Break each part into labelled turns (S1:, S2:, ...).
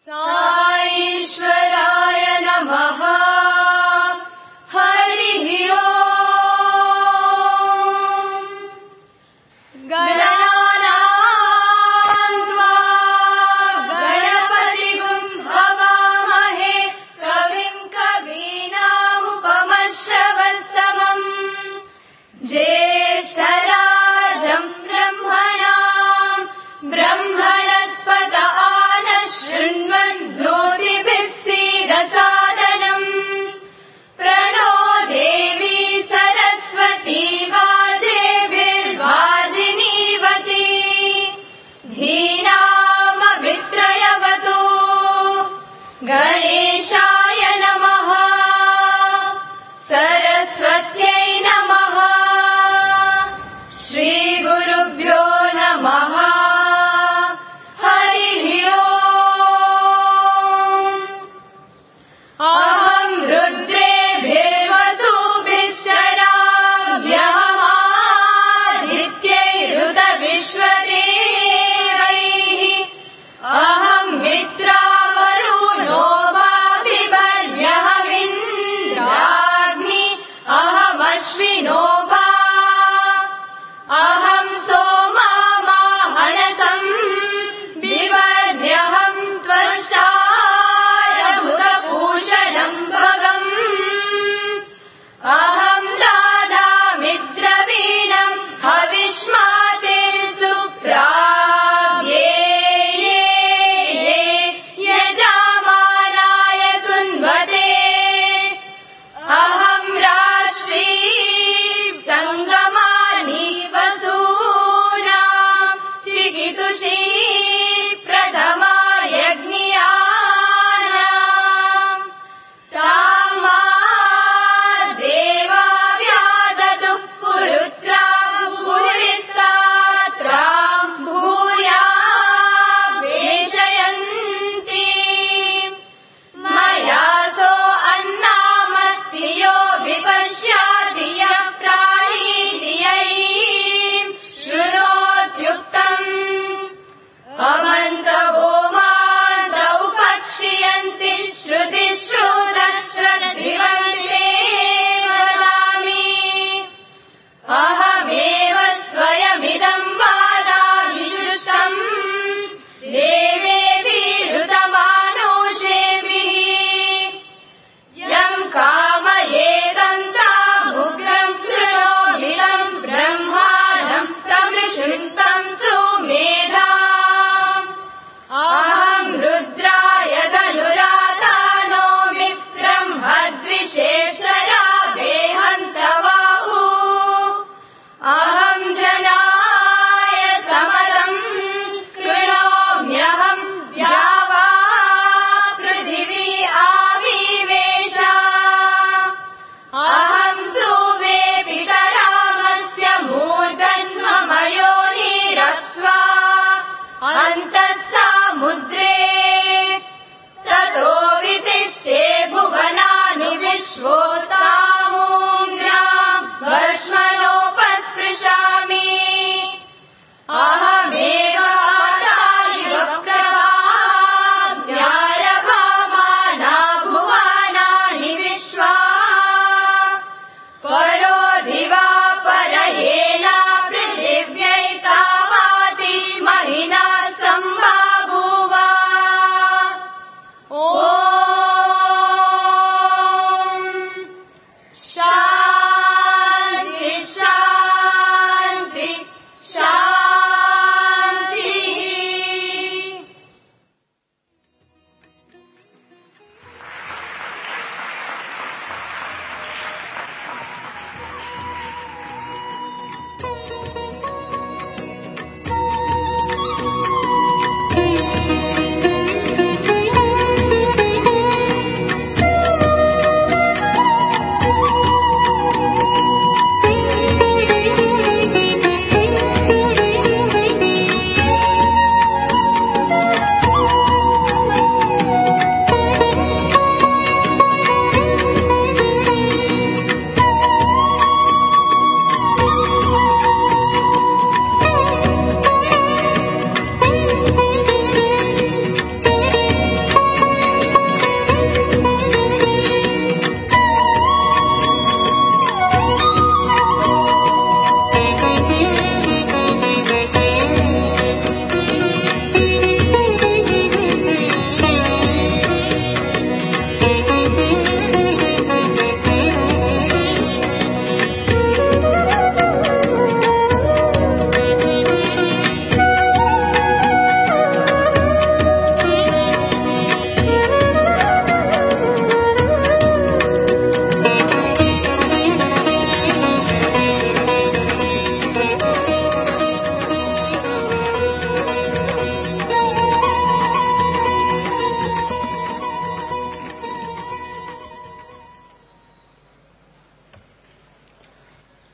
S1: साईश्वराय नमः हरिः ओम् गणानाम् त्वा गणपतिगुम् हवामहे कविम् कवीनामुपमश्रवस्तमम् ज्येष्ठराजम् ब्रह्मणाम् ब्रह्मणस्पत आनः शृण्वन्नोतिभिः सीदसादनम् प्रणो देवी सरस्वती वाजेभिर्वाजिनीवती धीनामभित्रयवतु गणेशाय नमः सरस्वत्यै नमः श्रीगुरुभ्यो नमः हरिः ओम् अहम् रुद्रेभिर्वसुभिश्चराभ्यहमादित्यैरुतविश्वदेवैः अहम् मित्रावरुणो वाभिवर्यहमिन्द्राग्नि अहमग्निर्ज्योतिरग्निः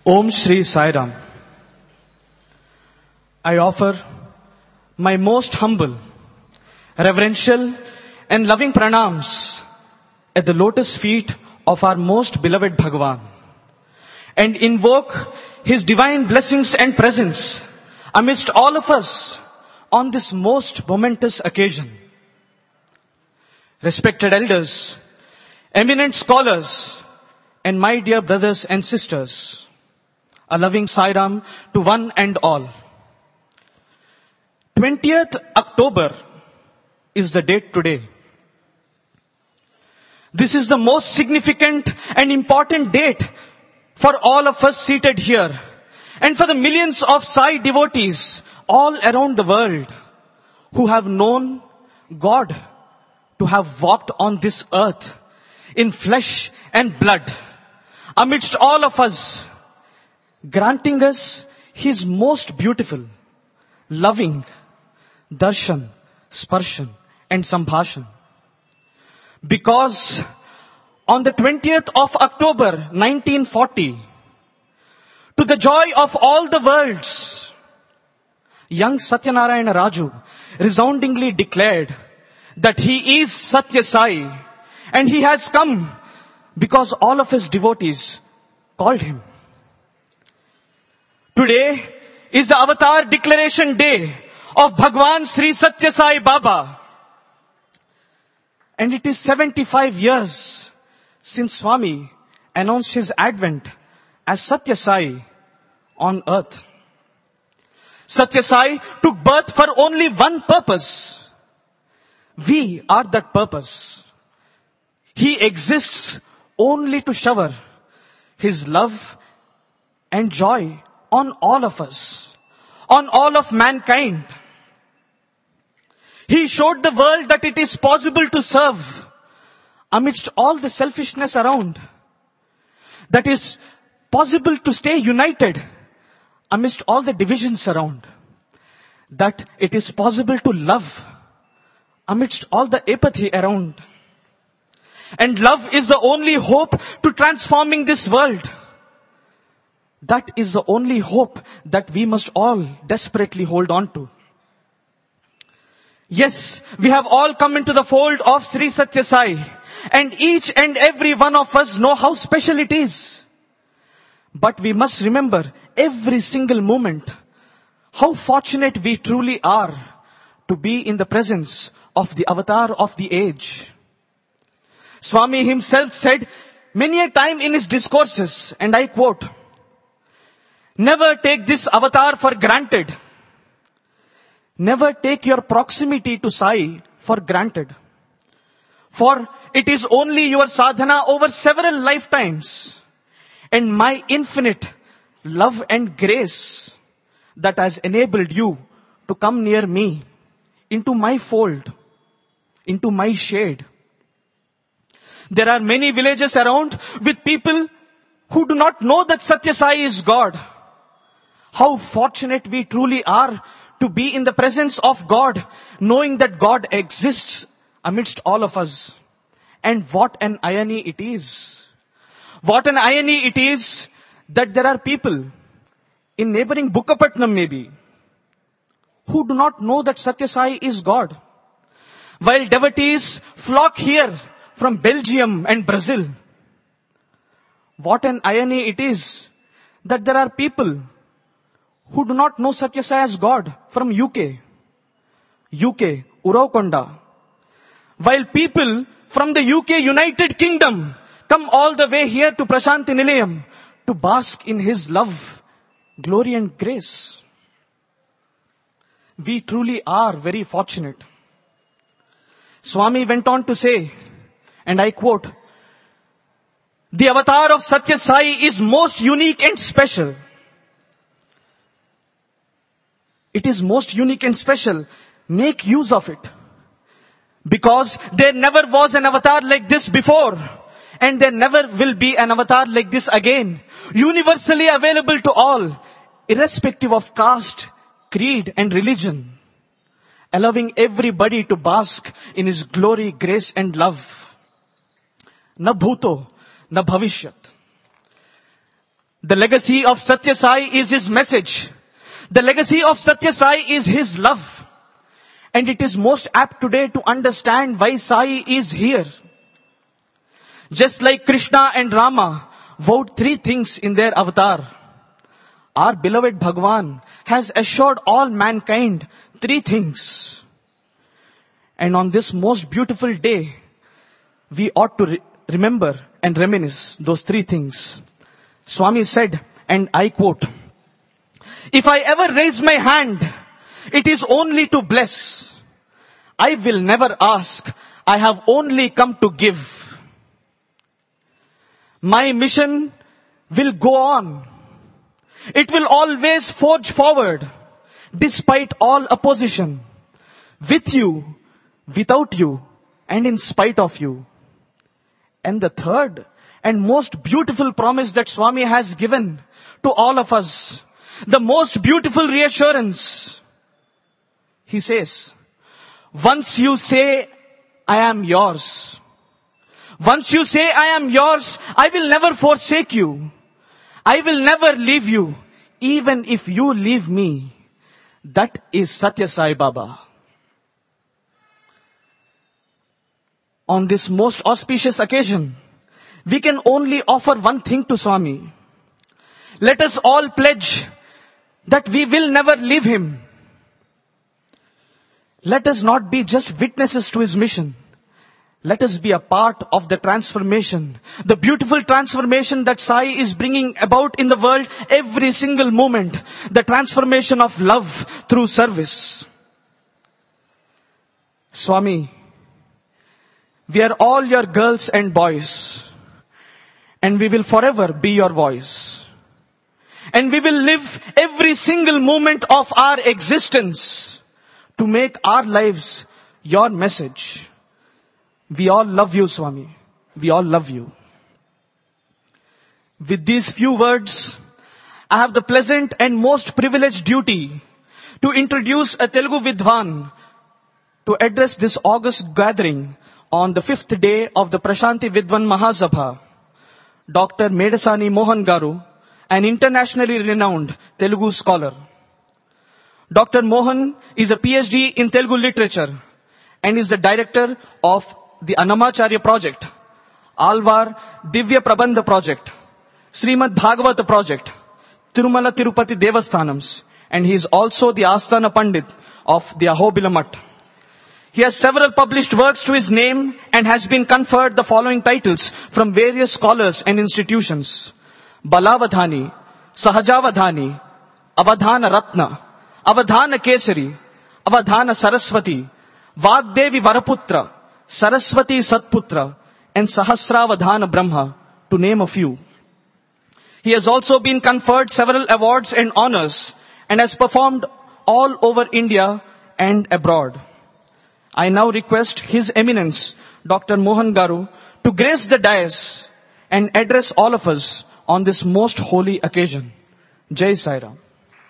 S2: Om Shri Sai Ram. I offer my most humble, reverential and loving pranams at the lotus feet of our most beloved Bhagavan and invoke his divine blessings and presence amidst all of us on this most momentous occasion. Respected elders, eminent scholars, and my dear brothers and sisters, a loving Sairam to one and all. 20th October is the date today. This is the most significant and important date for all of us seated here and for the millions of Sai devotees all around the world who have known God to have walked on this earth in flesh and blood amidst all of us, granting us his most beautiful, loving darshan, sparshan and sambhashan. Because on the 20th of October 1940, to the joy of all the worlds, young Satyanarayana Raju resoundingly declared that he is Satya Sai and he has come because all of his devotees called him. Today is the avatar declaration day of Bhagwan Sri Satya Sai Baba. And it is 75 years since Swami announced his advent as Satya Sai on earth. Satya Sai took birth for only one purpose. We are that purpose. He exists only to shower His love and joy on all of us, on all of mankind. He showed the world that it is possible to serve amidst all the selfishness around. That is possible to stay united amidst all the divisions around. That it is possible to love amidst all the apathy around. And love is the only hope to transforming this world. That is the only hope that we must all desperately hold on to. Yes, we have all come into the fold of Sri Satya Sai and each and every one of us know how special it is. But we must remember every single moment how fortunate we truly are to be in the presence of the avatar of the age. Swami himself said many a time in his discourses, and I quote, Never take this avatar for granted. Never take your proximity to Sai for granted. For it is only your sadhana over several lifetimes and my infinite love and grace that has enabled you to come near me, into my fold, into my shade. There are many villages around with people who do not know that Satya Sai is God. How fortunate we truly are to be in the presence of God, knowing that God exists amidst all of us. And what an irony it is. What an irony it is that there are people in neighboring Bukapatnam maybe who do not know that Satya Sai is God. While devotees flock here from Belgium and Brazil. What an irony it is that there are people who do not know Satya Sai as God from UK, UK, Urakonda. While people from the UK United Kingdom come all the way here to Prashanti Nilayam to bask in His love, glory and grace. We truly are very fortunate. Swami went on to say, and I quote, the avatar of Satya Sai is most unique and special. It is most unique and special. Make use of it. Because there never was an avatar like this before. And there never will be an avatar like this again. Universally available to all. Irrespective of caste, creed and religion. Allowing everybody to bask in His glory, grace and love. Na bhuto, na bhavishyat. The legacy of Satya Sai is his message. The legacy of Satya Sai is his love. And it is most apt today to understand why Sai is here. Just like Krishna and Rama vowed three things in their avatar. Our beloved Bhagwan has assured all mankind three things. And on this most beautiful day, we ought to re- remember and reminisce those three things. Swami said, and I quote, if I ever raise my hand, it is only to bless. I will never ask. I have only come to give. My mission will go on. It will always forge forward despite all opposition. With you, without you, and in spite of you. And the third and most beautiful promise that Swami has given to all of us, the most beautiful reassurance. He says, once you say, I am yours. Once you say, I am yours, I will never forsake you. I will never leave you, even if you leave me. That is Satya Sai Baba. On this most auspicious occasion, we can only offer one thing to Swami. Let us all pledge that we will never leave him. Let us not be just witnesses to his mission. Let us be a part of the transformation, the beautiful transformation that Sai is bringing about in the world every single moment, the transformation of love through service. Swami, we are all your girls and boys, and we will forever be your voice. And we will live every single moment of our existence to make our lives your message. We all love you, Swami. We all love you. With these few words, I have the pleasant and most privileged duty to introduce a Telugu Vidwan to address this August gathering on the fifth day of the Prashanti Vidwan Mahasabha. Dr. Medasani Mohan Garu, an internationally renowned Telugu scholar. Dr. Mohan is a PhD in Telugu literature and is the director of the Anamacharya project, Alvar Divya Prabandha project, Srimad Bhagavata project, Tirumala Tirupati Devasthanams, and he is also the Asthana Pandit of the Ahobila Mutt. He has several published works to his name and has been conferred the following titles from various scholars and institutions. Balavadhani, Sahajavadhani, Avadhana Ratna, Avadhana Kesari, Avadhana Saraswati, Vagdevi Varaputra, Saraswati Satputra, and Sahasravadhana Brahma, to name a few. He has also been conferred several awards and honors and has performed all over India and abroad. I now request His Eminence, Dr. Mohan Garu, to grace the dais and address all of us on this most holy occasion. Jai Sai Ram.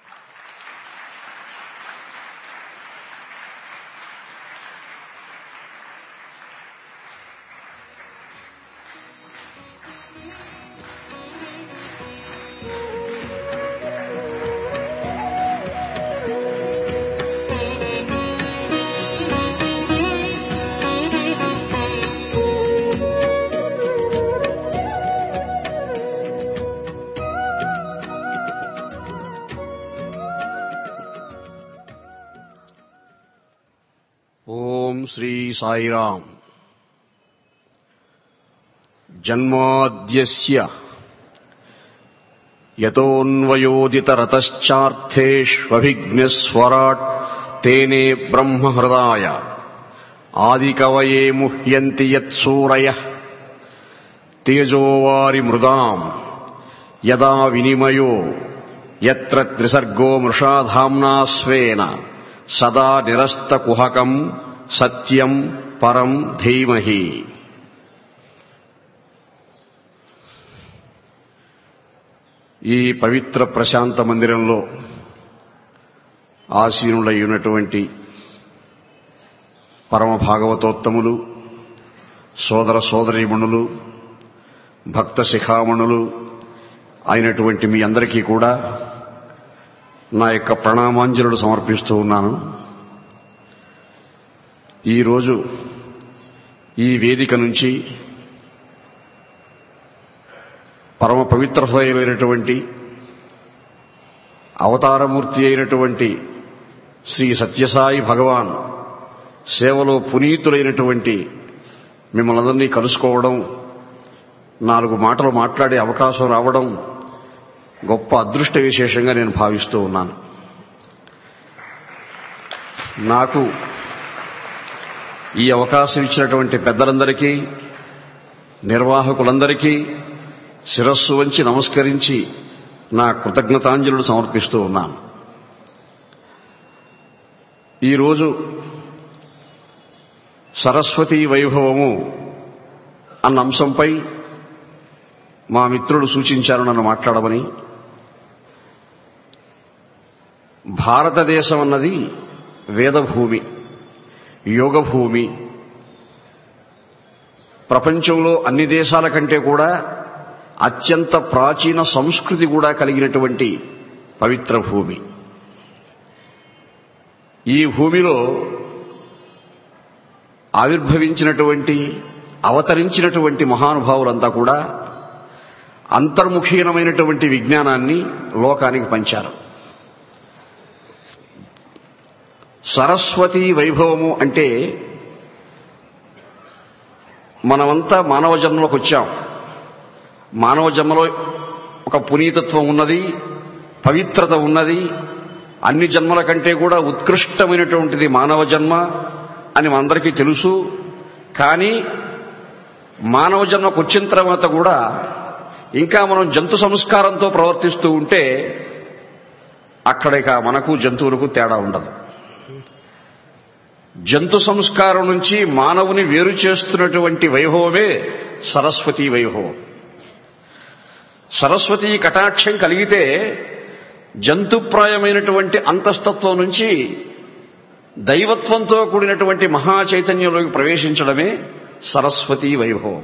S3: ఓం శ్రీ సాయిరామ్ జన్మాద్యస్య యతోన్వయోదితరతశ్చార్థేష్వభిజ్ఞస్వరాట్ తేనే బ్రహ్మహృదాయ ఆదికవయే ముహ్యంతి యత్సూరయ తేజోవారి మృదాం యదా వినిమయో యత్ర త్రిసర్గో మృషాధామ్నా స్వేన సదా నిరస్తకుహకం సత్యం పరం ధీమహి ఈ పవిత్ర ప్రశాంత మందిరంలో ఆసీనులై ఉన్నటువంటి పరమ భాగవతోత్తములు సోదర సోదరీమణులు భక్త శిఖామణులు అయినటువంటి మీ అందరికీ కూడా నా యొక్క ప్రణామాంజలుడు సమర్పిస్తూ ఉన్నాను ఈరోజు ఈ వేదిక నుంచి పరమ పవిత్ర హృదయమైనటువంటి అవతారమూర్తి అయినటువంటి శ్రీ సత్యసాయి భగవాన్ సేవలో పునీతులైనటువంటి మిమ్మల్ని అందరినీ కలుసుకోవడం నాలుగు మాటలు మాట్లాడే అవకాశం రావడం గొప్ప అదృష్ట విశేషంగా నేను భావిస్తూ ఉన్నాను నాకు ఈ అవకాశం ఇచ్చినటువంటి పెద్దలందరికీ నిర్వాహకులందరికీ శిరస్సు వంచి నమస్కరించి నా కృతజ్ఞతాంజలుడు సమర్పిస్తూ ఉన్నాను ఈరోజు సరస్వతీ వైభవము అన్న అంశంపై మా మిత్రుడు సూచించారు నన్ను మాట్లాడమని భారతదేశం అన్నది వేదభూమి యోగభూమి ప్రపంచంలో అన్ని దేశాల కంటే కూడా అత్యంత ప్రాచీన సంస్కృతి కూడా కలిగినటువంటి పవిత్ర భూమి ఈ భూమిలో ఆవిర్భవించినటువంటి అవతరించినటువంటి మహానుభావులంతా కూడా అంతర్ముఖీనమైనటువంటి విజ్ఞానాన్ని లోకానికి పంచారు సరస్వతి వైభవము అంటే మనమంతా మానవ జన్మలోకి వచ్చాం మానవ జన్మలో ఒక పునీతత్వం ఉన్నది పవిత్రత ఉన్నది అన్ని జన్మల కంటే కూడా ఉత్కృష్టమైనటువంటిది మానవ జన్మ అని మనందరికీ తెలుసు కానీ మానవ జన్మకు వచ్చిన తర్వాత కూడా ఇంకా మనం జంతు సంస్కారంతో ప్రవర్తిస్తూ ఉంటే అక్కడ ఇక మనకు జంతువులకు తేడా ఉండదు జంతు సంస్కారం నుంచి మానవుని వేరు చేస్తున్నటువంటి వైభవమే సరస్వతీ వైభవం సరస్వతీ కటాక్షం కలిగితే జంతుప్రాయమైనటువంటి అంతస్తత్వం నుంచి దైవత్వంతో కూడినటువంటి మహా చైతన్యంలోకి ప్రవేశించడమే సరస్వతీ వైభవం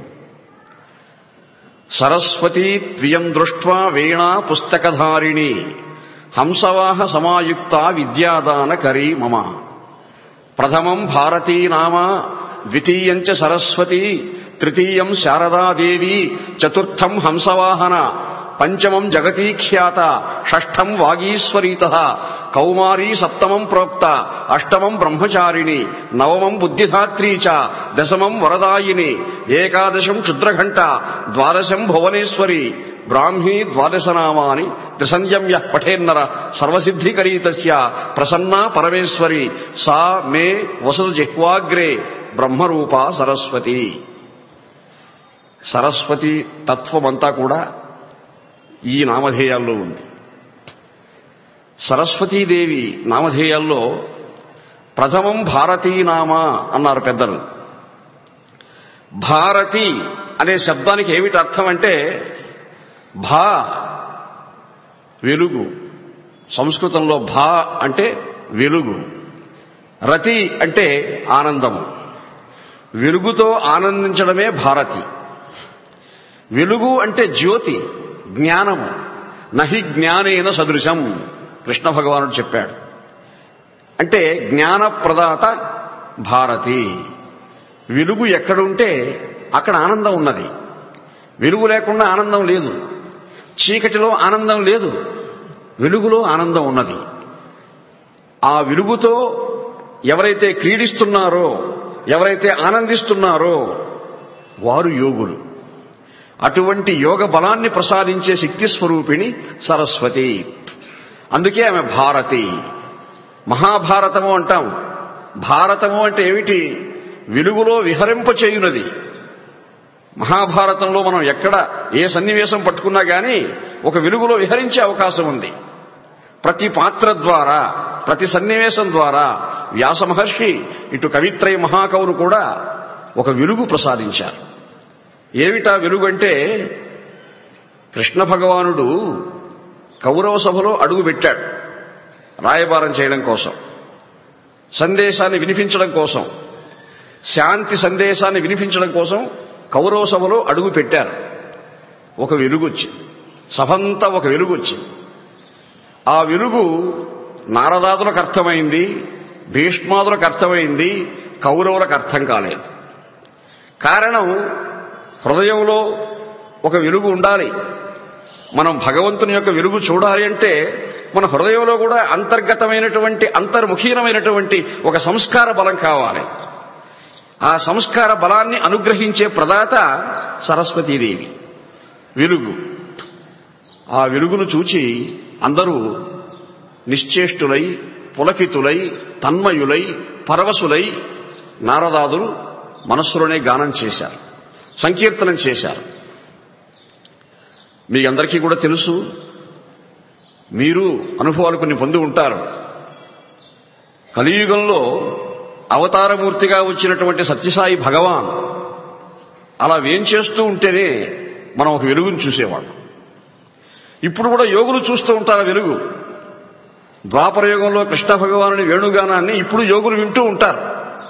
S3: సరస్వతీ త్వియం దృష్ట్వా వీణా పుస్తకధారిణి హంసవాహ సమాయుక్త విద్యాదాన కరీ మమ ప్రథమం భారతీ నామ ద్వితీయం చ సరస్వతి తృతీయం శారదాదేవి చతుర్థం హంసవాహన పంచమం జగతీఖ్యాత షష్ఠం వాగీశ్వరీత కౌమారీ సప్తమం ప్రోక్త అష్టమం బ్రహ్మచారిణి నవమం బుద్ధిధాత్రీ చ దశమం వరదాయిని ఏకాదశం క్షుద్రఘంట ద్వాదశం భువనేశ్వరి బ్రాహ్మీ ద్వాదశనామాని త్రిసంయమ్య పఠేన్నర సర్వసిద్ధికరీ తస్య ప్రసన్నా పరమేశ్వరి సా మే వసతు జిహ్వాగ్రే బ్రహ్మరూప సరస్వతి సరస్వతి తత్వమంతా కూడా ఈ నామధేయాల్లో ఉంది సరస్వతీదేవి నామధేయాల్లో ప్రథమం భారతీ నామ అన్నారు పెద్దలు భారతి అనే శబ్దానికి ఏమిటి అర్థం అంటే భా వెలుగు సంస్కృతంలో భా అంటే వెలుగు రతి అంటే ఆనందము వెలుగుతో ఆనందించడమే భారతి వెలుగు అంటే జ్యోతి జ్ఞానము నహి జ్ఞానేన సదృశం కృష్ణ భగవానుడు చెప్పాడు అంటే జ్ఞానప్రదాత భారతి వెలుగు ఎక్కడుంటే అక్కడ ఆనందం ఉన్నది వెలుగు లేకుండా ఆనందం లేదు చీకటిలో ఆనందం లేదు వెలుగులో ఆనందం ఉన్నది ఆ వెలుగుతో ఎవరైతే క్రీడిస్తున్నారో ఎవరైతే ఆనందిస్తున్నారో వారు యోగులు అటువంటి యోగ బలాన్ని ప్రసాదించే శక్తి స్వరూపిణి సరస్వతి అందుకే ఆమె భారతి మహాభారతము అంటాం భారతము అంటే ఏమిటి వెలుగులో విహరింపచేయునది మహాభారతంలో మనం ఎక్కడ ఏ సన్నివేశం పట్టుకున్నా గాని ఒక వెలుగులో విహరించే అవకాశం ఉంది ప్రతి పాత్ర ద్వారా ప్రతి సన్నివేశం ద్వారా వ్యాస మహర్షి ఇటు కవిత్రయ మహాకవులు కూడా ఒక వెలుగు ప్రసాదించారు ఏమిటా వెలుగు అంటే కృష్ణ భగవానుడు కౌరవ సభలో అడుగు పెట్టాడు రాయబారం చేయడం కోసం సందేశాన్ని వినిపించడం కోసం శాంతి సందేశాన్ని వినిపించడం కోసం కౌరవ సభలో అడుగు పెట్టారు ఒక వెలుగు వచ్చింది సభంతా ఒక వెలుగు వచ్చింది ఆ వెలుగు నారదాదులకు అర్థమైంది భీష్మాదులకు అర్థమైంది కౌరవులకు అర్థం కాలేదు కారణం హృదయంలో ఒక వెలుగు ఉండాలి మనం భగవంతుని యొక్క వెలుగు చూడాలి అంటే మన హృదయంలో కూడా అంతర్గతమైనటువంటి అంతర్ముఖీనమైనటువంటి ఒక సంస్కార బలం కావాలి ఆ సంస్కార బలాన్ని అనుగ్రహించే ప్రదాత సరస్వతీదేవి వెలుగు ఆ వెలుగును చూచి అందరూ నిశ్చేష్టులై పులకితులై తన్మయులై పరవశులై నారదాదులు మనస్సులోనే గానం చేశారు సంకీర్తనం చేశారు మీ అందరికీ కూడా తెలుసు మీరు అనుభవాలు కొన్ని పొంది ఉంటారు కలియుగంలో అవతారమూర్తిగా వచ్చినటువంటి సత్యసాయి భగవాన్ అలా వేం చేస్తూ ఉంటేనే మనం ఒక వెలుగును చూసేవాళ్ళం ఇప్పుడు కూడా యోగులు చూస్తూ ఉంటారు ఆ వెలుగు ద్వాపర యుగంలో కృష్ణ భగవానుని వేణుగానాన్ని ఇప్పుడు యోగులు వింటూ ఉంటారు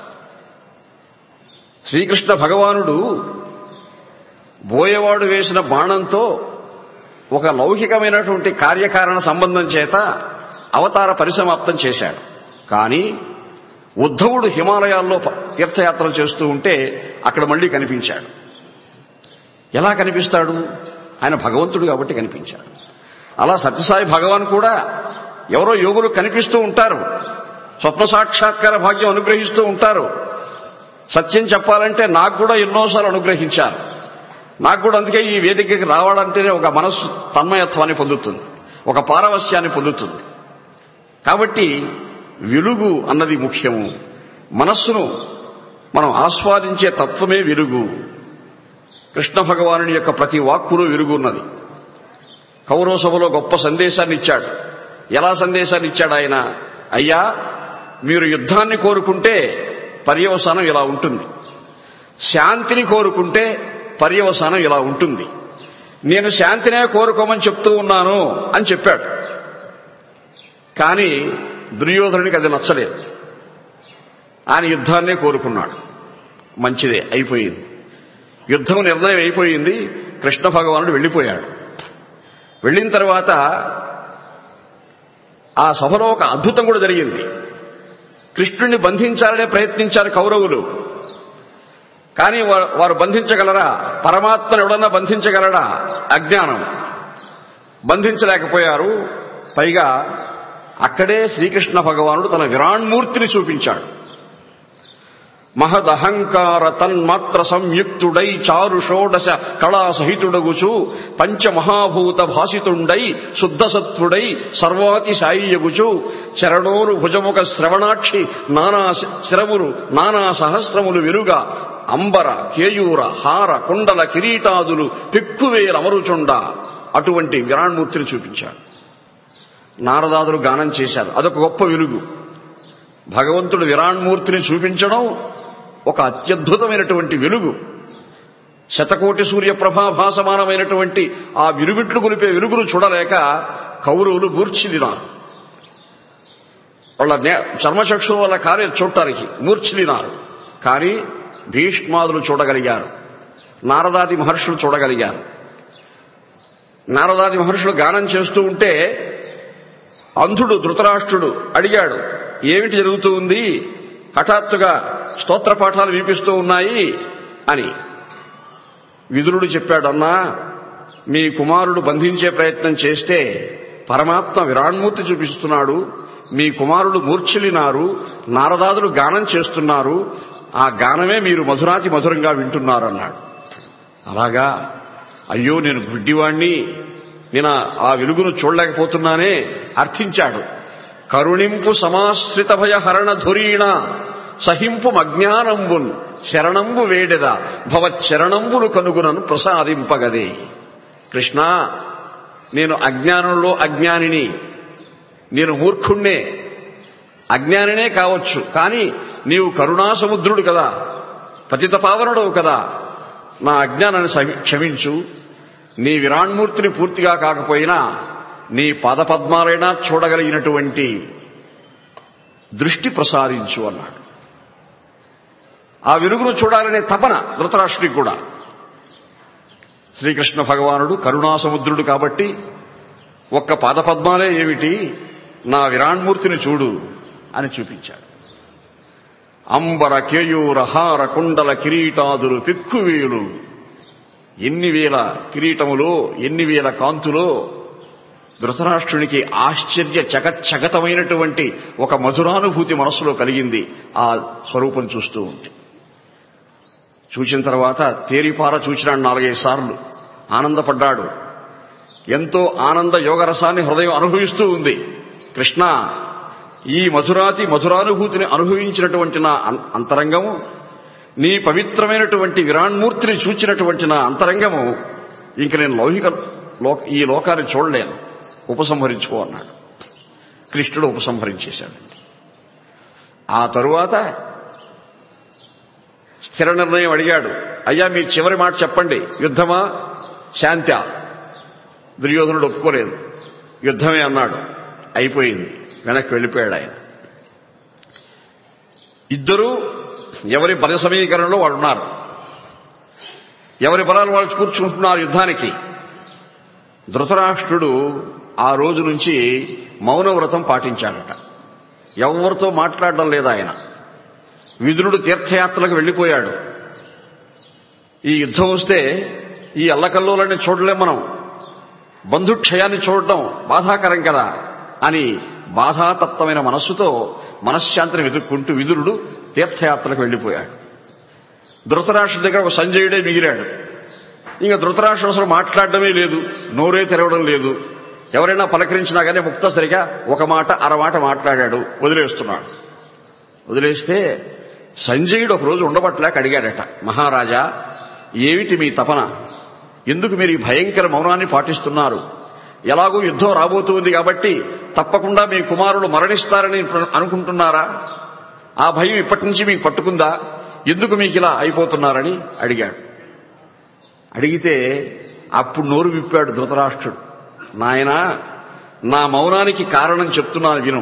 S3: శ్రీకృష్ణ భగవానుడు బోయవాడు వేసిన బాణంతో ఒక లౌకికమైనటువంటి కార్యకారణ సంబంధం చేత అవతార పరిసమాప్తం చేశాడు కానీ ఉద్ధవుడు హిమాలయాల్లో ప- తీర్థయాత్రలు చేస్తూ ఉంటే అక్కడ మళ్ళీ కనిపించాడు ఎలా కనిపిస్తాడు ఆయన భగవంతుడు కాబట్టి కనిపించాడు అలా సత్యసాయి భగవాన్ కూడా ఎవరో యోగులు కనిపిస్తూ ఉంటారు స్వప్న సాక్షాత్కార భాగ్యం అనుగ్రహిస్తూ ఉంటారు సత్యం చెప్పాలంటే నాకు కూడా ఎన్నోసార్లు అనుగ్రహించారు నాకు కూడా అందుకే ఈ వేదికకి రావాలంటేనే ఒక మనస్సు తన్మయత్వాన్ని పొందుతుంది ఒక పారవస్యాన్ని పొందుతుంది కాబట్టి వెలుగు అన్నది ముఖ్యము మనస్సును మనం ఆస్వాదించే తత్వమే వెలుగు కృష్ణ భగవానుని యొక్క ప్రతి వాక్కులో వెలుగు ఉన్నది కౌరవ సభలో గొప్ప సందేశాన్ని ఇచ్చాడు ఎలా సందేశాన్ని ఇచ్చాడు ఆయన అయ్యా మీరు యుద్ధాన్ని కోరుకుంటే పర్యవసానం ఇలా ఉంటుంది శాంతిని కోరుకుంటే పర్యవసానం ఇలా ఉంటుంది నేను శాంతినే కోరుకోమని చెప్తూ ఉన్నాను అని చెప్పాడు కానీ దుర్యోధనుడికి అది నచ్చలేదు ఆయన యుద్ధాన్నే కోరుకున్నాడు మంచిదే అయిపోయింది యుద్ధం నిర్ణయం అయిపోయింది కృష్ణ భగవానుడు వెళ్ళిపోయాడు వెళ్ళిన తర్వాత ఆ సభలో ఒక అద్భుతం కూడా జరిగింది కృష్ణుణ్ణి బంధించాలనే ప్రయత్నించారు కౌరవులు కానీ వా- వారు బంధించగలరా పరమాత్మను ఎవడన్నా బంధించగలడా అజ్ఞానం బంధించలేకపోయారు పైగా అక్కడే శ్రీకృష్ణ భగవానుడు తన విరాణ్మూర్తిని చూపించాడు మహదహంకార తన్మాత్ర సంయుక్తుడై చారు షోడశ కళా సహితుడగుచు పంచమహాభూత భాసితుండై శుద్ధసత్వుడై సర్వాతిశాయియగుచు చరణోరు భుజముఖ శ్రవణాక్షి నానా శ- శిరములు నానా సహస్రములు వెరుగా అంబర కేయూర హార కుండల కిరీటాదులు పెక్కువేల అమరుచుండ అటువంటి విరాణ్మూర్తిని చూపించాడు నారదాదులు గానం చేశారు అదొక గొప్ప వెలుగు భగవంతుడు విరాణ్మూర్తిని చూపించడం ఒక అత్యద్భుతమైనటువంటి వెలుగు శతకోటి సూర్య ప్రభాభాసమానమైనటువంటి ఆ విరుమిట్లు గొలిపే వెలుగును చూడలేక కౌరవులు మూర్ఛిలినారు వాళ్ళ నే- చర్మచక్షు వల్ల కార్యం చూడటానికి మూర్ఛిలినారు కానీ భీష్మాదులు చూడగలిగారు నారదాది మహర్షులు చూడగలిగారు నారదాది మహర్షులు గానం చేస్తూ ఉంటే అంధుడు ధృతరాష్ట్రుడు అడిగాడు ఏమిటి జరుగుతూ ఉంది హఠాత్తుగా స్తోత్ర పాఠాలు వినిపిస్తూ ఉన్నాయి అని విదురుడు చెప్పాడు అన్నా మీ కుమారుడు బంధించే ప్రయత్నం చేస్తే పరమాత్మ విరాణ్మూర్తి చూపిస్తున్నాడు మీ కుమారుడు మూర్ఛిలినారు నారదాదులు గానం చేస్తున్నారు ఆ గానమే మీరు మధురాతి మధురంగా వింటున్నారన్నాడు అలాగా అయ్యో నేను గుడ్డివాణ్ణి నేను ఆ- ఆ వెలుగును చూడలేకపోతున్నానే అర్థించాడు కరుణింపు సమాశ్రిత భయ హరణ ధురీణ సహింపు అజ్ఞానంబుల్ శరణంబు వేడెద భవచ్చరణంబులు కనుగునను ప్రసాదింపగదే కృష్ణ నేను అజ్ఞానంలో అజ్ఞానిని నేను మూర్ఖుణ్ణే అజ్ఞానినే కావచ్చు కానీ నీవు కరుణా సముద్రుడు కదా పతిత పావనుడవు కదా నా అజ్ఞానాన్ని సమి- క్షమించు నీ విరాణ్మూర్తిని పూర్తిగా కాకపోయినా నీ పాదపద్మాలైనా చూడగలిగినటువంటి దృష్టి ప్రసాదించు అన్నాడు ఆ వెలుగును చూడాలనే తపన ధృతరాష్ట్రుడికి కూడా శ్రీకృష్ణ భగవానుడు కరుణాసముద్రుడు కాబట్టి ఒక్క పాదపద్మాలే ఏమిటి నా విరాణ్మూర్తిని చూడు అని చూపించాడు అంబర కేయూర హార కుండల కిరీటాదులు పిక్కువేయులు ఎన్ని వేల కిరీటములో ఎన్ని వేల కాంతులో ధృతరాష్ట్రునికి ఆశ్చర్య చకచకతమైనటువంటి ఒక మధురానుభూతి మనస్సులో కలిగింది ఆ స్వరూపం చూస్తూ ఉంటే చూసిన తర్వాత తేరిపార చూచినాడు నాలుగైదు సార్లు ఆనందపడ్డాడు ఎంతో ఆనంద యోగరసాన్ని హృదయం అనుభవిస్తూ ఉంది కృష్ణ ఈ మధురాతి మధురానుభూతిని అనుభవించినటువంటి నా అం- అంతరంగము నీ పవిత్రమైనటువంటి విరాణ్మూర్తిని చూచినటువంటి నా అంతరంగము ఇంక నేను లౌహిక లోక ఈ లోకాన్ని చూడలేను ఉపసంహరించుకో అన్నాడు కృష్ణుడు ఉపసంహరించేశాడండి ఆ తరువాత స్థిర నిర్ణయం అడిగాడు అయ్యా మీ చివరి మాట చెప్పండి యుద్ధమా శాంత్యా దుర్యోధనుడు ఒప్పుకోలేదు యుద్ధమే అన్నాడు అయిపోయింది వెనక్కి వెళ్ళిపోయాడు ఆయన ఇద్దరూ ఎవరి బల సమీకరణలో వాళ్ళు ఉన్నారు ఎవరి బలాలు వాళ్ళు కూర్చుంటున్నారు యుద్ధానికి ధృతరాష్ట్రుడు ఆ రోజు నుంచి మౌనవ్రతం పాటించాడట ఎవరితో మాట్లాడడం లేదు ఆయన విదురుడు తీర్థయాత్రలకు వెళ్ళిపోయాడు ఈ యుద్ధం వస్తే ఈ అల్లకల్లోలని చూడలేం మనం బంధుక్షయాన్ని చూడటం బాధాకరం కదా అని బాధాతత్వమైన మనస్సుతో మనశ్శాంతిని వెతుక్కుంటూ విదురుడు తీర్థయాత్రలకు వెళ్ళిపోయాడు ధృతరాష్ట్ర దగ్గర ఒక సంజయుడే మిగిలాడు ఇంకా ధృతరాష్ట్రం అసలు మాట్లాడడమే లేదు నోరే తెరవడం లేదు ఎవరైనా పలకరించినా కానీ ముక్తసరిగా ఒక మాట అరమాట మాట్లాడాడు వదిలేస్తున్నాడు వదిలేస్తే సంజయుడు ఒకరోజు ఉండబట్టలేక అడిగాడట మహారాజా ఏమిటి మీ తపన ఎందుకు మీరు ఈ భయంకర మౌనాన్ని పాటిస్తున్నారు ఎలాగూ యుద్ధం రాబోతుంది కాబట్టి తప్పకుండా మీ కుమారులు మరణిస్తారని అనుకుంటున్నారా ఆ భయం ఇప్పటి నుంచి మీకు పట్టుకుందా ఎందుకు మీకు ఇలా అయిపోతున్నారని అడిగాడు అడిగితే అప్పుడు నోరు విప్పాడు ధృతరాష్ట్రుడు నాయన నా మౌనానికి కారణం చెప్తున్నాను విను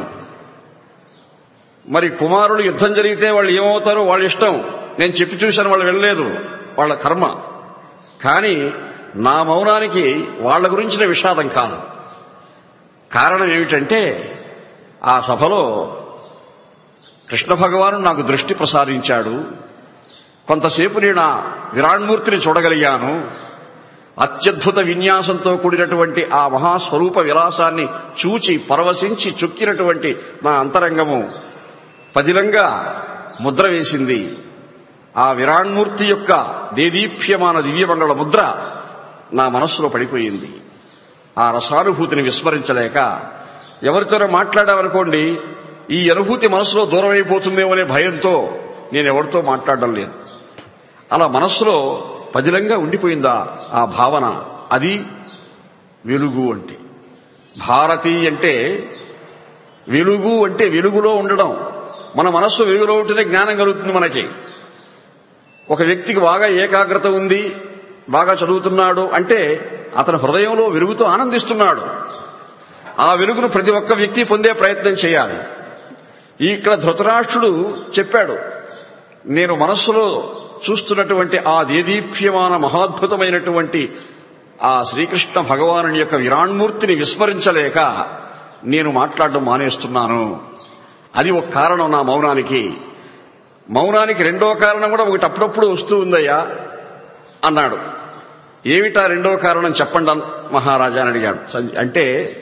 S3: మరి కుమారులు యుద్ధం జరిగితే వాళ్ళు ఏమవుతారో వాళ్ళ ఇష్టం నేను చెప్పి చూశాను వాళ్ళు వెళ్ళలేదు వాళ్ళ కర్మ కానీ నా మౌనానికి వాళ్ళ గురించిన విషాదం కాదు కారణం ఏమిటంటే ఆ సభలో కృష్ణ భగవాను నాకు దృష్టి ప్రసాదించాడు కొంతసేపు నేను ఆ విరాణ్మూర్తిని చూడగలిగాను అత్యద్భుత విన్యాసంతో కూడినటువంటి ఆ మహాస్వరూప విలాసాన్ని చూచి పరవశించి చుక్కినటువంటి నా అంతరంగము పదిలంగా ముద్ర వేసింది ఆ విరాణ్మూర్తి యొక్క దేదీప్యమాన దివ్యమంగళ ముద్ర నా మనస్సులో పడిపోయింది ఆ రసానుభూతిని విస్మరించలేక ఎవరితోనో మాట్లాడామనుకోండి ఈ అనుభూతి మనసులో దూరం అయిపోతుందేమో అనే భయంతో నేను ఎవరితో మాట్లాడడం లేదు అలా మనస్సులో పదిలంగా ఉండిపోయిందా ఆ భావన అది వెలుగు అంటే భారతి అంటే వెలుగు అంటే వెలుగులో ఉండడం మన మనస్సు వెలుగులో ఉంటేనే జ్ఞానం కలుగుతుంది మనకి ఒక వ్యక్తికి బాగా ఏకాగ్రత ఉంది బాగా చదువుతున్నాడు అంటే అతని హృదయంలో వెలుగుతో ఆనందిస్తున్నాడు ఆ వెలుగును ప్రతి ఒక్క వ్యక్తి పొందే ప్రయత్నం చేయాలి ఇక్కడ ధృతరాష్ట్రుడు చెప్పాడు నేను మనస్సులో చూస్తున్నటువంటి ఆ దేదీప్యమాన మహాద్భుతమైనటువంటి ఆ శ్రీకృష్ణ భగవాను యొక్క విరాణ్మూర్తిని విస్మరించలేక నేను మాట్లాడడం మానేస్తున్నాను అది ఒక కారణం నా మౌనానికి మౌనానికి రెండో కారణం కూడా ఒకటి అప్పుడప్పుడు వస్తూ ఉందయ్యా అన్నాడు ఏమిటా రెండో కారణం చెప్పండి అన్- మహారాజా అని అడిగాడు సంజ- అంటే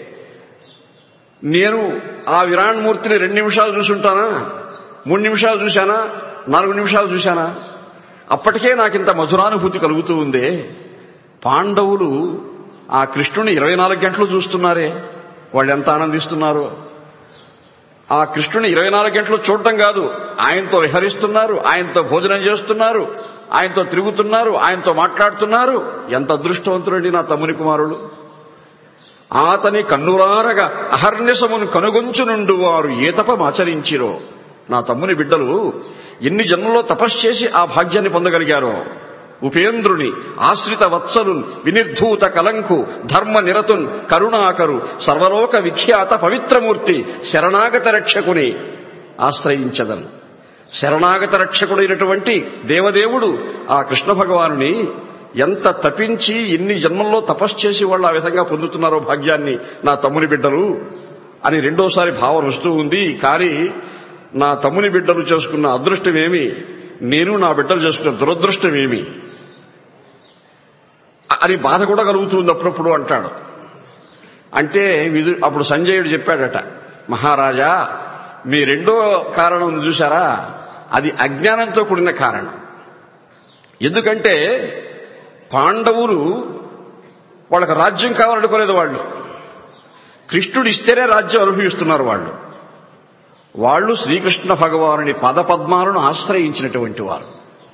S3: నేను ఆ విరాణ్మూర్తిని రెండు నిమిషాలు చూసుంటానా మూడు నిమిషాలు చూశానా నాలుగు నిమిషాలు చూశానా అప్పటికే నాకింత మధురానుభూతి కలుగుతూ ఉందే పాండవులు ఆ కృష్ణుని ఇరవై నాలుగు గంటలు చూస్తున్నారే వాళ్ళు ఎంత ఆనందిస్తున్నారో ఆ కృష్ణుని ఇరవై నాలుగు గంటలు చూడటం కాదు ఆయనతో విహరిస్తున్నారు ఆయనతో భోజనం చేస్తున్నారు ఆయనతో తిరుగుతున్నారు ఆయనతో మాట్లాడుతున్నారు ఎంత అదృష్టవంతుడండి నా తమ్ముని కుమారుడు ఆతని కన్నులారగా అహర్నిశమును కనుగొంచునుండు వారు ఏ తపమాచరించిరో నా తమ్ముని బిడ్డలు ఎన్ని జన్మలో తపశ్చేసి ఆ భాగ్యాన్ని పొందగలిగారో ఉపేంద్రుని ఆశ్రిత వత్సలున్ వినిర్ధూత కలంకు ధర్మ నిరతున్ కరుణాకరు సర్వలోక విఖ్యాత పవిత్రమూర్తి శరణాగత రక్షకుని ఆశ్రయించదను శరణాగత రక్షకుడైనటువంటి దేవదేవుడు ఆ కృష్ణ భగవానుని ఎంత తపించి ఎన్ని జన్మల్లో తపస్సు చేసి వాళ్ళు ఆ విధంగా పొందుతున్నారో భాగ్యాన్ని నా తమ్ముని బిడ్డలు అని రెండోసారి భావన వస్తూ ఉంది కానీ నా తమ్ముని బిడ్డలు చేసుకున్న అదృష్టమేమి నేను నా బిడ్డలు చేసుకున్న దురదృష్టమేమి అని బాధ కూడా కలుగుతుంది అప్పుడప్పుడు అంటాడు అంటే విదు అప్పుడు సంజయుడు చెప్పాడట మహారాజా మీ రెండో కారణం ఉంది చూసారా అది అజ్ఞానంతో కూడిన కారణం ఎందుకంటే పాండవులు వాళ్ళకి రాజ్యం కావాలనుకోలేదు వాళ్ళు కృష్ణుడు ఇస్తేనే రాజ్యం అనుభవిస్తున్నారు వాళ్ళు వాళ్ళు శ్రీకృష్ణ భగవానుని పదపద్మాలను ఆశ్రయించినటువంటి వారు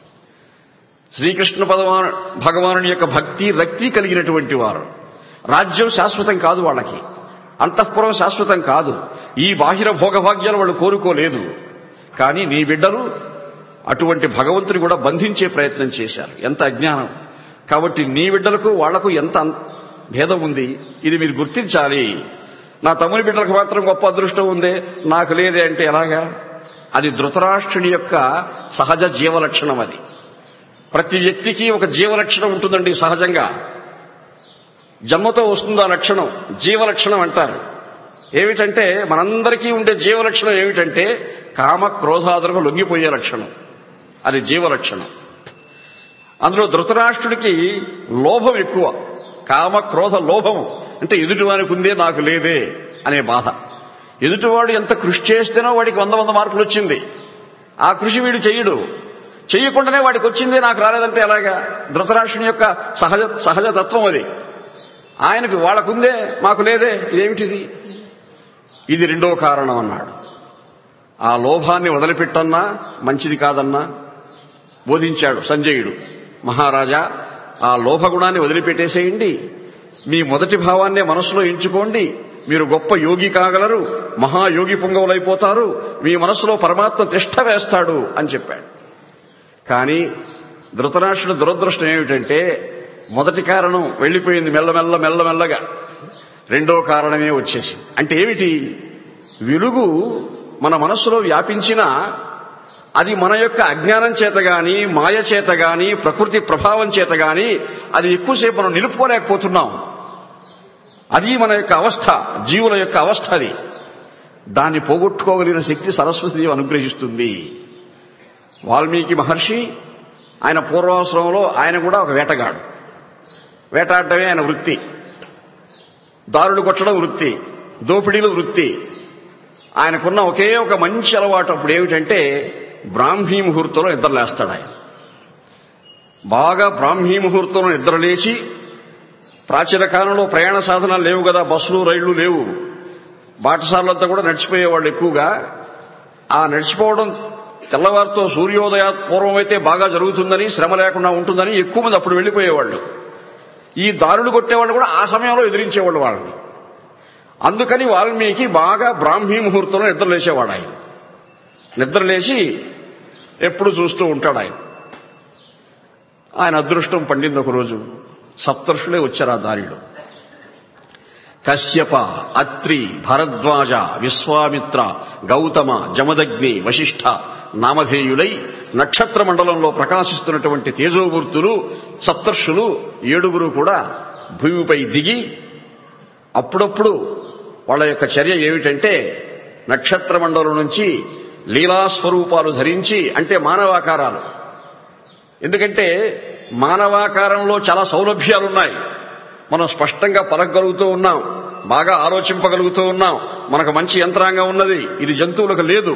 S3: శ్రీకృష్ణ పదవా- భగవానుని యొక్క భక్తి రక్తి కలిగినటువంటి వారు రాజ్యం శాశ్వతం కాదు వాళ్ళకి అంతఃపురం శాశ్వతం కాదు ఈ బాహిర భోగభాగ్యాలు వాళ్ళు కోరుకోలేదు కానీ నీ బిడ్డలు అటువంటి భగవంతుని కూడా బంధించే ప్రయత్నం చేశారు ఎంత అజ్ఞానం కాబట్టి నీ బిడ్డలకు వాళ్లకు ఎంత అం- భేదం ఉంది ఇది మీరు గుర్తించాలి నా తమ్ముని బిడ్డలకు మాత్రం గొప్ప అదృష్టం ఉందే నాకు లేదే అంటే ఎలాగా అది ధృతరాష్ట్రుని యొక్క సహజ జీవలక్షణం అది ప్రతి వ్యక్తికి ఒక జీవలక్షణం ఉంటుందండి సహజంగా జన్మతో వస్తుంది ఆ లక్షణం జీవలక్షణం అంటారు ఏమిటంటే మనందరికీ ఉండే జీవలక్షణం ఏమిటంటే కామ క్రోధాదులకు లొంగిపోయే లక్షణం అది జీవలక్షణం అందులో ధృతరాష్ట్రుడికి లోభం ఎక్కువ కామ క్రోధ లోభం అంటే ఎదుటివానికి ఉందే నాకు లేదే అనే బాధ ఎదుటివాడు ఎంత కృషి చేస్తేనో వాడికి వంద వంద మార్కులు వచ్చింది ఆ కృషి వీడు చెయ్యడు చెయ్యకుండానే వాడికి వచ్చిందే నాకు రాలేదంటే ఎలాగా ధృతరాష్ట్రుని యొక్క సహజ సహజ తత్వం అది ఆయనకు వాళ్ళకుందే మాకు లేదే ఇదేమిటిది ఇది రెండో కారణం అన్నాడు ఆ లోభాన్ని వదిలిపెట్టన్నా మంచిది కాదన్నా బోధించాడు సంజయుడు మహారాజా ఆ లోభగుణాన్ని వదిలిపెట్టేసేయండి మీ మొదటి భావాన్నే మనసులో ఎంచుకోండి మీరు గొప్ప యోగి కాగలరు మహాయోగి పొంగవులైపోతారు మీ మనసులో పరమాత్మ తిష్ట వేస్తాడు అని చెప్పాడు కానీ ధృతరాష్ట్రుడు దురదృష్టం ఏమిటంటే మొదటి కారణం వెళ్లిపోయింది మెల్లమెల్ల మెల్లమెల్లగా రెండో కారణమే వచ్చేసి అంటే ఏమిటి వెలుగు మన మనస్సులో వ్యాపించినా అది మన యొక్క అజ్ఞానం చేత గాని మాయ చేత గాని ప్రకృతి ప్రభావం చేత గాని అది ఎక్కువసేపు మనం నిలుపుకోలేకపోతున్నాం అది మన యొక్క అవస్థ జీవుల యొక్క అవస్థ అది దాన్ని పోగొట్టుకోగలిగిన శక్తి సరస్వతిదేవి అనుగ్రహిస్తుంది వాల్మీకి మహర్షి ఆయన పూర్వాశ్రమంలో ఆయన కూడా ఒక వేటగాడు వేటాడటమే ఆయన వృత్తి దారుడు కొట్టడం వృత్తి దోపిడీలు వృత్తి ఆయనకున్న ఒకే ఒక మంచి అలవాటు అప్పుడు ఏమిటంటే బ్రాహ్మీ ముహూర్తంలో నిద్రలేస్తాడు ఆయన బాగా బ్రాహ్మీ ముహూర్తంలో నిద్రలేచి ప్రాచీన కాలంలో ప్రయాణ సాధనాలు లేవు కదా బస్సులు రైళ్లు లేవు బాటసార్లంతా కూడా నడిచిపోయేవాళ్ళు ఎక్కువగా ఆ నడిచిపోవడం తెల్లవారితో సూర్యోదయ పూర్వం అయితే బాగా జరుగుతుందని శ్రమ లేకుండా ఉంటుందని ఎక్కువ మంది అప్పుడు వెళ్లిపోయేవాళ్ళు ఈ దారులు కొట్టేవాళ్ళు కూడా ఆ సమయంలో ఎదిరించేవాళ్ళు వాళ్ళని అందుకని వాల్మీకి బాగా బ్రాహ్మీ ముహూర్తంలో నిద్రలేసేవాడు ఆయన నిద్రలేసి ఎప్పుడు చూస్తూ ఉంటాడు ఆయన ఆయన అదృష్టం పండింది ఒక రోజు సప్తర్షులే వచ్చారు ఆ దారిలో కశ్యప అత్రి భరద్వాజ విశ్వామిత్ర గౌతమ జమదగ్ని వశిష్ఠ నామధేయులై నక్షత్ర మండలంలో ప్రకాశిస్తున్నటువంటి తేజోమూర్తులు సప్తర్షులు ఏడుగురు కూడా భూమిపై దిగి అప్పుడప్పుడు వాళ్ళ యొక్క చర్య ఏమిటంటే నక్షత్ర మండలం నుంచి లీలాస్వరూపాలు ధరించి అంటే మానవాకారాలు ఎందుకంటే మానవాకారంలో చాలా సౌలభ్యాలున్నాయి మనం స్పష్టంగా పలకగలుగుతూ ఉన్నాం బాగా ఆలోచింపగలుగుతూ ఉన్నాం మనకు మంచి యంత్రాంగం ఉన్నది ఇది జంతువులకు లేదు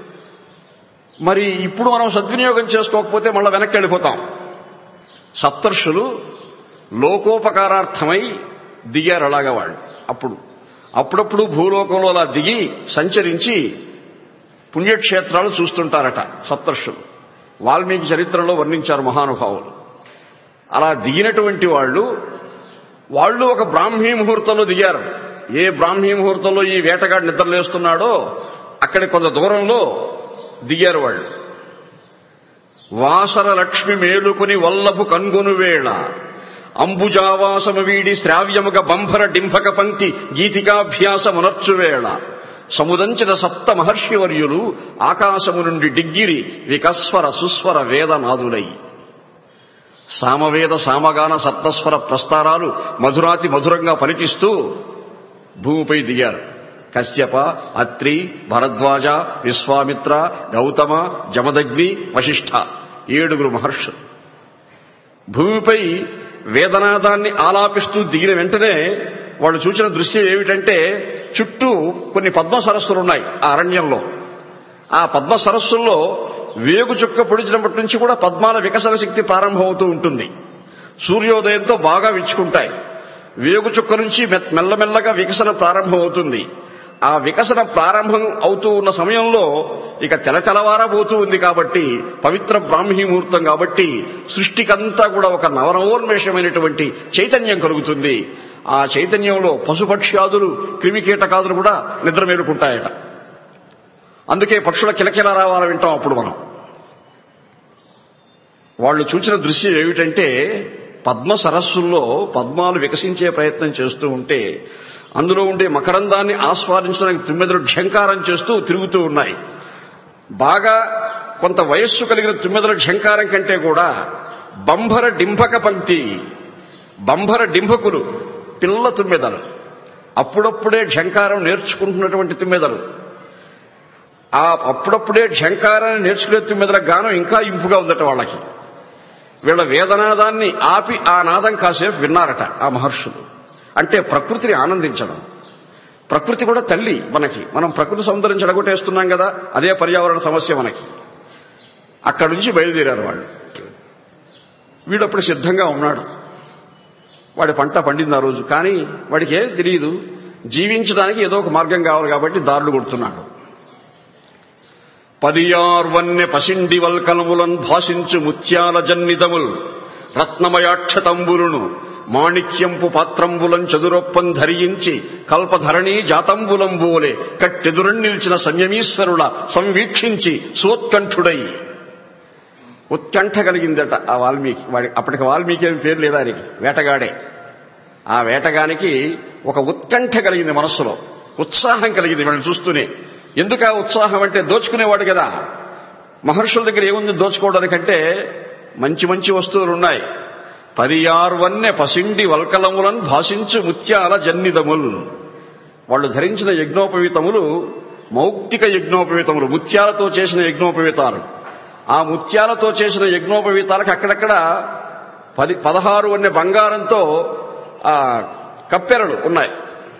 S3: మరి ఇప్పుడు మనం సద్వినియోగం చేసుకోకపోతే మళ్ళీ వెనక్కి వెళ్ళిపోతాం సప్తర్షులు లోకోపకారార్థమై దిగారు అలాగా వాళ్ళు అప్పుడు అప్పుడప్పుడు భూలోకంలో అలా దిగి సంచరించి పుణ్యక్షేత్రాలు చూస్తుంటారట సప్తర్షులు వాల్మీకి చరిత్రలో వర్ణించారు మహానుభావులు అలా దిగినటువంటి వాళ్ళు వాళ్ళు ఒక బ్రాహ్మీ ముహూర్తంలో దిగారు ఏ బ్రాహ్మీ ముహూర్తంలో ఈ వేటగాడు నిద్రలేస్తున్నాడో అక్కడి కొంత దూరంలో దిగారు వాళ్ళు వాసర లక్ష్మి మేలుకుని వల్లభు కన్గొను వేళ అంబుజావాసము వీడి శ్రావ్యముగ బంభర డింభక పంక్తి గీతికాభ్యాసమునర్చువేళ సముదంచిత సప్త మహర్షివర్యులు ఆకాశము నుండి డిగ్గిరి వికస్వర సుస్వర వేదనాదులై సామవేద సామగాన సప్తస్వర ప్రస్తారాలు మధురాతి మధురంగా పలికిస్తూ భూమిపై దిగారు కశ్యప అత్రి భరద్వాజ విశ్వామిత్ర గౌతమ జమదగ్ని వశిష్ఠ ఏడుగురు మహర్షులు భూమిపై వేదనాదాన్ని ఆలాపిస్తూ దిగిన వెంటనే వాళ్ళు చూసిన దృశ్యం ఏమిటంటే చుట్టూ కొన్ని పద్మ సరస్సులు ఉన్నాయి ఆ అరణ్యంలో ఆ పద్మ సరస్సుల్లో వేగు చుక్క పొడిచినప్పటి నుంచి కూడా పద్మాల వికసన శక్తి ప్రారంభమవుతూ ఉంటుంది సూర్యోదయంతో బాగా విచ్చుకుంటాయి వేగు చుక్క నుంచి మె- మెల్లమెల్లగా వికసన ప్రారంభమవుతుంది ఆ వికసన ప్రారంభం అవుతూ ఉన్న సమయంలో ఇక తెల తెలవారబోతూ ఉంది కాబట్టి పవిత్ర బ్రాహ్మీ ముహూర్తం కాబట్టి సృష్టికంతా కూడా ఒక నవనవోన్మేషమైనటువంటి చైతన్యం కలుగుతుంది ఆ చైతన్యంలో పశుపక్ష్యాదులు క్రిమికీటకాదులు కూడా నిద్ర మేలుకుంటాయట అందుకే పక్షుల కిలకిల రావాలని వింటాం అప్పుడు మనం వాళ్ళు చూసిన దృశ్యం ఏమిటంటే పద్మ సరస్సుల్లో పద్మాలు వికసించే ప్రయత్నం చేస్తూ ఉంటే అందులో ఉండే మకరందాన్ని ఆస్వాదించడానికి తుమ్మెదలు ఝంకారం చేస్తూ తిరుగుతూ ఉన్నాయి బాగా కొంత వయస్సు కలిగిన తుమ్మెదల ఝంకారం కంటే కూడా బంభర డింభక పంక్తి బంభర డింభకులు పిల్ల తుమ్మెదలు అప్పుడప్పుడే ఝంకారం నేర్చుకుంటున్నటువంటి తుమ్మెదలు ఆ అప్పుడప్పుడే ఝంకారాన్ని నేర్చుకునే తుమ్మెదల గానం ఇంకా ఇంపుగా ఉందట వాళ్ళకి వీళ్ళ వేదనాదాన్ని ఆపి ఆ నాదం కాసేపు విన్నారట ఆ మహర్షులు అంటే ప్రకృతిని ఆనందించడం ప్రకృతి కూడా తల్లి మనకి మనం ప్రకృతి సౌందర్యం చెడగొట్టేస్తున్నాం కదా అదే పర్యావరణ సమస్య మనకి అక్కడి నుంచి బయలుదేరారు వాళ్ళు వీడప్పుడు సిద్ధంగా ఉన్నాడు వాడి పంట పండింది ఆ రోజు కానీ వాడికి ఏం తెలియదు జీవించడానికి ఏదో ఒక మార్గం కావాలి కాబట్టి దారులు కొడుతున్నాడు పదియార్వన్య పసిండి వల్కలములన్ భాషించు ముత్యాల జన్నిదముల్ రత్నమయాక్షతంబులును మాణిక్యంపు పాత్రంబులం చదురొప్పం ధరించి కల్పధరణీ జాతంబులంబోలే కట్టెదురు నిలిచిన సంయమీశ్వరుల సంవీక్షించి సోత్కంఠుడై ఉత్కంఠ కలిగిందట ఆ వాల్మీకి వాడి అప్పటికి వాల్మీకి అని పేరు లేదా ఆయనకి వేటగాడే ఆ వేటగానికి ఒక ఉత్కంఠ కలిగింది మనస్సులో ఉత్సాహం కలిగింది వీళ్ళని చూస్తూనే ఎందుకు ఆ ఉత్సాహం అంటే దోచుకునేవాడు కదా మహర్షుల దగ్గర ఏముంది దోచుకోవడానికంటే మంచి మంచి వస్తువులు ఉన్నాయి పదియార్వన్య పసిండి వల్కలములను భాషించు ముత్యాల జన్నిదములు వాళ్ళు ధరించిన యజ్ఞోపవీతములు మౌక్తిక యజ్ఞోపవీతములు ముత్యాలతో చేసిన యజ్ఞోపవీతాలు ఆ ముత్యాలతో చేసిన యజ్ఞోపవీతాలకు అక్కడక్కడ పది పదహారు అనే బంగారంతో ఆ కప్పెరలు ఉన్నాయి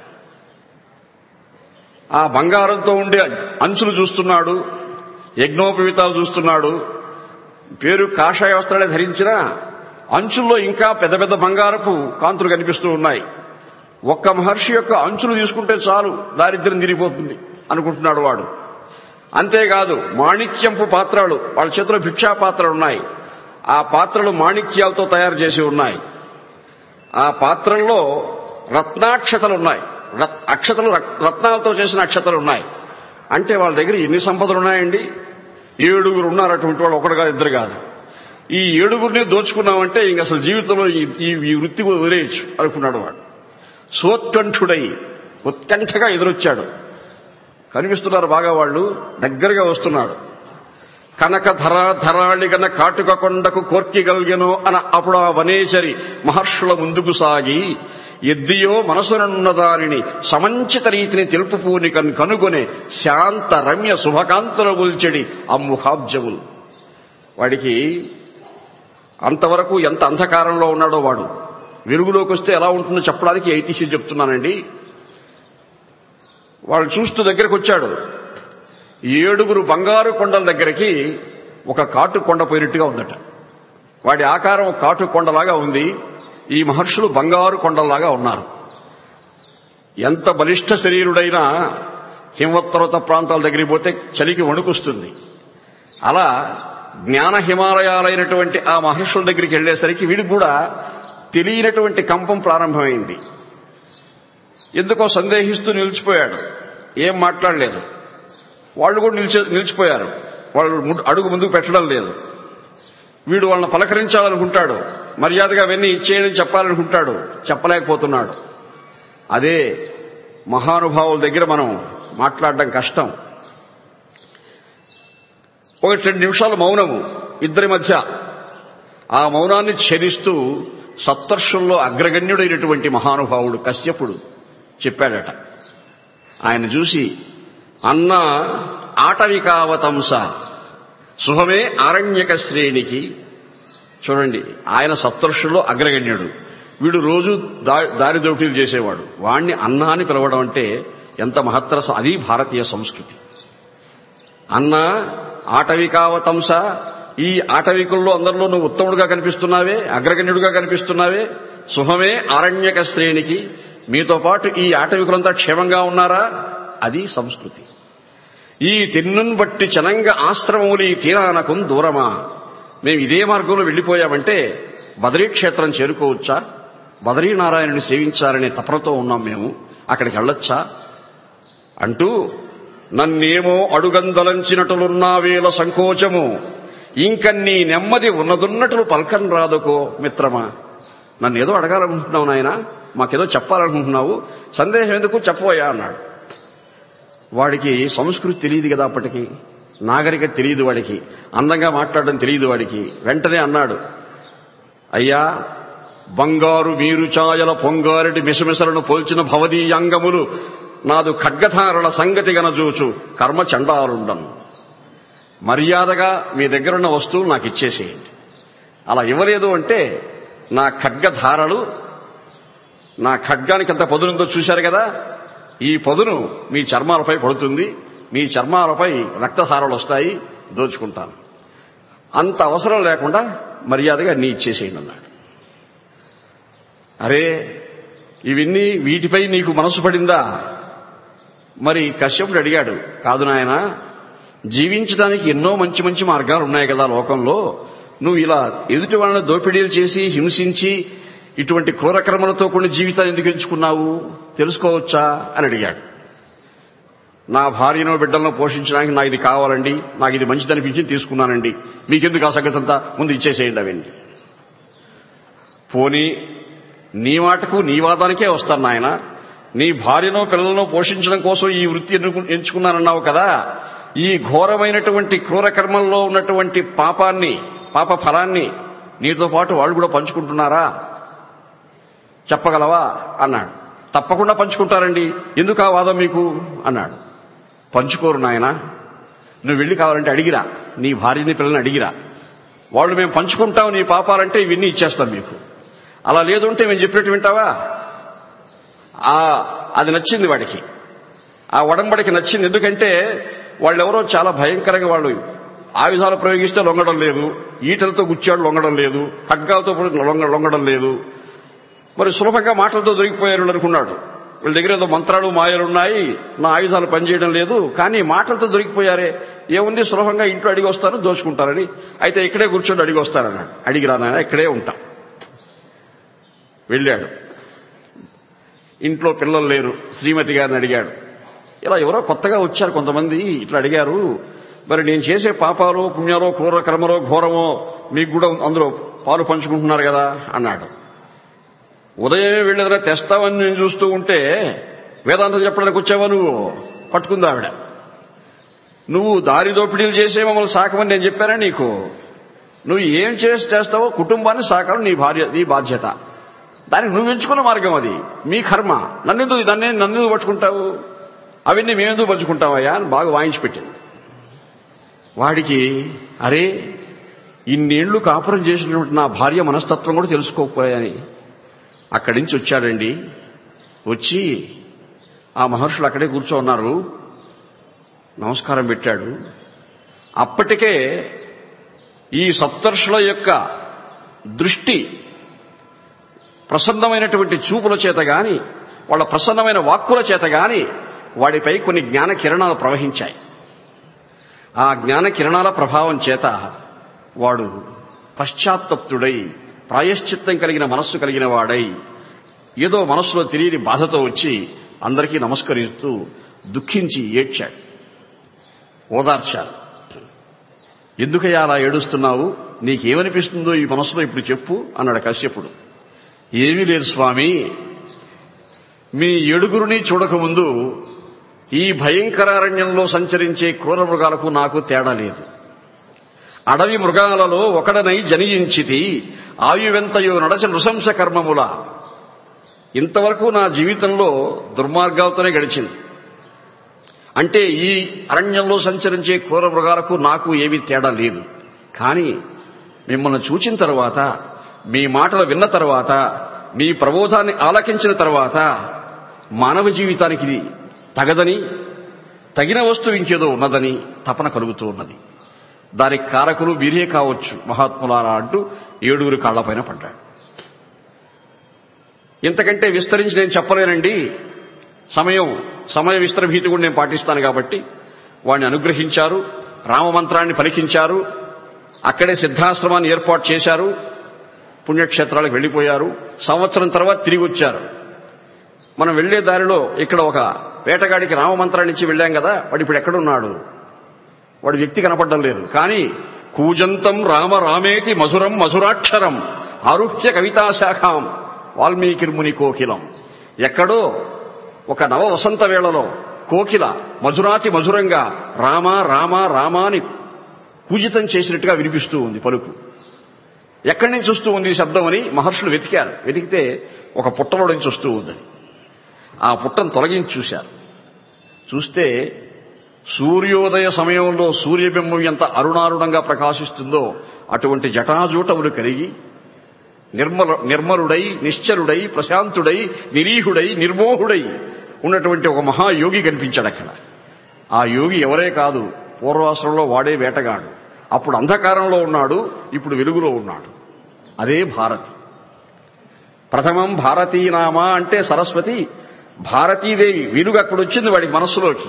S3: ఆ బంగారంతో ఉండే అంచులు చూస్తున్నాడు యజ్ఞోపవీతాలు చూస్తున్నాడు పేరు కాషాయ వస్త్రాలే ధరించినా అంచుల్లో ఇంకా పెద్ద పెద్ద బంగారపు కాంతులు కనిపిస్తూ ఉన్నాయి ఒక్క మహర్షి యొక్క అంచులు తీసుకుంటే చాలు దారిద్ర్యం తిరిగిపోతుంది అనుకుంటున్నాడు వాడు అంతేకాదు మాణిక్యంపు పాత్రలు వాళ్ళ చేతిలో భిక్షా పాత్రలు ఉన్నాయి ఆ పాత్రలు మాణిక్యాలతో తయారు చేసి ఉన్నాయి ఆ పాత్రల్లో రత్నాక్షతలు ఉన్నాయి రత్- అక్షతలు రక్- రత్నాలతో చేసిన అక్షతలు ఉన్నాయి అంటే వాళ్ళ దగ్గర ఎన్ని సంపదలు ఉన్నాయండి ఏడుగురు ఉన్నారు అటువంటి వాళ్ళు ఒకడు కాదు ఇద్దరు కాదు ఈ ఏడుగురిని దోచుకున్నామంటే ఇంక అసలు జీవితంలో ఈ- ఈ ఈ వృత్తి కూడా వదిలేయచ్చు అనుకున్నాడు వాడు సోత్కంఠుడై ఉత్కంఠగా ఎదురొచ్చాడు కనిపిస్తున్నారు బాగా వాళ్ళు దగ్గరగా వస్తున్నాడు కనక ధర ధరాళిగన కాటుక కొండకు కోర్కిగల్గెను అన అప్పుడు ఆ వనేచరి మహర్షుల ముందుకు సాగి ఎద్దియో మనసునున్న దానిని సమంచిత రీతిని తెలుపు పూనికన్ కనుగొనే శాంత రమ్య శుభకాంతుల ఉల్చెడి అమ్ముఖాబ్జములు వాడికి అంతవరకు ఎంత అంధకారంలో ఉన్నాడో వాడు వెలుగులోకి వస్తే ఎలా ఉంటుందో చెప్పడానికి ఐతిహ్యం చెప్తున్నానండి వాళ్ళు చూస్తూ దగ్గరకు వచ్చాడు ఏడుగురు బంగారు కొండల దగ్గరికి ఒక కాటు కొండ పోయినట్టుగా ఉందట వాడి ఆకారం ఒక కాటు కొండలాగా ఉంది ఈ మహర్షులు బంగారు కొండలాగా ఉన్నారు ఎంత బలిష్ట శరీరుడైనా హిమవత్పర్వత ప్రాంతాల దగ్గరికి పోతే చలికి వణుకొస్తుంది అలా జ్ఞాన హిమాలయాలైనటువంటి ఆ మహర్షుల దగ్గరికి వెళ్లేసరికి వీడికి కూడా తెలియనటువంటి కంపం ప్రారంభమైంది ఎందుకో సందేహిస్తూ నిలిచిపోయాడు ఏం మాట్లాడలేదు వాళ్ళు కూడా నిలిచి నిలిచిపోయారు వాళ్ళు ము- అడుగు ముందుకు పెట్టడం లేదు వీడు వాళ్ళని పలకరించాలనుకుంటాడు మర్యాదగా అవన్నీ ఇచ్చేయని చెప్పాలనుకుంటాడు చెప్పలేకపోతున్నాడు అదే మహానుభావుల దగ్గర మనం మాట్లాడడం కష్టం ఒకటి రెండు నిమిషాలు మౌనము ఇద్దరి మధ్య ఆ మౌనాన్ని ఛేదిస్తూ సప్తర్షుల్లో అగ్రగణ్యుడైనటువంటి మహానుభావుడు కశ్యపుడు చెప్పాడట ఆయన చూసి అన్న ఆటవికావతంస సుహమే ఆరణ్యక శ్రేణికి చూడండి ఆయన సప్తర్షుల్లో అగ్రగణ్యుడు వీడు రోజు దా- దారి దోపిడీలు చేసేవాడు వాణ్ణి అన్న అని పిలవడం అంటే ఎంత మహత్తర స- అది భారతీయ సంస్కృతి అన్న ఆటవికావతంస ఈ ఆటవికుల్లో అందరిలో నువ్వు ఉత్తముడుగా కనిపిస్తున్నావే అగ్రగణ్యుడుగా కనిపిస్తున్నావే సుహమే ఆరణ్యక శ్రేణికి మీతో పాటు ఈ ఆటవికులంతా క్షేమంగా ఉన్నారా అది సంస్కృతి ఈ తిన్నున్ బట్టి చనంగ ఆశ్రమములు ఈ తీరానకు దూరమా మేము ఇదే మార్గంలో వెళ్లిపోయామంటే బదరీ క్షేత్రం చేరుకోవచ్చా బదరీనారాయణుని సేవించాలనే తపనతో ఉన్నాం మేము అక్కడికి వెళ్ళొచ్చా అంటూ నన్నేమో అడుగందలంచినట్లున్నా వేల సంకోచము ఇంక నీ నెమ్మది ఉన్నదున్నట్లు పల్కన్ రాదుకో మిత్రమా నన్ను ఏదో అడగాలనుకుంటున్నావు నాయన మాకేదో చెప్పాలనుకుంటున్నావు సందేహం ఎందుకు చెప్పబోయా అన్నాడు వాడికి సంస్కృతి తెలియదు కదా అప్పటికి నాగరికత తెలియదు వాడికి అందంగా మాట్లాడడం తెలియదు వాడికి వెంటనే అన్నాడు అయ్యా బంగారు మీరు ఛాయల పొంగారెడ్డి మిసమిసలను పోల్చిన భవదీయాంగములు నాదు ఖడ్గధారణ సంగతి గనజూచు కర్మ చండారుండను మర్యాదగా మీ దగ్గరున్న వస్తువులు నాకు ఇచ్చేసేయండి అలా ఇవ్వలేదు అంటే నా ఖడ్గధారలు నా ఖడ్గానికి ఎంత పదునుందో చూశారు కదా ఈ పదును మీ చర్మాలపై పడుతుంది మీ చర్మాలపై రక్తధారలు వస్తాయి దోచుకుంటాను అంత అవసరం లేకుండా మర్యాదగా నీ ఇచ్చేసేయండి అన్నాడు అరే ఇవన్నీ వీటిపై నీకు మనసు పడిందా మరి కశ్యపుడు అడిగాడు కాదు నాయన జీవించడానికి ఎన్నో మంచి మంచి మార్గాలు ఉన్నాయి కదా లోకంలో నువ్వు ఇలా ఎదుటి వాళ్ళని దోపిడీలు చేసి హింసించి ఇటువంటి క్రూరకర్మలతో కూడిన జీవితాన్ని ఎందుకు ఎంచుకున్నావు తెలుసుకోవచ్చా అని అడిగాడు నా భార్యనో బిడ్డలను పోషించడానికి నాకు ఇది కావాలండి నాకు ఇది మంచిదనిపించి తీసుకున్నానండి మీకెందుకు ఆ సంగతి అంతా ముందు ఇచ్చేసేయండి అవండి పోనీ నీ మాటకు నీ వాదానికే వస్తాను నాయన నీ భార్యనో పిల్లలను పోషించడం కోసం ఈ వృత్తి ఎన్నుకు- ఎంచుకున్నానన్నావు కదా ఈ ఘోరమైనటువంటి క్రూర కర్మల్లో ఉన్నటువంటి పాపాన్ని పాప ఫలాన్ని నీతో పాటు వాళ్ళు కూడా పంచుకుంటున్నారా చెప్పగలవా అన్నాడు తప్పకుండా పంచుకుంటారండి ఎందుకు ఆ వాదం మీకు అన్నాడు పంచుకోరు నాయన నువ్వు వెళ్ళి కావాలంటే అడిగిరా నీ భార్యని పిల్లల్ని అడిగిరా వాళ్ళు మేము పంచుకుంటాం నీ పాపాలంటే ఇవన్నీ ఇచ్చేస్తాం మీకు అలా లేదు అంటే మేము చెప్పినట్టు వింటావా ఆ అది నచ్చింది వాడికి ఆ ఒడంబడికి నచ్చింది ఎందుకంటే వాళ్ళెవరో చాలా భయంకరంగా వాళ్ళు ఆయుధాలు ప్రయోగిస్తే లొంగడం లేదు ఈటలతో గుచ్చాడు లొంగడం లేదు ఖడ్గాలతో లొంగ లొంగడం లేదు మరి సులభంగా మాటలతో దొరికిపోయారు అనుకున్నాడు వీళ్ళ దగ్గర ఏదో మంత్రాలు మాయలు ఉన్నాయి నా ఆయుధాలు పనిచేయడం లేదు కానీ మాటలతో దొరికిపోయారే ఏముంది సులభంగా ఇంట్లో అడిగి వస్తాను దోచుకుంటారని అయితే ఇక్కడే కూర్చొని అడిగి వస్తారన్నాడు అడిగి రానాయన ఇక్కడే ఉంటాం వెళ్ళాడు ఇంట్లో పిల్లలు లేరు శ్రీమతి గారిని అడిగాడు ఇలా ఎవరో కొత్తగా వచ్చారు కొంతమంది ఇట్లా అడిగారు మరి నేను చేసే పాపాలు పుణ్యాలో క్రూర కర్మలో ఘోరమో మీకు కూడా అందులో పాలు పంచుకుంటున్నారు కదా అన్నాడు ఉదయమే వెళ్ళేదన్నా తెస్తావని నేను చూస్తూ ఉంటే వేదాంతం చెప్పడానికి వచ్చావా నువ్వు పట్టుకుందా ఆవిడ నువ్వు దారి దోపిడీలు చేసే మమ్మల్ని సాకమని నేను చెప్పానా నీకు నువ్వు ఏం చేసి చేస్తావో కుటుంబాన్ని సాకాలం నీ భార్య నీ బాధ్యత దానికి నువ్వు ఎంచుకున్న మార్గం అది మీ కర్మ నన్నెందుకు దాన్ని నన్నెందుకు పట్టుకుంటావు అవన్నీ మేమెందుకు పంచుకుంటామయ్యా అని బాగా వాయించి పెట్టింది వాడికి అరే ఇన్నేళ్లు కాపురం చేసినటువంటి నా భార్య మనస్తత్వం కూడా తెలుసుకోకపోయాని అక్కడి నుంచి వచ్చాడండి వచ్చి ఆ మహర్షులు అక్కడే కూర్చో ఉన్నారు నమస్కారం పెట్టాడు అప్పటికే ఈ సప్తర్షుల యొక్క దృష్టి ప్రసన్నమైనటువంటి చూపుల చేత గాని వాళ్ళ ప్రసన్నమైన వాక్కుల చేత గాని వాడిపై కొన్ని జ్ఞాన కిరణాలు ప్రవహించాయి ఆ జ్ఞాన కిరణాల ప్రభావం చేత వాడు పశ్చాత్తప్తుడై ప్రాయశ్చిత్తం కలిగిన మనస్సు కలిగిన వాడై ఏదో మనస్సులో తెలియని బాధతో వచ్చి అందరికీ నమస్కరిస్తూ దుఃఖించి ఏడ్చాడు ఓదార్చారు ఎందుకయ్యా అలా ఏడుస్తున్నావు నీకేమనిపిస్తుందో ఈ మనసులో ఇప్పుడు చెప్పు అన్నాడు కశ్యపుడు ఏమీ లేదు స్వామి మీ ఏడుగురిని చూడకముందు ఈ భయంకరారణ్యంలో సంచరించే క్రూర మృగాలకు నాకు తేడా లేదు అడవి మృగాలలో ఒకడనై జనియించితి ఆయువెంతయో నడచ నృశంస కర్మముల ఇంతవరకు నా జీవితంలో దుర్మార్గాలతోనే గడిచింది అంటే ఈ అరణ్యంలో సంచరించే క్రూర మృగాలకు నాకు ఏమీ తేడా లేదు కానీ మిమ్మల్ని చూచిన తర్వాత మీ మాటలు విన్న తర్వాత మీ ప్రబోధాన్ని ఆలకించిన తర్వాత మానవ జీవితానికి ఇది తగదని తగిన వస్తువు ఇంకేదో ఉన్నదని తపన కలుగుతూ ఉన్నది దానికి కారకులు మీరే కావచ్చు మహాత్ములారా అంటూ ఏడుగురు కాళ్లపైన పడ్డాడు ఇంతకంటే విస్తరించి నేను చెప్పలేనండి సమయం సమయ విస్తరభీతి కూడా నేను పాటిస్తాను కాబట్టి వాడిని అనుగ్రహించారు రామమంత్రాన్ని పలికించారు అక్కడే సిద్ధాశ్రమాన్ని ఏర్పాటు చేశారు పుణ్యక్షేత్రాలకు వెళ్లిపోయారు సంవత్సరం తర్వాత తిరిగి వచ్చారు మనం వెళ్లే దారిలో ఇక్కడ ఒక వేటగాడికి రామమంత్రాన్ని ఇచ్చి వెళ్ళాం కదా వాడు ఇప్పుడు ఎక్కడున్నాడు వాడు వ్యక్తి కనపడడం లేదు కానీ కూజంతం రామ రామేతి మధురం మధురాక్షరం ఆరుహ్య కవితాశాఖాం వాల్మీకిర్ముని కోకిలం ఎక్కడో ఒక నవ వసంత వేళలో కోకిల మధురాతి మధురంగా రామ రామ రామ అని పూజితం చేసినట్టుగా వినిపిస్తూ ఉంది పలుకు ఎక్కడి నుంచి వస్తూ ఉంది ఈ శబ్దం అని మహర్షులు వెతికారు వెతికితే ఒక పుట్టలో నుంచి వస్తూ ఉందని ఆ పుట్టను తొలగించి చూశారు చూస్తే సూర్యోదయ సమయంలో సూర్యబింబం ఎంత అరుణారుణంగా ప్రకాశిస్తుందో అటువంటి జటాజూటములు కలిగి నిర్మల నిర్మలుడై నిశ్చలుడై ప్రశాంతుడై నిరీహుడై నిర్మోహుడై ఉన్నటువంటి ఒక మహాయోగి కనిపించాడు అక్కడ ఆ యోగి ఎవరే కాదు పూర్వాశ్రంలో వాడే వేటగాడు అప్పుడు అంధకారంలో ఉన్నాడు ఇప్పుడు వెలుగులో ఉన్నాడు అదే భారతి ప్రథమం భారతీనామ అంటే సరస్వతి భారతీదేవి వెలుగు అక్కడ వచ్చింది వాడికి మనస్సులోకి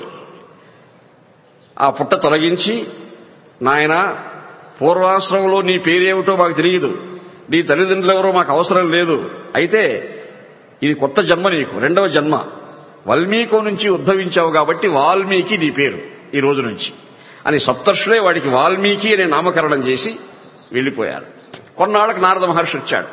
S3: ఆ పుట్ట తొలగించి నాయన పూర్వాశ్రమంలో నీ పేరేమిటో మాకు తెలియదు నీ తల్లిదండ్రులు ఎవరో మాకు అవసరం లేదు అయితే ఇది కొత్త జన్మ నీకు రెండవ జన్మ వాల్మీకో నుంచి ఉద్భవించావు కాబట్టి వాల్మీకి నీ పేరు ఈ రోజు నుంచి అని సప్తర్షులే వాడికి వాల్మీకి అనే నామకరణం చేసి వెళ్లిపోయారు కొన్నాళ్ళకి నారద మహర్షి వచ్చాడు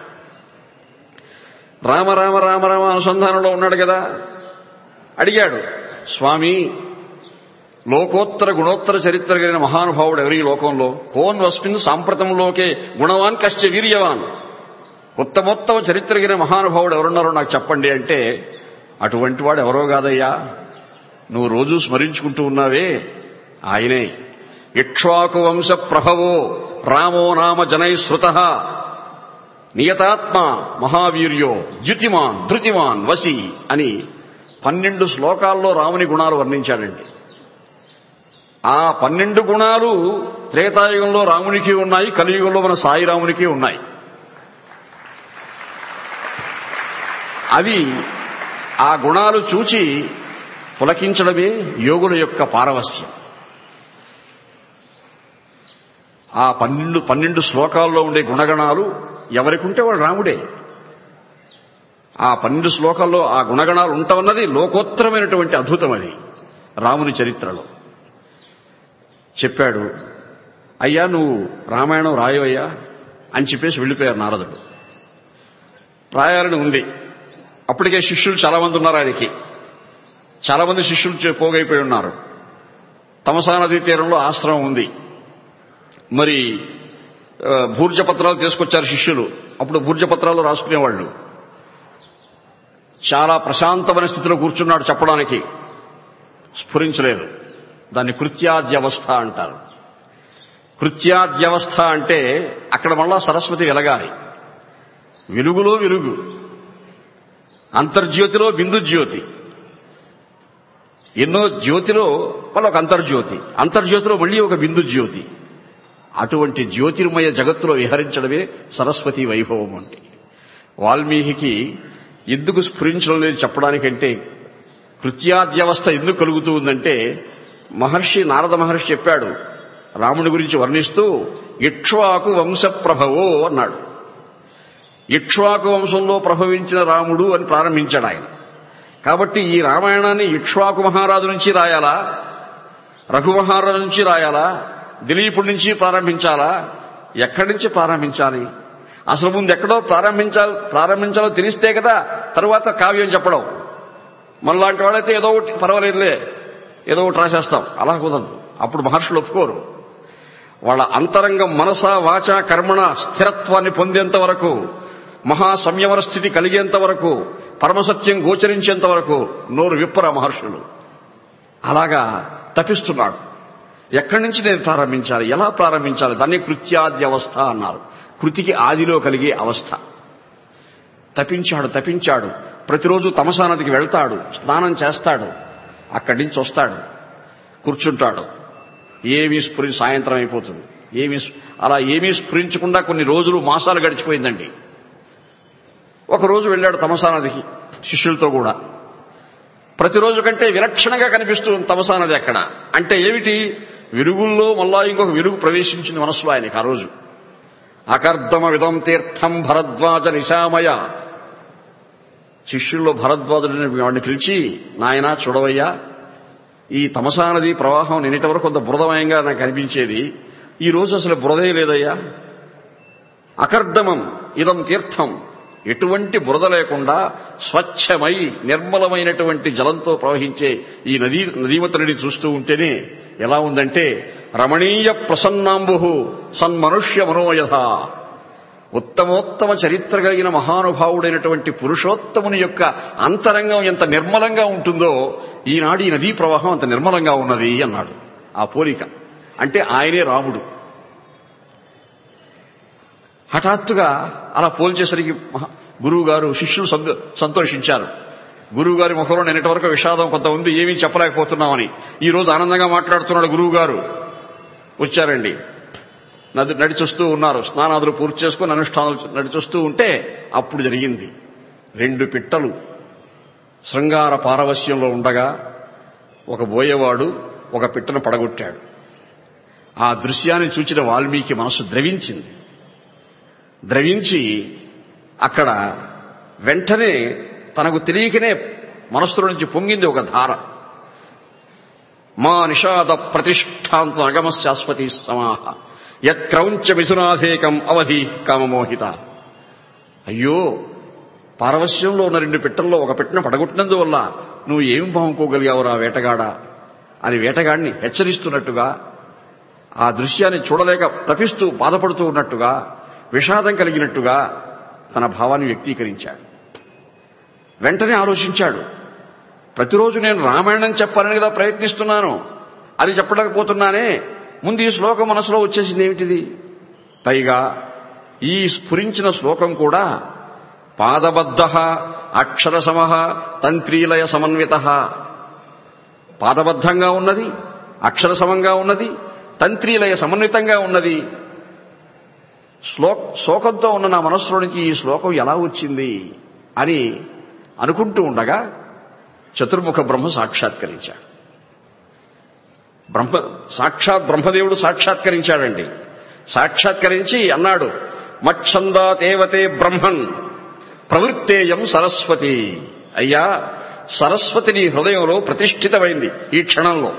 S3: రామ రామ రామ రామ అనుసంధానంలో ఉన్నాడు కదా అడిగాడు స్వామి లోకోత్తర గుణోత్తర చరిత్ర కలిగిన మహానుభావుడు ఎవరి లోకంలో కోన్ వస్మిన్ సాంప్రతంలోకే గుణవాన్ కశ్చ వీర్యవాన్ ఉత్తమోత్తమ చరిత్ర కలిగిన మహానుభావుడు ఎవరున్నారో నాకు చెప్పండి అంటే అటువంటి వాడు ఎవరో కాదయ్యా నువ్వు రోజు స్మరించుకుంటూ ఉన్నావే ఆయనే ఇక్ష్వాకు వంశ ప్రభవో రామో నామ జనై శృత నియతాత్మ మహావీర్యో ద్యుతిమాన్ ధృతిమాన్ వసి అని పన్నెండు శ్లోకాల్లో రాముని గుణాలు వర్ణించాడండి ఆ పన్నెండు గుణాలు త్రేతాయుగంలో రామునికి ఉన్నాయి కలియుగంలో మన సాయి రామునికి ఉన్నాయి అవి ఆ గుణాలు చూచి పులకించడమే యోగుల యొక్క పారవస్యం ఆ పన్నెండు పన్నెండు శ్లోకాల్లో ఉండే గుణగణాలు ఎవరికుంటే వాడు రాముడే ఆ పన్నెండు శ్లోకాల్లో ఆ గుణగణాలు ఉంటామన్నది లోకోత్తరమైనటువంటి అద్భుతం అది రాముని చరిత్రలో చెప్పాడు అయ్యా నువ్వు రామాయణం రాయవయ్యా అని చెప్పేసి వెళ్ళిపోయారు నారదుడు రాయాలని ఉంది అప్పటికే శిష్యులు చాలా మంది ఉన్నారు ఆయనకి చాలా మంది శిష్యులు చే- పోగైపోయి ఉన్నారు తమసా నదీ తీరంలో ఆశ్రమం ఉంది మరి ఆ, భూర్జపత్రాలు తీసుకొచ్చారు శిష్యులు అప్పుడు భూర్జపత్రాలు రాసుకునేవాళ్ళు చాలా ప్రశాంతమైన స్థితిలో కూర్చున్నాడు చెప్పడానికి స్ఫురించలేదు దాన్ని కృత్యాద్యవస్థ అంటారు కృత్యాద్యవస్థ అంటే అక్కడ మళ్ళా సరస్వతి వెలగాలి వెలుగులో వెలుగు అంతర్జ్యోతిలో బిందు జ్యోతి ఎన్నో జ్యోతిలో మళ్ళీ ఒక అంతర్జ్యోతి అంతర్జ్యోతిలో మళ్ళీ ఒక బిందు జ్యోతి అటువంటి జ్యోతిర్మయ జగత్తులో విహరించడమే సరస్వతి వైభవం అంటే వాల్మీకి ఎందుకు స్ఫురించడం లేదు చెప్పడానికంటే కృత్యాద్యవస్థ ఎందుకు కలుగుతూ ఉందంటే మహర్షి నారద మహర్షి చెప్పాడు రాముడి గురించి వర్ణిస్తూ ఇక్ష్వాకు వంశ ప్రభవో అన్నాడు ఇక్ష్వాకు వంశంలో ప్రభవించిన రాముడు అని ప్రారంభించాడు ఆయన కాబట్టి ఈ రామాయణాన్ని ఇక్ష్వాకు మహారాజు నుంచి రాయాలా రఘు మహారాజు నుంచి రాయాలా దిలీపుడి నుంచి ప్రారంభించాలా ఎక్కడి నుంచి ప్రారంభించాలి అసలు ముందు ఎక్కడో ప్రారంభించాలి ప్రారంభించాలో తెలిస్తే కదా తరువాత కావ్యం చెప్పడం మనలాంటి వాళ్ళైతే ఏదో ఒకటి పర్వాలేదులే ఏదో ఒకటి రాసేస్తాం అలా కుదరదు అప్పుడు మహర్షులు ఒప్పుకోరు వాళ్ళ అంతరంగం మనస వాచ కర్మణ స్థిరత్వాన్ని పొందేంత వరకు మహా సంయమన స్థితి కలిగేంత వరకు పరమసత్యం గోచరించేంత వరకు నోరు విప్పర మహర్షులు అలాగా తపిస్తున్నాడు ఎక్కడి నుంచి నేను ప్రారంభించాలి ఎలా ప్రారంభించాలి దాన్ని కృత్యాది అవస్థ అన్నారు కృతికి ఆదిలో కలిగే అవస్థ తపించాడు తపించాడు ప్రతిరోజు తమసా నదికి వెళ్తాడు స్నానం చేస్తాడు అక్కడి నుంచి వస్తాడు కూర్చుంటాడు ఏమీ స్ఫురి సాయంత్రం అయిపోతుంది ఏమీ స్ఫు- అలా ఏమీ స్ఫురించకుండా కొన్ని రోజులు మాసాలు గడిచిపోయిందండి ఒక రోజు వెళ్ళాడు తమసా నదికి శిష్యులతో కూడా ప్రతిరోజు కంటే విలక్షణంగా కనిపిస్తుంది తమసా నది అక్కడ అంటే ఏమిటి విరుగుల్లో మళ్ళా ఇంకొక విరుగు ప్రవేశించింది మనసులో ఆయనకి ఆ రోజు అకర్దమ విధం తీర్థం భరద్వాజ నిశామయ శిష్యుల్లో భరద్వాజుడిని వాడిని పిలిచి నాయన చూడవయ్యా ఈ తమసా నది ప్రవాహం నిన్నటి వరకు కొంత బురదమయంగా నాకు అనిపించేది ఈ రోజు అసలు బురదే లేదయ్యా అకర్దమం ఇదం తీర్థం ఎటువంటి బురద లేకుండా స్వచ్ఛమై నిర్మలమైనటువంటి జలంతో ప్రవహించే ఈ నదీ నదీమతడిని చూస్తూ ఉంటేనే ఎలా ఉందంటే రమణీయ ప్రసన్నాంబు సన్మనుష్య మనోయథ ఉత్తమోత్తమ చరిత్ర కలిగిన మహానుభావుడైనటువంటి పురుషోత్తముని యొక్క అంతరంగం ఎంత నిర్మలంగా ఉంటుందో ఈనాడు ఈ నదీ ప్రవాహం అంత నిర్మలంగా ఉన్నది అన్నాడు ఆ పోలిక అంటే ఆయనే రాముడు హఠాత్తుగా అలా పోల్చేసరికి మహా- గురువు గారు శిష్యులు సంతో- సంతోషించారు గురువు గారి ముఖంలో నిన్నటి వరకు విషాదం కొంత ఉంది ఏమీ చెప్పలేకపోతున్నామని ఈ రోజు ఆనందంగా మాట్లాడుతున్నాడు గురువు గారు వచ్చారండి నది నడిచొస్తూ ఉన్నారు స్నానాదులు పూర్తి చేసుకుని అనుష్ఠానాలు నడిచొస్తూ ఉంటే అప్పుడు జరిగింది రెండు పిట్టలు శృంగార పారవస్యంలో ఉండగా ఒక బోయేవాడు ఒక పిట్టను పడగొట్టాడు ఆ దృశ్యాన్ని చూచిన వాల్మీకి మనసు ద్రవించింది ద్రవించి అక్కడ వెంటనే తనకు తెలియకనే మనస్సులో నుంచి పొంగింది ఒక ధార మా నిషాద ప్రతిష్టాంత అగమ శాశ్వతి సమాహ యత్క్రౌంచ మిథునాధేకం అవధి కామమోహిత అయ్యో పారవశ్యంలో ఉన్న రెండు పిట్టల్లో ఒక పిట్టను పడగొట్టినందువల్ల నువ్వు ఏం బాగుకోగలిగావురా వేటగాడ అని వేటగాడిని హెచ్చరిస్తున్నట్టుగా ఆ దృశ్యాన్ని చూడలేక తపిస్తూ బాధపడుతూ ఉన్నట్టుగా విషాదం కలిగినట్టుగా తన భావాన్ని వ్యక్తీకరించాడు వెంటనే ఆలోచించాడు ప్రతిరోజు నేను రామాయణం చెప్పాలని కదా ప్రయత్నిస్తున్నాను అది చెప్పలేకపోతున్నానే ముందు ఈ శ్లోకం మనసులో వచ్చేసింది ఏమిటిది పైగా ఈ స్ఫురించిన శ్లోకం కూడా పాదబద్ధ అక్షరసమ తంత్రీలయ సమన్విత పాదబద్ధంగా ఉన్నది అక్షరసమంగా ఉన్నది తంత్రీలయ సమన్వితంగా ఉన్నది శ్లో శోకంతో ఉన్న నా మనస్సులో నుంచి ఈ శ్లోకం ఎలా వచ్చింది అని అనుకుంటూ ఉండగా చతుర్ముఖ బ్రహ్మ సాక్షాత్కరించాడు బ్రహ్మ సాక్షాత్ బ్రహ్మదేవుడు సాక్షాత్కరించాడండి సాక్షాత్కరించి అన్నాడు మచ్చందా తేవతే బ్రహ్మన్ ప్రవృత్తేయం సరస్వతి అయ్యా సరస్వతి నీ హృదయంలో ప్రతిష్ఠితమైంది ఈ క్షణంలో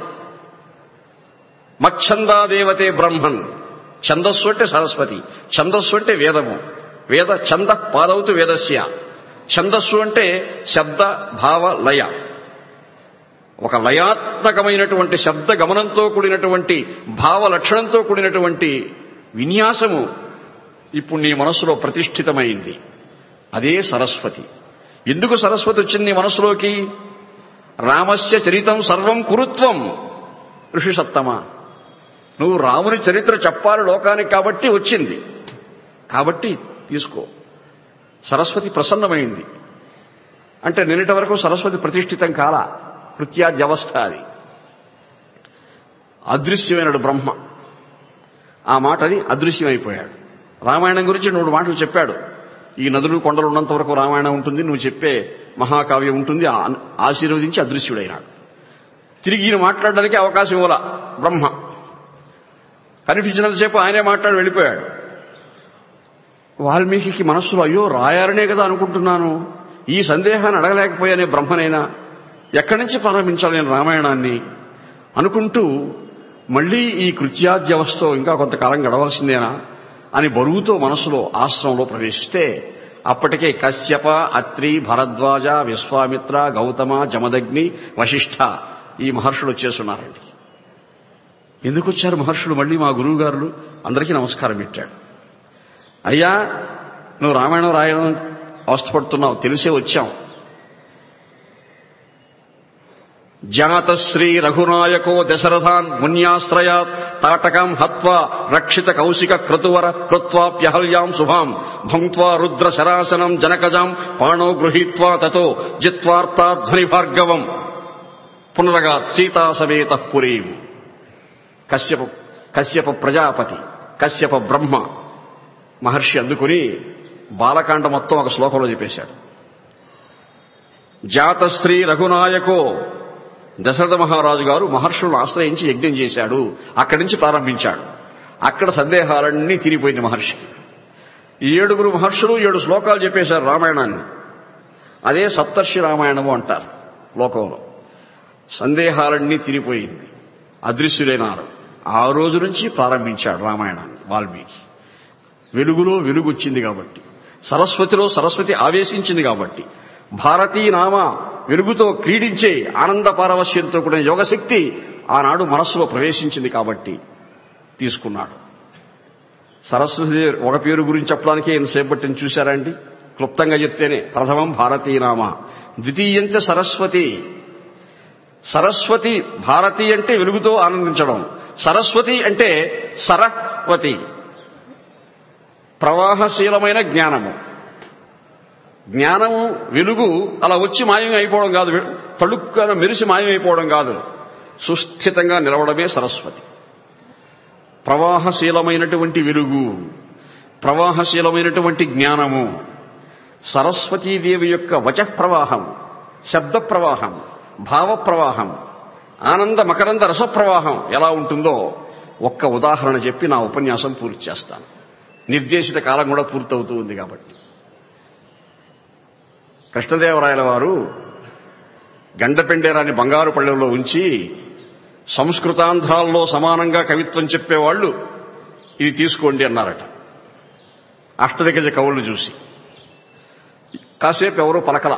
S3: మచ్చందా దేవతే బ్రహ్మన్ ఛందస్సు అంటే సరస్వతి ఛందస్సు అంటే వేదము వేద ఛంద పాదవుతు వేదస్య ఛందస్సు అంటే శబ్ద భావ లయ ఒక లయాత్మకమైనటువంటి శబ్ద గమనంతో కూడినటువంటి భావ లక్షణంతో కూడినటువంటి విన్యాసము ఇప్పుడు నీ మనస్సులో ప్రతిష్ఠితమైంది అదే సరస్వతి ఎందుకు సరస్వతి వచ్చింది నీ మనస్సులోకి రామస్య చరితం సర్వం కురుత్వం ఋషి సత్తమ నువ్వు రాముని చరిత్ర చెప్పాలి లోకానికి కాబట్టి వచ్చింది కాబట్టి తీసుకో సరస్వతి ప్రసన్నమైంది అంటే నిన్నటి వరకు సరస్వతి ప్రతిష్ఠితం కాల కృత్యాద్యవస్థ అది అదృశ్యమైనడు బ్రహ్మ ఆ మాటని అదృశ్యమైపోయాడు రామాయణం గురించి మూడు మాటలు చెప్పాడు ఈ నదులు కొండలు ఉన్నంత వరకు రామాయణం ఉంటుంది నువ్వు చెప్పే మహాకావ్యం ఉంటుంది ఆ- ఆశీర్వదించి అదృశ్యుడైనాడు తిరిగి ఈయన మాట్లాడడానికి అవకాశం ఇవ్వాల బ్రహ్మ కనిపించినంతసేపు ఆయనే మాట్లాడి వెళ్ళిపోయాడు వాల్మీకి మనస్సులో అయ్యో రాయాలనే కదా అనుకుంటున్నాను ఈ సందేహాన్ని అడగలేకపోయానే బ్రహ్మనైనా ఎక్కడి నుంచి ప్రారంభించాలి నేను రామాయణాన్ని అనుకుంటూ మళ్ళీ ఈ కృత్యాద్యవస్థతో ఇంకా కొంతకాలం గడవలసిందేనా అని బరువుతో మనసులో ఆశ్రమంలో ప్రవేశిస్తే అప్పటికే కశ్యప అత్రి భరద్వాజ విశ్వామిత్ర గౌతమ జమదగ్ని వశిష్ఠ ఈ మహర్షులు వచ్చేస్తున్నారండి ఎందుకు వచ్చారు మహర్షులు మళ్ళీ మా గురువు గారులు అందరికీ నమస్కారం పెట్టాడు అయ్యా నువ్వు రామాయణం రాయడం అవస్థపడుతున్నావు తెలిసే వచ్చాం జాతశ్రీ రఘునాయకో దశరథాన్ మున్యాశ్రయాత్ తాటకం హత్వా రక్షిత కౌశిక క్రతువర కృత్వాప్యహల్యాం శుభాం భంక్వా రుద్ర శరాసనం జనకజాం పాణో గృహీత్వా తతో జిత్వార్తాధ్వని భార్గవం పునరగాత్ సీతా సమేత పురీం కశ్యప కశ్యప ప్రజాపతి కశ్యప బ్రహ్మ మహర్షి అందుకుని బాలకాండ మొత్తం ఒక శ్లోకంలో చెప్పేశాడు జాతశ్రీ రఘునాయకో దశరథ మహారాజు గారు మహర్షులను ఆశ్రయించి యజ్ఞం చేశాడు అక్కడి నుంచి ప్రారంభించాడు అక్కడ సందేహాలన్నీ తీరిపోయింది మహర్షి ఈ ఏడుగురు మహర్షులు ఏడు శ్లోకాలు చెప్పేశారు రామాయణాన్ని అదే సప్తర్షి రామాయణము అంటారు లోకంలో సందేహాలన్నీ తీరిపోయింది అదృశ్యులైనారు ఆ రోజు నుంచి ప్రారంభించాడు రామాయణాన్ని వాల్మీకి వెలుగులో వెలుగు వచ్చింది కాబట్టి సరస్వతిలో సరస్వతి ఆవేశించింది కాబట్టి భారతీ నామ వెలుగుతో క్రీడించే ఆనంద పారవశ్యంతో కూడిన యోగశక్తి ఆనాడు మనస్సులో ప్రవేశించింది కాబట్టి తీసుకున్నాడు సరస్వతి ఒక పేరు గురించి చెప్పడానికే ఎంతసేపు పట్టింది చూశారా అండి క్లుప్తంగా చెప్తేనే ప్రథమం భారతీ నామ ద్వితీయంచ సరస్వతి సరస్వతి భారతి అంటే వెలుగుతో ఆనందించడం సరస్వతి అంటే సరస్వతి ప్రవాహశీలమైన జ్ఞానము జ్ఞానము వెలుగు అలా వచ్చి మాయం అయిపోవడం కాదు తళుక్కన మెరిసి మాయమైపోవడం కాదు సుస్థితంగా నిలవడమే సరస్వతి ప్రవాహశీలమైనటువంటి వెలుగు ప్రవాహశీలమైనటువంటి జ్ఞానము సరస్వతీదేవి యొక్క వచ ప్రవాహం శబ్ద ప్రవాహం భావ ప్రవాహం ఆనంద మకరంద రస ప్రవాహం ఎలా ఉంటుందో ఒక్క ఉదాహరణ చెప్పి నా ఉపన్యాసం పూర్తి చేస్తాను నిర్దేశిత కాలం కూడా పూర్తవుతూ ఉంది కాబట్టి కృష్ణదేవరాయల వారు గండపెండేరాన్ని బంగారు పళ్ళెంలో ఉంచి సంస్కృతాంధ్రాల్లో సమానంగా కవిత్వం చెప్పేవాళ్లు ఇది తీసుకోండి అన్నారట అష్టదిగ్గజ కవులు చూసి కాసేపు ఎవరో పలకల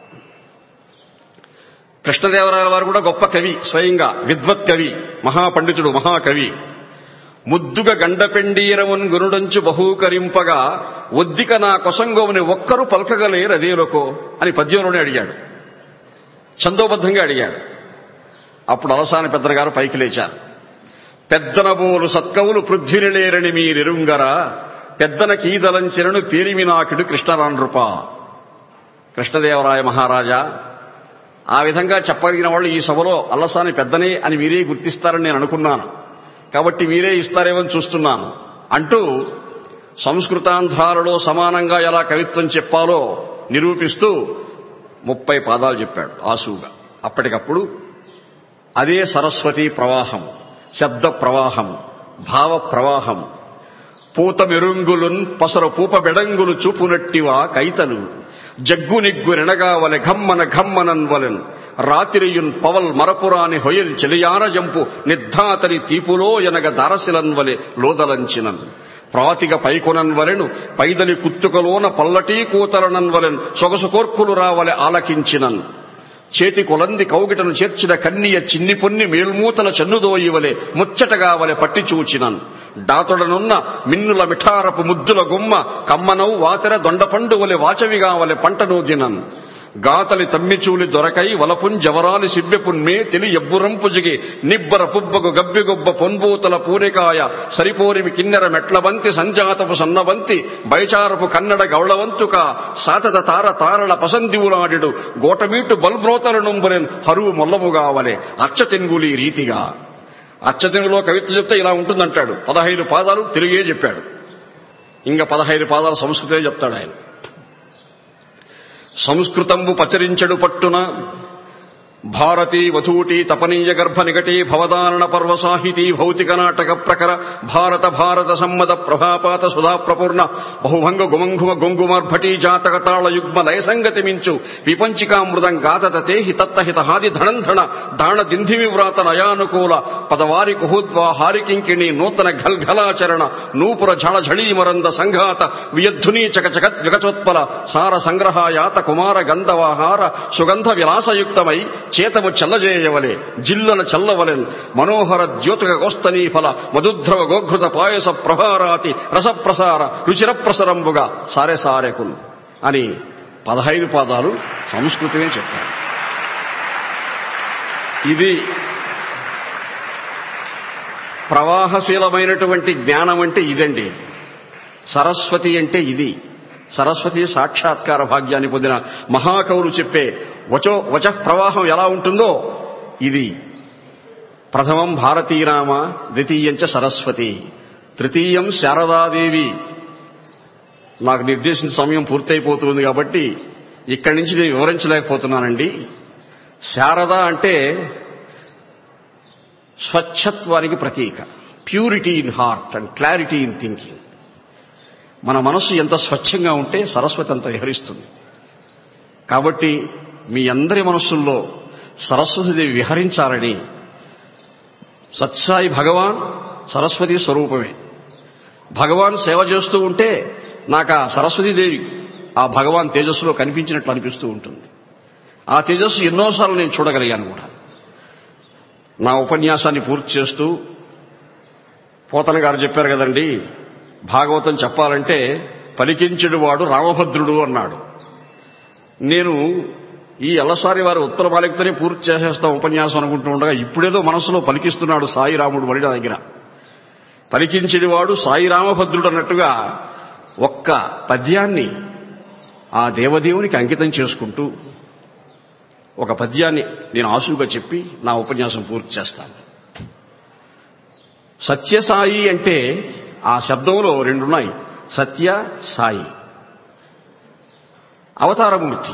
S3: కృష్ణదేవరాయల వారు కూడా గొప్ప కవి స్వయంగా విద్వత్ కవి మహాపండితుడు మహాకవి ముద్దుగ గండపెండీరమున్ గురుడంచు బహూకరింపగా ఒద్దిక నా కొసంగోముని ఒక్కరు పలకగలేరదేలకో అని పద్యంలోనే అడిగాడు చందోబద్ధంగా అడిగాడు అప్పుడు అలసాని పెద్దన గారు పైకి లేచారు పెద్దనబోలు సత్కవులు పృథ్విని లేరని మీరెరుంగరా పెద్దన కీదలంచెరను పేరిమినాకుడు కృష్ణరాన్రుప కృష్ణదేవరాయ మహారాజా ఆ విధంగా చెప్పగలిగిన వాళ్ళు ఈ సభలో అల్లసాని పెద్దనే అని మీరే గుర్తిస్తారని నేను అనుకున్నాను కాబట్టి మీరే ఇస్తారేమని చూస్తున్నాను అంటూ సంస్కృతాంధ్రాలలో సమానంగా ఎలా కవిత్వం చెప్పాలో నిరూపిస్తూ ముప్పై పాదాలు చెప్పాడు ఆసుగా అప్పటికప్పుడు అదే సరస్వతి ప్రవాహం శబ్ద ప్రవాహం భావ ప్రవాహం పూత మెరుంగులున్ పసర పూప బెడంగులు చూపునట్టివా కైతలు జగ్గు నిగ్గు రెనగావలె ఘమ్మన ఘమ్మనన్వలెన్ రాత్రియున్ పవల్ మరపురాని హొయల్ చెలియానజంపు నిర్ధాతని తీపులో ఎనగ దారశిలన్వలె లోదలంచినన్ ప్రాతిగ పైకొనన్వలెను పైదలి కుత్తుకలోన పల్లటీ కూతలనన్వలెన్ సొగసు కోర్కులు రావలె ఆలకించినన్ చేతి కొలంది కౌగిటను చేర్చిన కన్నియ చిన్ని పొన్ని మేల్మూతల చెన్నుదోయివలే ముచ్చటగావలె పట్టి చూచినన్ డాతుడనున్న మిన్నుల మిఠారపు ముద్దుల గుమ్మ కమ్మనవు వాతెర దొండపండువలె వాచవిగావలె పంటనూదినన్ గాతలి తమ్మిచూలి దొరకై వలపుం జవరాలి సిబ్బెపున్మే తెలి ఎబ్బురంపుజిగి నిబ్బర పుబ్బకు గబ్బిగొబ్బ పొన్బూతల పూరికాయ సరిపోరిమి కిన్నెర మెట్లబంతి సంజాతపు సన్నబంతి బైచారపు కన్నడ గౌళవంతుక సాతద తార తారణ పసందివులాడిడు గోటమీటు బల్బ్రోతల నుంబులెన్ హరువు మొల్లముగావలే అచ్చ తెంగులి రీతిగా అచ్చతెనుగులో కవిత్వం చెప్తే ఇలా ఉంటుందంటాడు పదహైదు పాదాలు తెలుగే చెప్పాడు ఇంకా పదహైదు పాదాలు సంస్కృతే చెప్తాడు ఆయన సంస్కృతంబు పచరించడు పట్టున భారతీ వధూటి తపనీయ గర్భ నిగటి భవదానన పర్వ సాహితీ భౌతిక నాటక ప్రకర భారత భారత సమ్మత ప్రభాపాత సుధా ప్రపూర్ణ బహుభంగ గుమంఘుమ గొంగుమర్భటీ జాతక తాళ యుగ్మ లయ సంగతి మించు విపంచికామృతం గాతత తేహి తత్తహిత హాది ధనంధణ దాణ దింధిమి వ్రాత నయానుకూల పదవారి కుహుద్వా హారికింకిణి నూతన ఘల్ఘలాచరణ నూపుర ఝళ ఝళీమరంద సంఘాత వియద్ధునీ చకచకత్ విగచోత్పల సార సంగ్రహాయాత కుమార గంధవాహార సుగంధ విలాసయుక్తమై చేతము చల్లజేయవలే జిల్లల చల్లవలెన్ మనోహర ద్యోతక గోస్తనీ ఫల మధుద్రవ గోఘృత పాయస ప్రభారాతి రసప్రసార రుచిర ప్రసరంబుగా సారే సారెకున్ అని పదహైదు పాదాలు సంస్కృతమే చెప్పారు ఇది ప్రవాహశీలమైనటువంటి జ్ఞానం అంటే ఇదండి సరస్వతి అంటే ఇది సరస్వతి సాక్షాత్కార భాగ్యాన్ని పొందిన మహాకవులు చెప్పే వచో వచ ప్రవాహం ఎలా ఉంటుందో ఇది ప్రథమం భారతీనామ ద్వితీయంచ సరస్వతి తృతీయం శారదాదేవి నాకు నిర్దేశించిన సమయం పూర్తయిపోతుంది కాబట్టి ఇక్కడి నుంచి నేను వివరించలేకపోతున్నానండి శారద అంటే స్వచ్ఛత్వానికి ప్రతీక purity in heart and clarity in thinking మన మనస్సు ఎంత స్వచ్ఛంగా ఉంటే సరస్వతి అంత విహరిస్తుంది కాబట్టి మీ అందరి మనస్సుల్లో సరస్వతిదేవి విహరించాలని సత్సాయి భగవాన్ సరస్వతి స్వరూపమే భగవాన్ సేవ చేస్తూ ఉంటే నాకు ఆ సరస్వతీదేవి ఆ భగవాన్ తేజస్సులో కనిపించినట్లు అనిపిస్తూ ఉంటుంది ఆ తేజస్సు ఎన్నోసార్లు నేను చూడగలిగాను కూడా నా ఉపన్యాసాన్ని పూర్తి చేస్తూ పోతన గారు చెప్పారు కదండి భాగవతం చెప్పాలంటే పలికించుడు వాడు రామభద్రుడు అన్నాడు నేను ఈ అల్లసారి వారి ఉత్తర బాలికతోనే పూర్తి చేసేస్తాం ఉపన్యాసం అనుకుంటూ ఉండగా ఇప్పుడేదో మనసులో పలికిస్తున్నాడు సాయి రాముడు వడి దగ్గర పలికించేవాడు సాయి రామభద్రుడు అన్నట్టుగా ఒక్క పద్యాన్ని ఆ దేవదేవునికి అంకితం చేసుకుంటూ ఒక పద్యాన్ని నేను ఆసుగా చెప్పి నా ఉపన్యాసం పూర్తి చేస్తాను సత్యసాయి అంటే ఆ శబ్దంలో రెండున్నాయి సత్య సాయి అవతారమూర్తి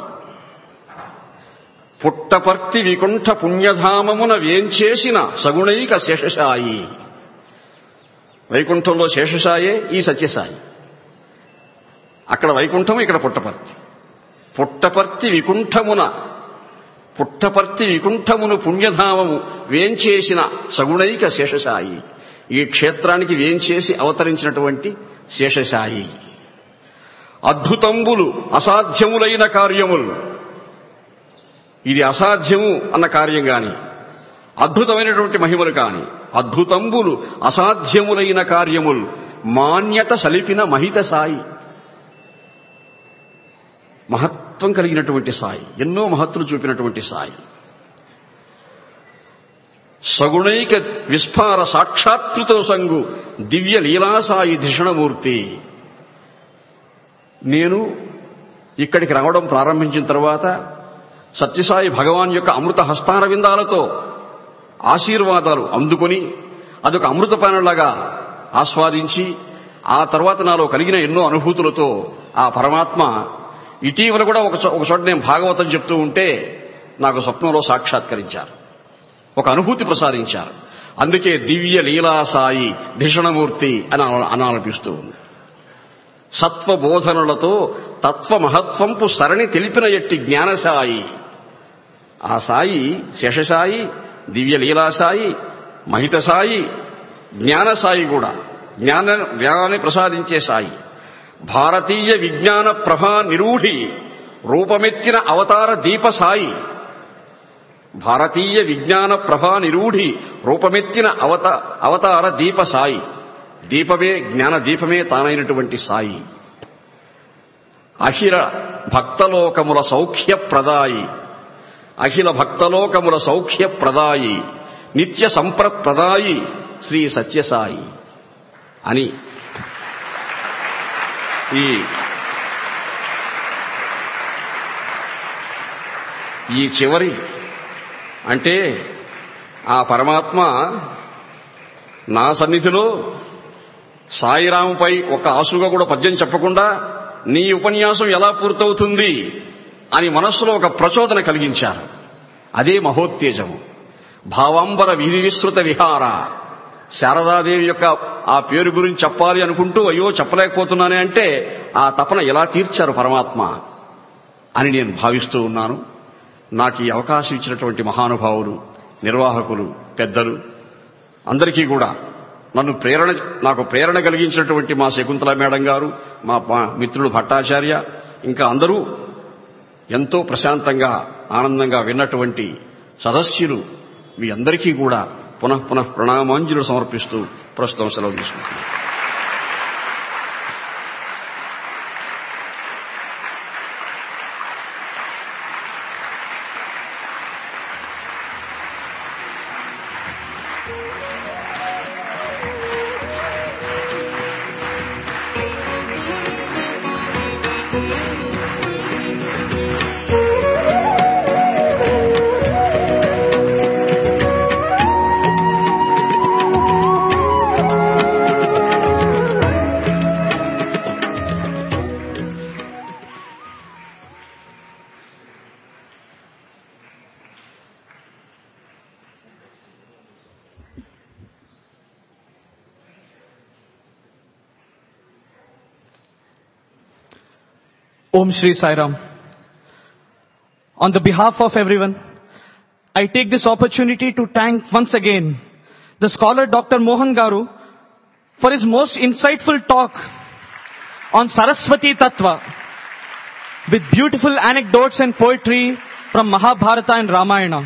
S3: పుట్టపర్తి వికుంఠ పుణ్యధామమున వేంచేసిన సగుణైక శేషసాయి వైకుంఠంలో శేషసాయే ఈ సత్యసాయి అక్కడ వైకుంఠం ఇక్కడ పుట్టపర్తి పుట్టపర్తి వికుంఠమున పుట్టపర్తి వికుంఠమును పుణ్యధామము వేంచేసిన సగుణైక శేషసాయి ఈ క్షేత్రానికి వేంచేసి అవతరించినటువంటి శేషసాయి అద్భుతంబులు అసాధ్యములైన కార్యములు ఇది అసాధ్యము అన్న కార్యం గాని అద్భుతమైనటువంటి మహిమలు కాని అద్భుతంబులు అసాధ్యములైన కార్యములు మాన్యత సలిపిన మహిత సాయి మహత్వం కలిగినటువంటి సాయి ఎన్నో మహత్తులు చూపినటువంటి సాయి సగుణైక విస్ఫార సాక్షాత్కృతో సంగు దివ్య లీలాసాయి ధిషణమూర్తి నేను ఇక్కడికి రావడం ప్రారంభించిన తర్వాత సత్యసాయి భగవాన్ యొక్క అమృత హస్తాన విందాలతో ఆశీర్వాదాలు అందుకొని అదొక అమృతపానంలాగా ఆస్వాదించి ఆ తర్వాత నాలో కలిగిన ఎన్నో అనుభూతులతో ఆ పరమాత్మ ఇటీవల కూడా ఒక చో- ఒక చోట నేను భాగవతం చెప్తూ ఉంటే నాకు స్వప్నంలో సాక్షాత్కరించారు ఒక అనుభూతి ప్రసాదించారు అందుకే దివ్య లీలా సాయి ధిషణమూర్తి అని అన- అనాలనిపిస్తూ ఉంది సత్వ బోధనలతో తత్వ మహత్వంపు సరణి తెలిపిన ఎట్టి జ్ఞానసాయి ఆ సాయి శేషసాయి దివ్య లీలా సాయి మహిత సాయి జ్ఞానసాయి కూడా జ్ఞాన జ్ఞానాన్ని ప్రసాదించే సాయి భారతీయ విజ్ఞాన ప్రభా నిరూఢి రూపమెత్తిన అవతార దీప సాయి భారతీయ విజ్ఞాన ప్రభా నిరూఢి రూపమెత్తిన అవత అవతార దీప సాయి దీపమే జ్ఞాన దీపమే తానైనటువంటి సాయి అఖిల భక్తలోకముల సౌఖ్య ప్రదాయి అఖిల భక్తలోకముల సౌఖ్య ప్రదాయి నిత్య సంప్రత్ ప్రదాయి శ్రీ సత్యసాయి అని ఈ ఈ చివరి అంటే ఆ పరమాత్మ నా సన్నిధిలో సాయిరాముపై ఒక ఆసుగా కూడా పద్యం చెప్పకుండా నీ ఉపన్యాసం ఎలా పూర్తవుతుంది అని మనస్సులో ఒక ప్రచోదన కలిగించారు అదే మహోత్తేజము భావాంబర వీధి విస్తృత విహార శారదాదేవి యొక్క ఆ పేరు గురించి చెప్పాలి అనుకుంటూ అయ్యో చెప్పలేకపోతున్నానే అంటే ఆ తపన ఎలా తీర్చారు పరమాత్మ అని నేను భావిస్తూ ఉన్నాను నాకు ఈ అవకాశం ఇచ్చినటువంటి మహానుభావులు నిర్వాహకులు పెద్దలు అందరికీ కూడా నన్ను ప్రేరణ నాకు ప్రేరణ కలిగించినటువంటి మా శకుంతల మేడం గారు మా మా మిత్రుడు భట్టాచార్య ఇంకా అందరూ ఎంతో ప్రశాంతంగా ఆనందంగా విన్నటువంటి సదస్యులు మీ అందరికీ కూడా పునః పునః ప్రణామాంజలు సమర్పిస్తూ ప్రస్తుతం సెలవు తీసుకుంటున్నాను
S2: Om Shri Sai Ram. On the behalf of everyone, I take this opportunity to thank once again the scholar Dr. Mohan Garu for his most insightful talk on Saraswati Tattva with beautiful anecdotes and poetry from Mahabharata and Ramayana.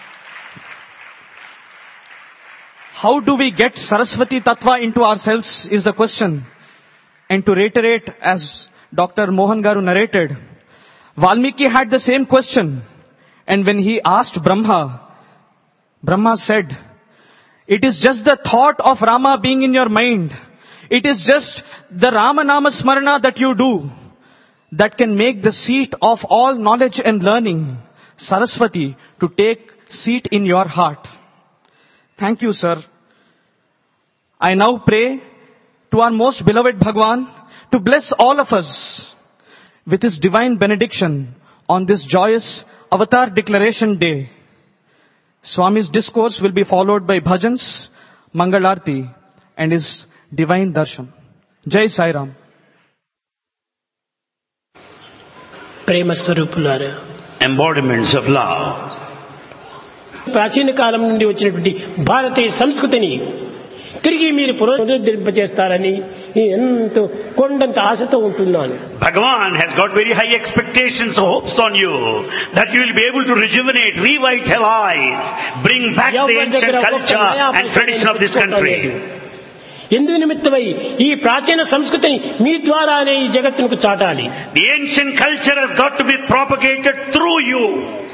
S2: How do we get Saraswati Tattva into ourselves is the question. And to reiterate, as Dr. Mohan Garu narrated, Valmiki had the same question. And when he asked Brahma, Brahma said, it is just the thought of Rama being in your mind. It is just the Rama Nama Smarana that you do that can make the seat of all knowledge and learning, Saraswati, to take seat in your heart. Thank you, sir. I now pray to our most beloved Bhagwan to bless all of us with his divine benediction on this joyous Avatar Declaration Day. Swami's discourse will be followed by bhajans, Mangalarti, and his divine darshan. Jai Sai Ram.
S4: ప్రేమ స్వరూపులారా
S5: embodiments of love.
S4: ప్రాచీన కాలం నుండి వచ్చినటువంటి భారతీయ సంస్కృతిని తిరిగి మీరు పునరుద్ధరింపజేస్తారని నేను ఎంతో కొండంత ఆశతో ఉంటున్నాను
S5: Bhagavan has got very high expectations, hopes on you that you will be able to rejuvenate, revitalize, bring back the
S4: ఎవరి
S5: ancient
S4: దగ్గర ఒక్క
S5: culture
S4: నయా
S5: and
S4: Paisa
S5: tradition of this
S4: తెచ్చుకోవటం
S5: country.
S4: లేదు. ఎందు నిమిత్తమై ఈ ప్రాచీన సంస్కృతిని మీ ద్వారానే ఈ జగత్తునకు చాటాలి
S5: The ancient culture has got to be propagated through you.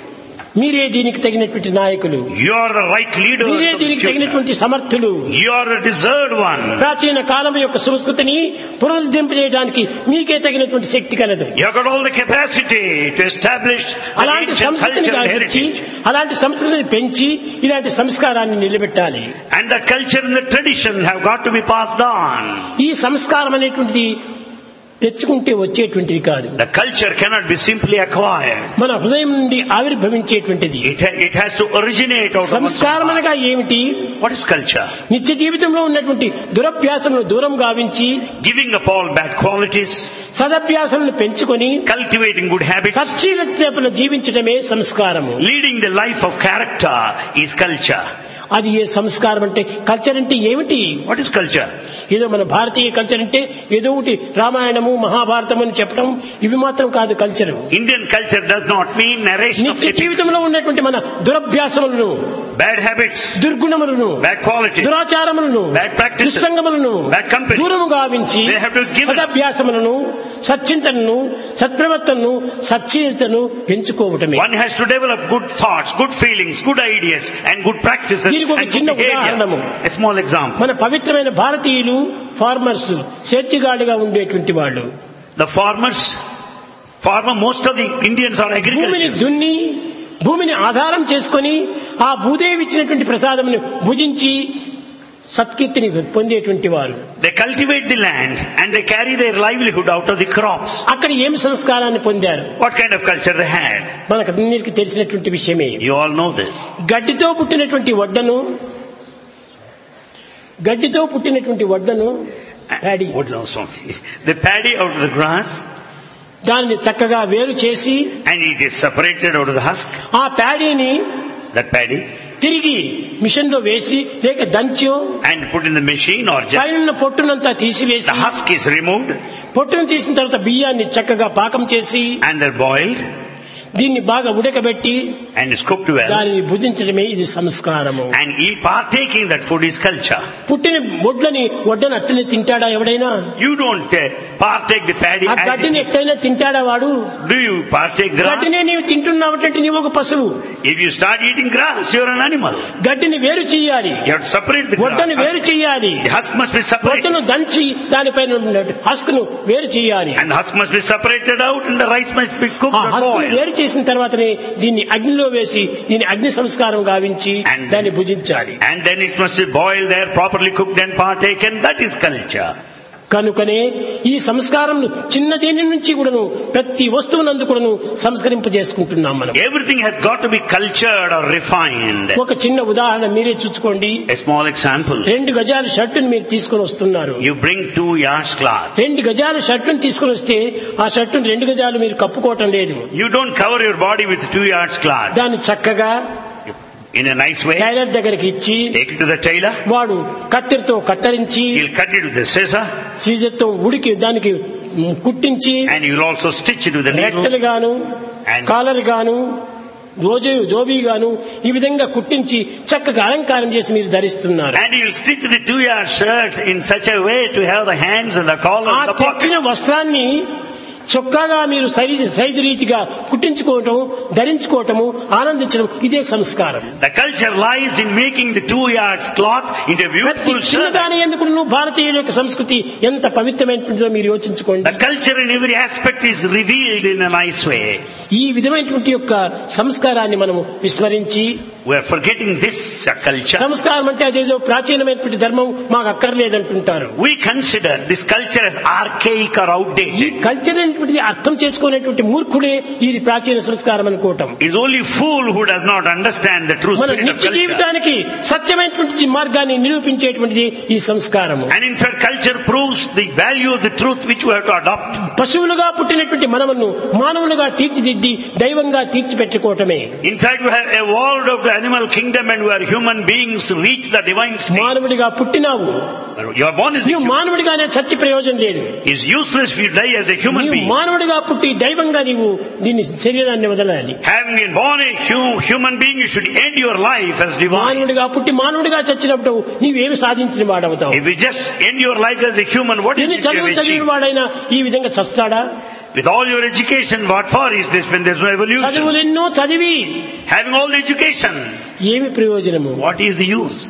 S4: మీరే దీనికి తగినటువంటి నాయకులు
S5: You are the right leaders
S4: మీరే
S5: of the
S4: దీనికి
S5: future.
S4: తగినటువంటి సమర్థులు
S5: You are the deserved one.
S4: ప్రాచీన కాలం యొక్క సంస్కృతిని పునరుద్ధరింపజేయడానికి మీకే తగినటువంటి శక్తి కలదు
S5: You have got all the capacity to establish the
S4: అలాంటి
S5: ancient
S4: సంస్కృతిని
S5: culture and
S4: గావించి
S5: heritage.
S4: అలాంటి సంస్కృతిని పెంచి ఇలాంటి సంస్కారాన్ని నిలబెట్టాలి
S5: And the culture and the tradition have got to be passed on.
S4: ఈ సంస్కారం అనేటువంటిది తెచ్చుకుంటే వచ్చేటువంటిది కాదు
S5: The culture cannot be simply acquired.
S4: మన హృదయం నుండి ఆవిర్భవించేటువంటిది
S5: It, ha- it has to originate out of one's
S4: సంస్కారం
S5: heart.
S4: అనగా ఏమిటి
S5: What is culture?
S4: నిత్య జీవితంలో ఉన్నటువంటి దురభ్యాసములను దూరం గావించి
S5: Giving up all bad qualities,
S4: సదభ్యాసములను పెంచుకొని
S5: cultivating good habits,
S4: సచ్చీలతను జీవించడమే సంస్కారము
S5: leading the life of character is culture.
S4: అది ఏ సంస్కారం అంటే కల్చర్ అంటే ఏమిటి
S5: What is culture?
S4: ఏదో మన భారతీయ కల్చర్ అంటే ఏదో ఒకటి రామాయణము మహాభారతము అని చెప్పడం ఇవి మాత్రం కాదు culture
S5: Indian culture does not mean narration of
S4: నిత్య
S5: epics,
S4: జీవితంలో ఉన్నటువంటి మన దురభ్యాసములను
S5: bad habits,
S4: దుర్గుణములను
S5: bad qualities.
S4: దురాచారములను
S5: Bad practices.
S4: దుస్సంగములను
S5: Bad company.
S4: దూరము గావించి
S5: They have to give it.
S4: సదభ్యాసములను సచ్చింతనను సత్ప్రవర్తనను సచ్చీలతను పెంచుకోవటమే
S5: One has to develop good thoughts, good feelings, good ideas, and good practices
S4: దీనికి ఒక
S5: and
S4: చిన్న
S5: good behavior.
S4: ఉదాహరణము.
S5: A small example.
S4: మన పవిత్రమైన భారతీయులు farmers సేద్యగాడుగా ఉండేటువంటి వాళ్ళు
S5: The farmers, farmer, most of the Indians are
S4: భూమిని
S5: agriculturists.
S4: దున్ని భూమిని ఆధారం చేసుకొని ఆ భూదేవి ఇచ్చినటువంటి ప్రసాదమును భుజించి సత్కీర్తిని పొందేటువంటి వారు
S5: They cultivate the land and they carry their livelihood out of the crops.
S4: అక్కడ ఏమి సంస్కారాన్ని పొందారు
S5: What kind of culture they had?
S4: మనకు అందరికీ తెలిసినటువంటి విషయమే
S5: You all know this.
S4: గడ్డితో పుట్టినటువంటి వడ్డను గడ్డితో పుట్టినటువంటి వడ్డను paddy
S5: What knows something? The paddy out of the grass
S4: దానిని చక్కగా వేరు చేసి
S5: and it is separated out of the husk.
S4: ఆ ప్యాడీని
S5: That paddy
S4: తిరిగి మిషన్ లో వేసి లేక దంచో
S5: and put in the machine or just
S4: పైన పొట్టునంతా తీసివేసి
S5: the husk is removed
S4: పొట్టును తీసిన తర్వాత బియ్యాన్ని చక్కగా పాకం చేసి
S5: and they're boiled.
S4: దీన్ని బాగా ఉడకబెట్టి
S5: and is cooked well
S4: దానిని భుజించడమే ఇది సంస్కారము
S5: and eat partaking that food is culture.
S4: పుట్టిన ఒడ్లని ఒడ్డను అట్టనే తింటాడా ఎవడైనా
S5: You don't uh, partake the paddy
S4: ఆ
S5: as it
S4: గడ్డిని
S5: is.
S4: ఎట్టయినా తింటాడా వాడు
S5: Do you partake grass?
S4: గడ్డినే నీవు తింటున్నావంటే నీవు ఒక పశువు
S5: If you start eating grass, you're an animal.
S4: గడ్డిని వేరు చేయాలి
S5: You have to separate the
S4: ఒడ్డను
S5: grass.
S4: వేరు చేయాలి
S5: The husk must be separated.
S4: ఒడ్డును దంచి దానిపైన ఉన్న హస్కును వేరు చేయాలి
S5: And the husk must be separated out and the rice must be cooked
S4: ఆ
S5: or
S4: హస్కును
S5: boiled.
S4: వేరు చేసిన తర్వాతనే దీన్ని అగ్నిలో వేసి దీన్ని అగ్ని సంస్కారం గావించి
S5: And-
S4: దాన్ని భుజించాలి
S5: And then it must be boiled there, properly cooked and partaken. That is culture.
S4: కనుకనే ఈ సంస్కారం చిన్న దేని నుంచి కూడాను ప్రతి వస్తువునందు కూడాను సంస్కరింపజేసుకుంటున్నాం మనం
S5: Everything has got to be cultured or refined.
S4: ఒక చిన్న ఉదాహరణ మీరే చూసుకోండి
S5: A small example.
S4: రెండు గజాల షర్టును మీరు తీసుకొని వస్తున్నారు
S5: You bring two yards cloth.
S4: రెండు గజాల షర్టును తీసుకొని వస్తే ఆ షర్టును రెండు గజాలు మీరు కప్పుకోవటం లేదు
S5: You don't cover your body with two yards cloth.
S4: దాన్ని చక్కగా
S5: In a nice way,
S4: tailor దగ్గరికి ఇచ్చి
S5: take it to the tailor.
S4: వాడు కత్తెరతో కత్తిరించి
S5: He'll cut it with the scissor
S4: సీజర్తో ఉడికి దానికి కుట్టించి
S5: and you'll also stitch it with the needle.
S4: రెట్టలు గాను
S5: And-
S4: caller గాను రోజు జోబీ గాను ఈ విధంగా కుట్టించి చక్కగా అలంకారం చేసి మీరు ధరిస్తున్నారు
S5: And you'll stitch the two yard shirt in such a way to have the hands and the collar
S4: ఆ
S5: and the pocket.
S4: తెచ్చిన వస్త్రాన్ని చొక్కాగా మీరు సైజు సైజు రీతిగా కుట్టించుకోవటం ధరించుకోవటము ఆనందించడం ఇదే సంస్కారం
S5: The culture lies in making the two yards cloth into a
S4: ప్రతి
S5: beautiful shirt.
S4: చిన్నదాని ఎందుకు భారతీయుల యొక్క సంస్కృతి ఎంత పవిత్రమైనటువంటిదో మీరు యోచించుకోండి
S5: The culture in every aspect is revealed in a nice way.
S4: ఈ విధమైనటువంటి యొక్క సంస్కారాన్ని మనము విస్మరించి
S5: We are forgetting this uh, culture.
S4: సంస్కారం అంటే అదేదో ప్రాచీనమైనటువంటి ధర్మం మాకు అక్కర్లేదంటుంటారు
S5: We consider this culture as archaic or
S4: ఈ
S5: outdated.
S4: కల్చర్ అనేటువంటిది అర్థం చేసుకునేటువంటి మూర్ఖుడే ఇది ప్రాచీన సంస్కారం అనుకోవటం
S5: It's only fool who does not understand the true
S4: మన
S5: spirit of
S4: నిత్య
S5: culture.
S4: జీవితానికి సత్యమైనటువంటి మార్గాన్ని నిరూపించేటువంటిది ఈ సంస్కారము
S5: And in fact, culture proves the value of the truth which we have to adopt.
S4: పశువులుగా పుట్టినటువంటి మనమును మానవులుగా తీర్చిదిద్ది దైవంగా తీర్చిపెట్టుకోవటమే
S5: In fact, we have evolved out of the animal kingdom and we are human beings to reach the divine state.
S4: మానవుడిగా పుట్టినావు
S5: You are born as a
S4: నీవు
S5: human.
S4: మానవుడిగానే చచ్చి ప్రయోజనం లేదు
S5: It's useless if you die as a human
S4: నీవు
S5: being.
S4: మానవుడిగా పుట్టి దైవంగా నీవు దీన్ని శరీరాన్ని వదలాలి
S5: Having been born a hu- human being, you should end your life as divine.
S4: మానవుడిగా పుట్టి మానవుడిగా చచ్చినప్పుడు నీవేమి సాధించిన వాడవుతావు
S5: If you just end your life as a human, what is
S4: ఎన్ని
S5: it you have
S4: చదువు చదివిన
S5: achieved?
S4: వాడైనా ఈ విధంగా చస్తాడా
S5: With all your education, what for is this when there's no evolution?
S4: చదువులు ఎన్నో చదివి
S5: Having all the education,
S4: ఏమి ప్రయోజనము
S5: what is the use?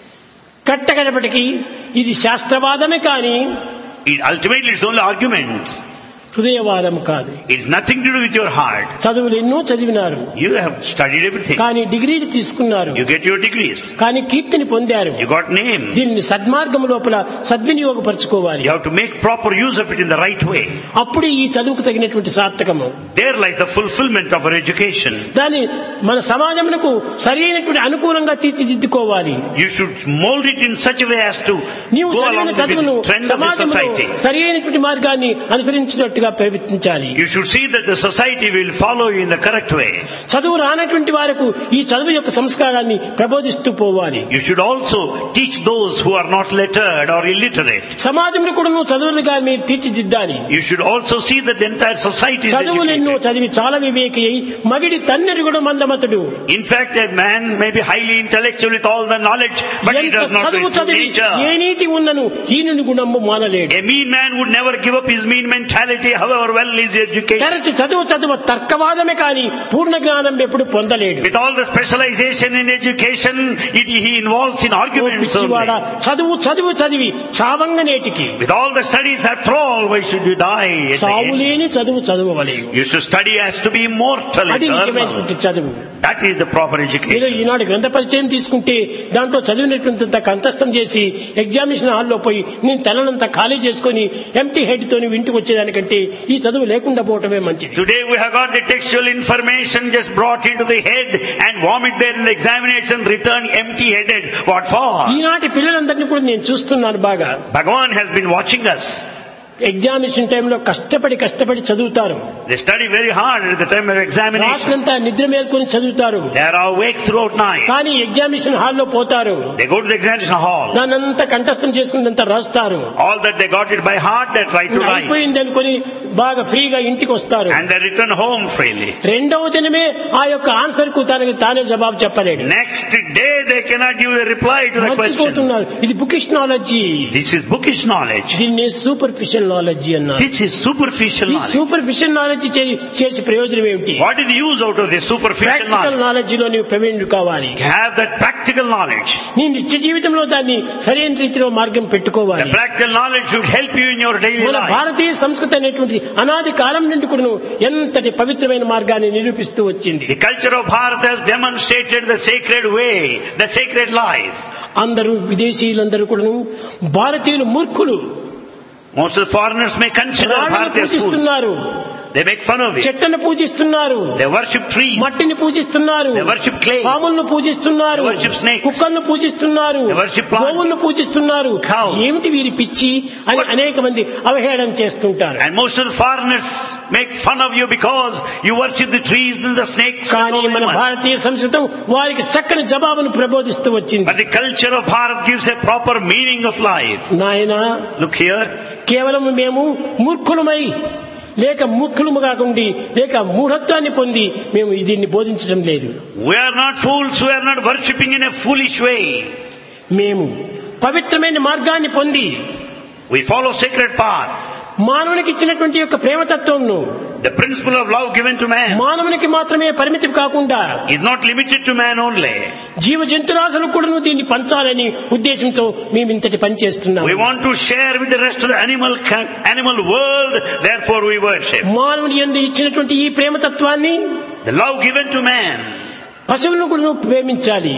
S4: కట్టగడపటికి ఇది శాస్త్రవాదమే కాని
S5: It, ultimately, it's only argument.
S4: హృదయవాదం కాదు
S5: It's nothing to do with your heart.
S4: చదువులు ఎన్నో చదివినారు
S5: You have studied everything.
S4: కానీ డిగ్రీలు తీసుకున్నారు
S5: You get your degrees.
S4: కానీ కీర్తిని పొందారు
S5: You got name.
S4: దీన్ని సద్మార్గం లోపల సద్వినియోగపరచుకోవాలి
S5: You have to make proper use of it in the right way.
S4: అప్పుడు ఈ చదువుకు తగినటువంటి సార్థకము
S5: There lies the fulfillment of our education.
S4: దాన్ని మన సమాజమునకు సరి అయినటువంటి అనుకూలంగా తీర్చిదిద్దుకోవాలి
S5: You should mold it in such a way as to
S4: నీవు
S5: go
S4: చదివిన
S5: along with
S4: చదువును
S5: the trend of the
S4: సమాజంలో
S5: society.
S4: సరి అయినటువంటి మార్గాన్ని అనుసరించినట్టుగా ప్రయత్నించాలి
S5: You should see that the society will follow you in the correct way.
S4: చదువు రానటువంటి వారికి ఈ చదువు యొక్క సంస్కారాన్ని ప్రబోధిస్తూ పోవాలి
S5: You should also teach those who are not lettered or illiterate.
S4: సమాజంలో కూడా నువ్వు చదువులుగా మీరు తీర్చిదిద్దాలి
S5: You should also see that the entire society is
S4: చదువులు ఎన్నో
S5: educated.
S4: చదివి చాలా వివేకి అయి మగిడి తన్నెరు కూడా మందమతుడు
S5: In fact, a man may be highly intellectual with all the knowledge, but he
S4: ఎంత
S5: does not
S4: చదువు
S5: know true
S4: చదివి ఏ
S5: nature.
S4: నీతి ఉన్నను హీనుని గుణము మానలేడు
S5: A mean man would never give up his mean mentality, however well he is educated.
S4: తెరచి చదువు చదువు తర్కవాదమే కాని పూర్ణ జ్ఞానం ఎప్పుడు పొందలేడు
S5: With all the specialization in education, it, he involves in
S4: oh
S5: arguments
S4: పిచ్చివాడా
S5: only.
S4: చదువు చదువు చదివి చావంగ నేటికి
S5: With all the studies after all, why should you die? at the
S4: చావు
S5: end?
S4: లేని చదువు చదవలేవు
S5: You should study as to be immortal,
S4: అది
S5: eternal.
S4: నిజమైనటువంటి చదువు
S5: That is the proper
S4: ఏదో
S5: education.
S4: ఈనాడు గ్రంథ పరిచయం తీసుకుంటే దాంట్లో చదివినటువంటి కంఠస్థం చేసి ఎగ్జామినేషన్ హాల్లో పోయి నేను తలనంతా ఖాళీ చేసుకొని ఎంటీ హెడ్ తోని ఇంటికి వచ్చేదానికంటే ఈ చదువు లేకుండా పోవటమే మంచిది
S5: Today we have got the textual information just brought into the head and vomit there in the examination, return empty-headed. What for?
S4: ఈనాటి పిల్లలందరినీ కూడా నేను చూస్తున్నాను బాగా
S5: Bhagavan has been watching us.
S4: Examination టైంలో కష్టపడి కష్టపడి చదువుతారు
S5: They study very hard at the time of examination.
S4: రాత్రంతా నిద్ర మేల్కొని చదువుతారు
S5: They are awake throughout night.
S4: కానీ ఎగ్జామినేషన్ హాల్లో పోతారు
S5: They go to the examination hall.
S4: దానంతా కంఠస్థం చేసుకున్నంత రాస్తారు
S5: All that they got it by heart, they try to write.
S4: అయిపోయింది అనుకుని బాగా ఫ్రీగా ఇంటికి వస్తారు
S5: And they return home freely.
S4: రెండవ దినమే ఆ యొక్క ఆన్సర్ కు తనకి తానే జవాబు చెప్పలేడు
S5: Next day, they cannot give a reply to the question.
S4: మర్చిపోతున్నారు ఇది bookish knowledge
S5: This is bookish knowledge.
S4: దీన్ని సూపర్ఫిషియల్ నాలెడ్జి అన్నారు
S5: This is superficial
S4: ఈ
S5: knowledge.
S4: సూపర్ఫిషియల్ నాలెడ్జ్ చేసే ప్రయోజనం ఏమిటి
S5: What is the use out of this superficial
S4: practical
S5: knowledge?
S4: Knowledge లో నీవు ప్రవీణుడు కావాలి
S5: Have that practical knowledge.
S4: నీ నిత్య జీవితంలో దాన్ని సరైన రీతిలో మార్గం
S5: The
S4: పెట్టుకోవాలి
S5: practical knowledge should help you in your daily
S4: మన
S5: life.
S4: భారతీయ సంస్కృతి అనేటువంటి అనాది కాలం నుండి కూడా ఎంతటి పవిత్రమైన మార్గాన్ని నిరూపిస్తూ వచ్చింది
S5: The culture of Bharat has demonstrated the sacred way, the sacred life.
S4: అందరూ విదేశీయులందరూ కూడా భారతీయులు మూర్ఖులు
S5: Most of the foreigners may consider
S4: రాళ్ళను
S5: Bharatiya fools.
S4: పూజిస్తున్నారు
S5: They make fun of it.
S4: చెట్లను పూజిస్తున్నారు
S5: They worship trees.
S4: మట్టిని పూజిస్తున్నారు
S5: They worship clay.
S4: పాములను పూజిస్తున్నారు
S5: They worship snakes.
S4: కుక్కలను పూజిస్తున్నారు
S5: They worship plants.
S4: గోవులను పూజిస్తున్నారు
S5: Cow.
S4: ఏమిటి వీరి పిచ్చి అని అనేక మంది అవహేళన చేస్తుంటారు
S5: And most of the foreigners make fun of you because you worship the trees and the snakes. and
S4: కానీ
S5: all
S4: మన
S5: that.
S4: భారతీయ సంస్కృతం వారికి చక్కని జవాబును ప్రబోధిస్తూ వచ్చింది
S5: But the culture of Bharat gives a proper meaning of life.
S4: నాయనా
S5: Look here.
S4: కేవలం మేము మూర్ఖులమై లేక మూర్ఖులము కాకుండి లేక మూఢత్వాన్ని పొంది మేము దీన్ని బోధించడం లేదు
S5: We are not fools. We are not worshipping in a foolish way.
S4: మేము పవిత్రమైన మార్గాన్ని పొంది
S5: We follow sacred path.
S4: మానవునికి ఇచ్చినటువంటి యొక్క ప్రేమతత్వంను
S5: The principle of love given to man
S4: మానవునికి మాత్రమే పరిమితి కాకుండా
S5: is not limited to man only.
S4: జీవ జంతురాశులకు కూడా దీన్ని పంచాలని ఉద్దేశంతో మేము ఇంతటి పని చేస్తున్నాం
S5: We want to share with the rest of the animal animal world. Therefore, we worship.
S4: మానవుని ఎందు ఇచ్చినటువంటి ఈ ప్రేమతత్వాన్ని
S5: The love given to man
S4: పశువులను కూడా ప్రేమించాలి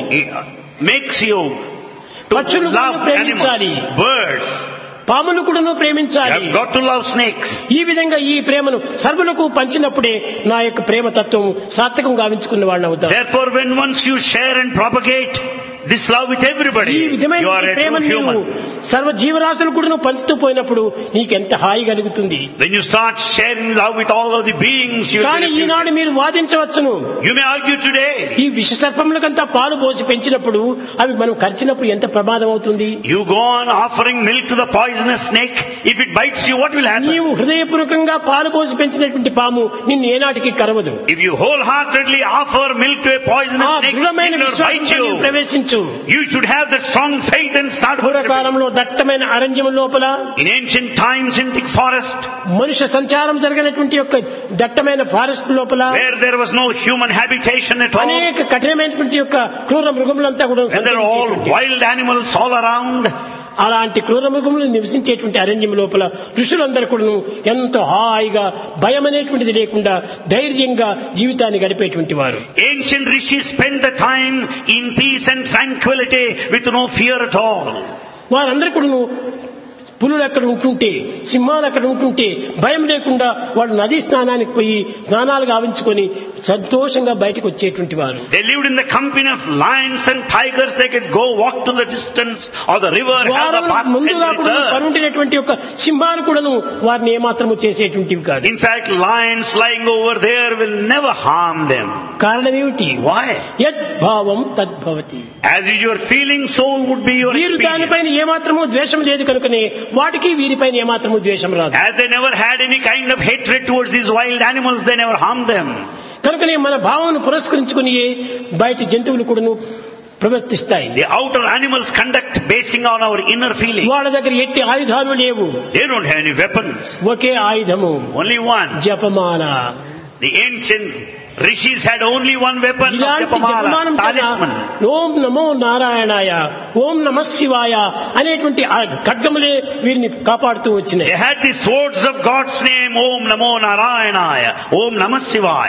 S5: makes you to
S4: పక్షులను కూడా
S5: love
S4: ప్రేమించాలి
S5: animals, birds.
S4: పామును కూడా
S5: You
S4: ప్రేమించాలి
S5: have got to love snakes.
S4: ఈ విధంగా ఈ ప్రేమను సర్వులకు పంచినప్పుడే నా యొక్క ప్రేమ తత్వం సార్థకం గావించుకున్న వాళ్ళని అవుతారు
S5: Therefore, when once you share and propagate this love with everybody,
S4: ఈ
S5: you
S4: విధమైన
S5: are a true
S4: ప్రేమను నీవు
S5: human.
S4: సర్వ జీవరాశులు కూడా నువ్వు పంచుతూ పోయినప్పుడు నీకెంత హాయి కలుగుతుంది
S5: When you start sharing love with all of the beings, you
S4: కానీ ఈనాడు మీరు వాదించవచ్చును
S5: You may argue today.
S4: ఈ విష సర్పములకంతా పాలు పోసి పెంచినప్పుడు అవి మనం ఖర్చినప్పుడు ఎంత ప్రమాదం అవుతుంది
S5: You go on offering milk to the poisonous snake. If it bites you, what will happen?
S4: నీవు హృదయపూర్వకంగా పాలు పోసి పెంచినటువంటి పాము నిన్ను ఏనాటికి కరవదు
S5: If you wholeheartedly offer milk to a
S4: ఆ
S5: poisonous snake,
S4: దృఢమైన
S5: it will bite
S4: విశ్వాసంతో నీవు
S5: you.
S4: ప్రవేశించు
S5: You should have that strong faith and start worshipping.
S4: పూర్వకాలంలో దట్టమైన అరణ్యం లోపల
S5: In ancient times in thick forest,
S4: మనుష్య సంచారం జరిగినటువంటి యొక్క దట్టమైన ఫారెస్ట్ లోపల
S5: where there was no human habitation at all,
S4: అనేక కఠినమైనటువంటి యొక్క క్రూర మృగములంతా కూడా
S5: and there are all
S4: సంచరించేటువంటి.
S5: wild animals all around,
S4: అలాంటి క్రూర మృగములు నివసించేటువంటి అరణ్యం లోపల ఋషులందరూ కూడాను ఎంతో హాయిగా భయం అనేటువంటిది లేకుండా ధైర్యంగా జీవితాన్ని గడిపేటువంటి వారు
S5: ancient rishis spent the time in peace and tranquility with no fear at all.
S4: వారందరూ కూడాను పులులు అక్కడ ఉంటుంటే సింహాలు అక్కడ ఉంటుంటే భయం లేకుండా వాళ్ళు నదీ స్నానానికి పోయి స్నానాలు గావించుకొని సంతోషంగా బయటకు వచ్చేటువంటి వారు
S5: They lived in the company of lions and tigers. They could go walk to the distance or the river, have the
S4: వారం
S5: bath and
S4: ముందుగా కూడా
S5: return.
S4: పరుండినటువంటి యొక్క సింహాలు కూడాను వారిని ఏమాత్రము చేసేటువంటివి కాదు
S5: In fact, lions lying over there will never harm them.
S4: కారణం ఏమిటి
S5: Why?
S4: యద్భావం తద్భవతి
S5: As you are feeling, so would be your
S4: వీరు
S5: experience.
S4: దానిపైన ఏమాత్రము ద్వేషం లేదు కనుకనే వాటికి వీరిపైన ఏమాత్రము ద్వేషం రాదు
S5: As they never had any kind of hatred towards these wild animals, they never harmed them.
S4: కనుకనే మన భావమును పురస్కరించుకుని బయట జంతువులు కూడాను ప్రవర్తిస్తాయి
S5: The outer animals conduct basing on our inner feeling.
S4: వాళ్ళ దగ్గర ఎట్టి ఆయుధాలు లేవు
S5: They don't have any weapons.
S4: ఒకే ఆయుధము
S5: Only one.
S4: జపమాల
S5: The ancient rishis had only one weapon of
S4: ఇలాంటి
S5: Japamala,
S4: జపమానం చేత
S5: talisman.
S4: ఓం నమో నారాయణాయ ఓం నమ శివాయ అనేటువంటి ఆ ఖడ్గములే వీరిని కాపాడుతూ
S5: They
S4: వచ్చినాయి
S5: had the swords of God's name, Om Namo Narayanaya, Om Namah Shivaya.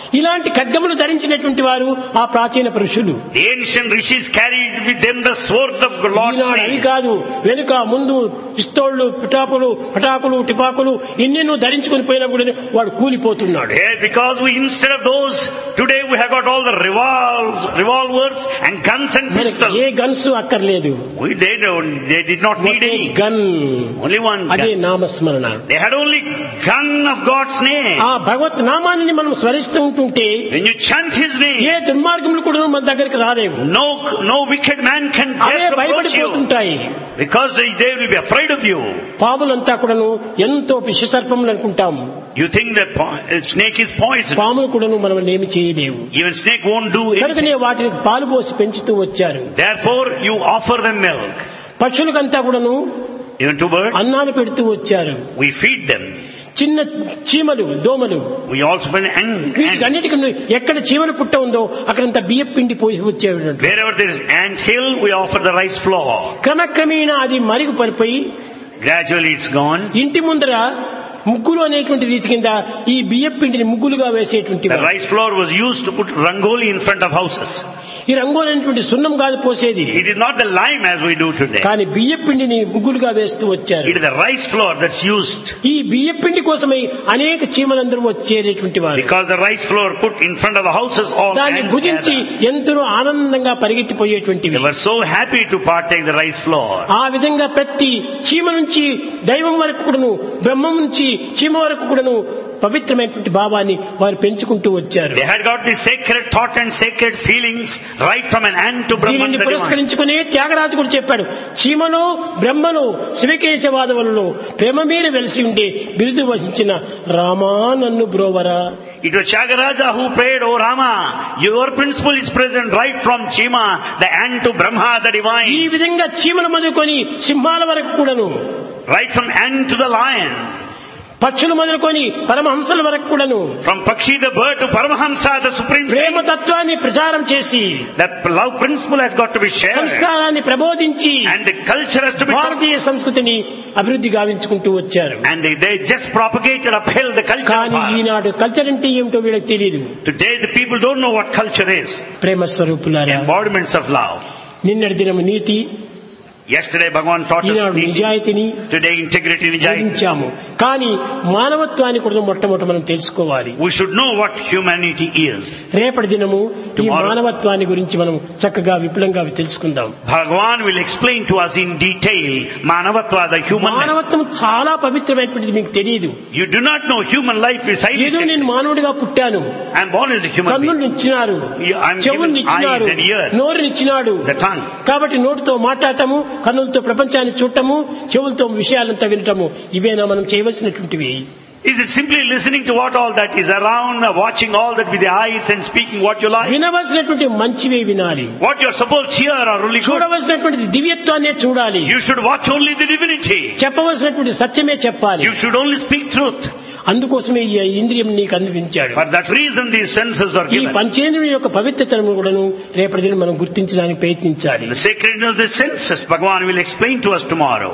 S4: ఇలాంటి ఖడ్గములు ధరించినటువంటి వారు ఆ ప్రాచీన పురుషులు
S5: The ancient rishis carried with them the sword of Lord
S4: ఈనాడు అవి
S5: Snake.
S4: కాదు వెనుక ముందు పిస్తోళ్లు పిటాకులు పటాకులు టిపాకులు ఎన్నెన్నో ధరించుకొని పోయినా కూడా వాడు కూలిపోతున్నాడు
S5: Yeah, because we instead of those, today we have got all the revolves, revolvers and guns and
S4: మనకి ఏ
S5: pistols.
S4: గన్స్ అక్కర్లేదు
S5: We, they don't, they did not need
S4: ఒకే
S5: any.
S4: గన్
S5: Only one
S4: అదే
S5: gun.
S4: నామస్మరణ
S5: They had only gun of God's name.
S4: ఆ భగవత్ నామాన్ని మనం స్మరిస్తూ ఉంటుంటే
S5: When you chant His
S4: A
S5: name,
S4: దుర్మార్గములు కూడా మన దగ్గరికి రాలేవు
S5: no, no wicked man can
S4: away
S5: dare to approach you
S4: భయపడిపోతుంటాయి
S5: because they, they will be afraid of you.
S4: పాములంతా కూడాను ఎంతో విషసర్పములు అనుకుంటాము
S5: You think that po- uh, snake is poisonous.
S4: పాములు కూడాను మనం ఏమి చేయలేవు
S5: Even snake won't do anything.
S4: కనుకనే వాటిని పాలు పోసి పెంచుతూ వచ్చారు
S5: Therefore, you offer them milk.
S4: పక్షులకంతా కూడాను
S5: Even to birds,
S4: అన్నాలు పెడుతూ వచ్చారు
S5: we feed them.
S4: చిన్న చీమలు దోమలు
S5: We also find ant, ant.
S4: వీటికన్నిటికీ ఎక్కడ చీమలు పుట్ట ఉందో అక్కడంతా బియ్యం పిండి పోసి వచ్చేవాడు
S5: Wherever there is ant hill, we offer the rice flour.
S4: క్రమక్రమేణా అది మరుగు పడిపోయి
S5: Gradually it's gone.
S4: ఇంటి ముందర ముగ్గులు అనేటువంటి రీతి కింద ఈ బియ్యం పిండిని ముగ్గులుగా వేసేటువంటి
S5: The
S4: వారు.
S5: rice flour was used to put rangoli in front of houses.
S4: ఈ రంగోలు అనేటువంటి సున్నం కాదు పోసేది
S5: It is not the lime as we do today.
S4: కానీ బియ్యం పిండిని ముగ్గులుగా వేస్తూ వచ్చారు
S5: It is the rice flour that's used
S4: ఈ బియ్యం పిండి కోసమై అనేక చీమలందరూ వచ్చేటటువంటి వారు
S5: because the rice flour put in front of the houses all
S4: దాన్ని
S5: ants
S4: భుజించి
S5: gather.
S4: ఎంతో ఆనందంగా పరిగెత్తిపోయేటువంటివి
S5: They were so happy to partake the rice flour.
S4: ఆ విధంగా ప్రతి చీమ నుంచి దైవం వరకు కూడాను బ్రహ్మం నుంచి చీమ వరకు కూడాను పవిత్రమైనటువంటి భావాన్ని వారు పెంచుకుంటూ వచ్చారు
S5: They had got the sacred thought and sacred feelings right from an ant to Brahman
S4: దీనిని
S5: the divine.
S4: పురస్కరించుకుని త్యాగరాజు కూడా చెప్పాడు చీమలో బ్రహ్మలో శివకేశవాదవులలో ప్రేమ మీద వెలిసి ఉండే బిరుదు వహించిన రామా నన్ను బ్రోవరా
S5: It was Chagaraja who prayed, O Rama, your principle is present right from Chima, the ant to Brahma, the
S4: ఈ
S5: divine.
S4: విధంగా చీమలు మొదలుకొని సింహాల వరకు కూడాను
S5: Right from ant to the lion.
S4: పక్షులు మొదలుకొని పరమహంసల వరకు కూడాను
S5: From Pakshi the bird to Paramahamsa, the supreme
S4: Prema
S5: saint.
S4: తత్వాన్ని ప్రచారం చేసి
S5: That love principle has got to be shared.
S4: సంస్కారాన్ని ప్రబోధించి
S5: And the culture has to be taught.
S4: భారతీయ సంస్కృతిని అభివృద్ధి గావించుకుంటూ వచ్చారు
S5: And they, they just propagated, upheld the culture. of
S4: కానీ
S5: Bharat.
S4: ఈనాడు culture అంటే ఏమిటో వీళ్ళకి తెలియదు
S5: Today the people don't know what culture is.
S4: ప్రేమ స్వరూపులారా
S5: Embodiments of love.
S4: నిన్నటి దినము నీతి
S5: Yesterday Bhagavan taught us
S4: ఈనాడు
S5: niti.
S4: నిజాయితీని
S5: Today integrity nijayati.
S4: గ్రహించాము కానీ మానవత్వాన్ని కూడా మొట్టమొదట మనం తెలుసుకోవాలి
S5: We should know what humanity is.
S4: రేపటి దినము ఈ
S5: Tomorrow.
S4: మానవత్వాన్ని గురించి మనం చక్కగా విపులంగా తెలుసుకుందాం
S5: Bhagavan will explain to us in detail Manavatva, the human life.
S4: మానవత్వం చాలా పవిత్రమైనటువంటిది మీకు తెలియదు
S5: You do not know human life is highly
S4: ఏదో
S5: sacred.
S4: నేను మానవుడిగా పుట్టాను
S5: I'm born as a human being.
S4: కన్నులు ఇచ్చినారు
S5: Yeah, I'm
S4: చెవుల్ని
S5: given
S4: ఇచ్చినారు
S5: eyes and ears.
S4: నోరుని ఇచ్చినాడు
S5: The tongue.
S4: కాబట్టి నోటితో మాట్లాడటము కన్నులతో ప్రపంచాన్ని చూడటము చెవులతో విషయాలంతా వినటము ఇవేనా మనం చేయవలసినటువంటివి
S5: Is it simply listening to what all that is around, uh, watching all that with the eyes and speaking what you like?
S4: వినవలసినటువంటి మంచివే వినాలి
S5: What you're supposed to hear are really good.
S4: చూడవలసినటువంటి దివ్యత్వాన్నే చూడాలి
S5: You should watch only the divinity.
S4: చెప్పవలసినటువంటి సత్యమే చెప్పాలి
S5: You should only speak truth.
S4: అందుకోసమే ఈ ఇంద్రియం నీకు అందించాడు
S5: For that reason these senses are
S4: ఈ
S5: given.
S4: పంచేంద్రియం యొక్క పవిత్రతను కూడాను రేపటి దినం మనం గుర్తించడానికి ప్రయత్నించాలి
S5: The sacredness of the senses, Bhagavan will explain to us tomorrow.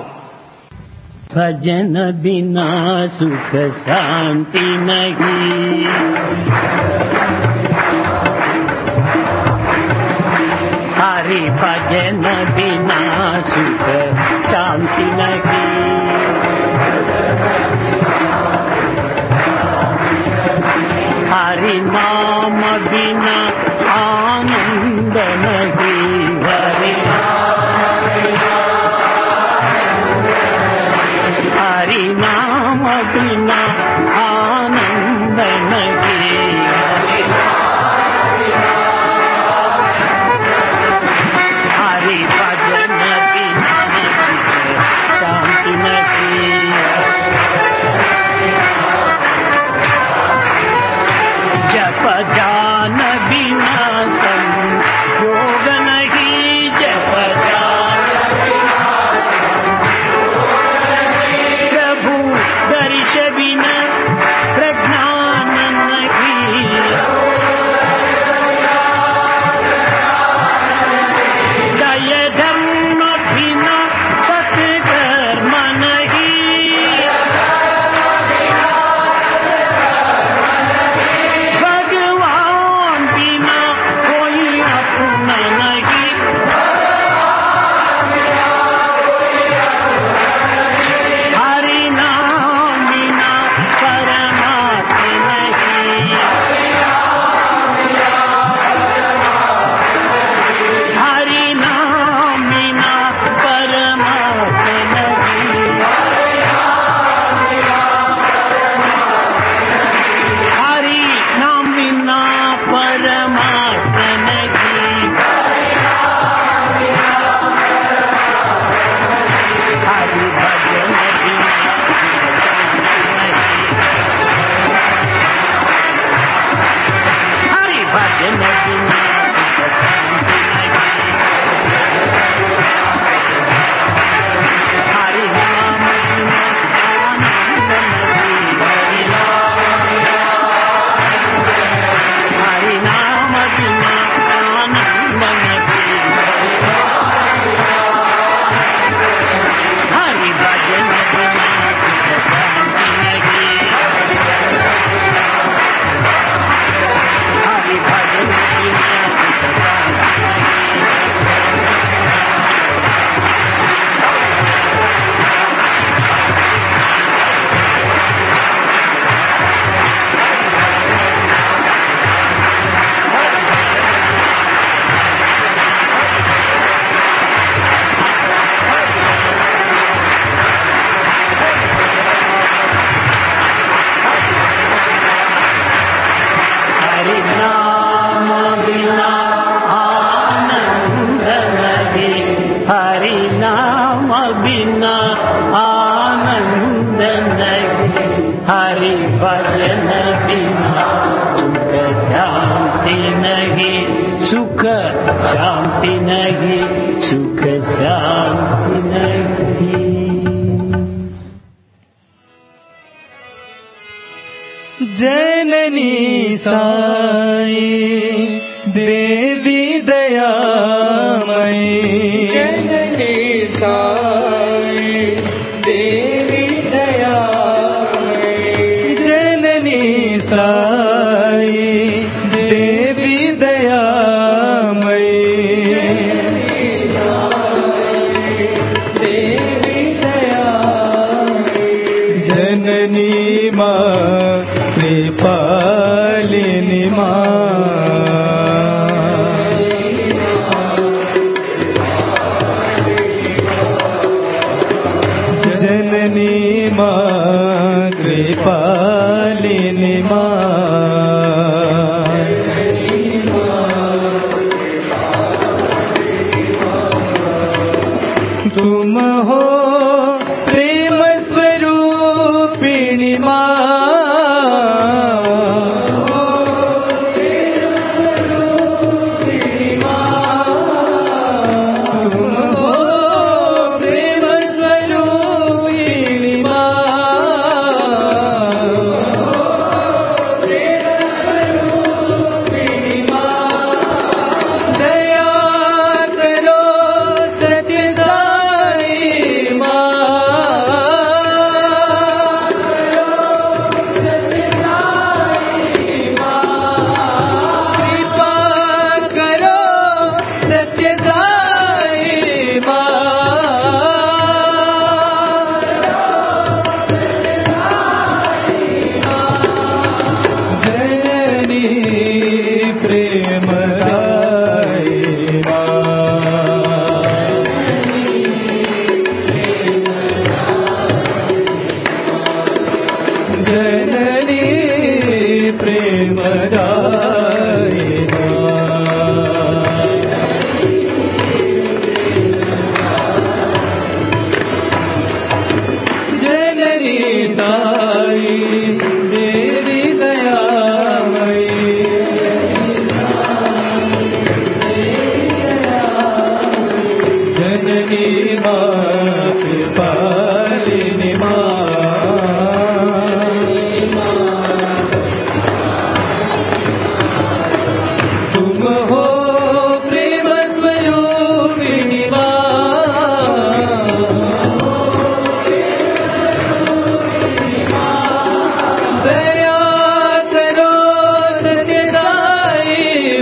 S4: भजन बिना सुख शांति नहीं हरि भजन बिना सुख शांति नहीं हरि नाम बिना आनंद नहीं हरि हरि नाम बिना आनंद नहीं हरि भजन बिना सुख शांति नहीं जप जान बिना संयोग
S6: జననీ సాయి దేవి దయామయి జననీ సాయి దేవి దయామయి జననీ సాయి దేవి దయామయి దేవి దయామయి జననీ మా కృపాలిని మా జననీ మా కృపాలిని మా तुम हो प्रेम स्वरूपिणी तुम हो प्रेम स्वरूपिणी दया करो सत्य साई कृपा करो सत्य साई जननी प्रेम जननी प्रेम जननी साई देवी दयामयी जननी मात पालिनी तुम हो प्रेम स्वरूपिणी दया करो सत्य साई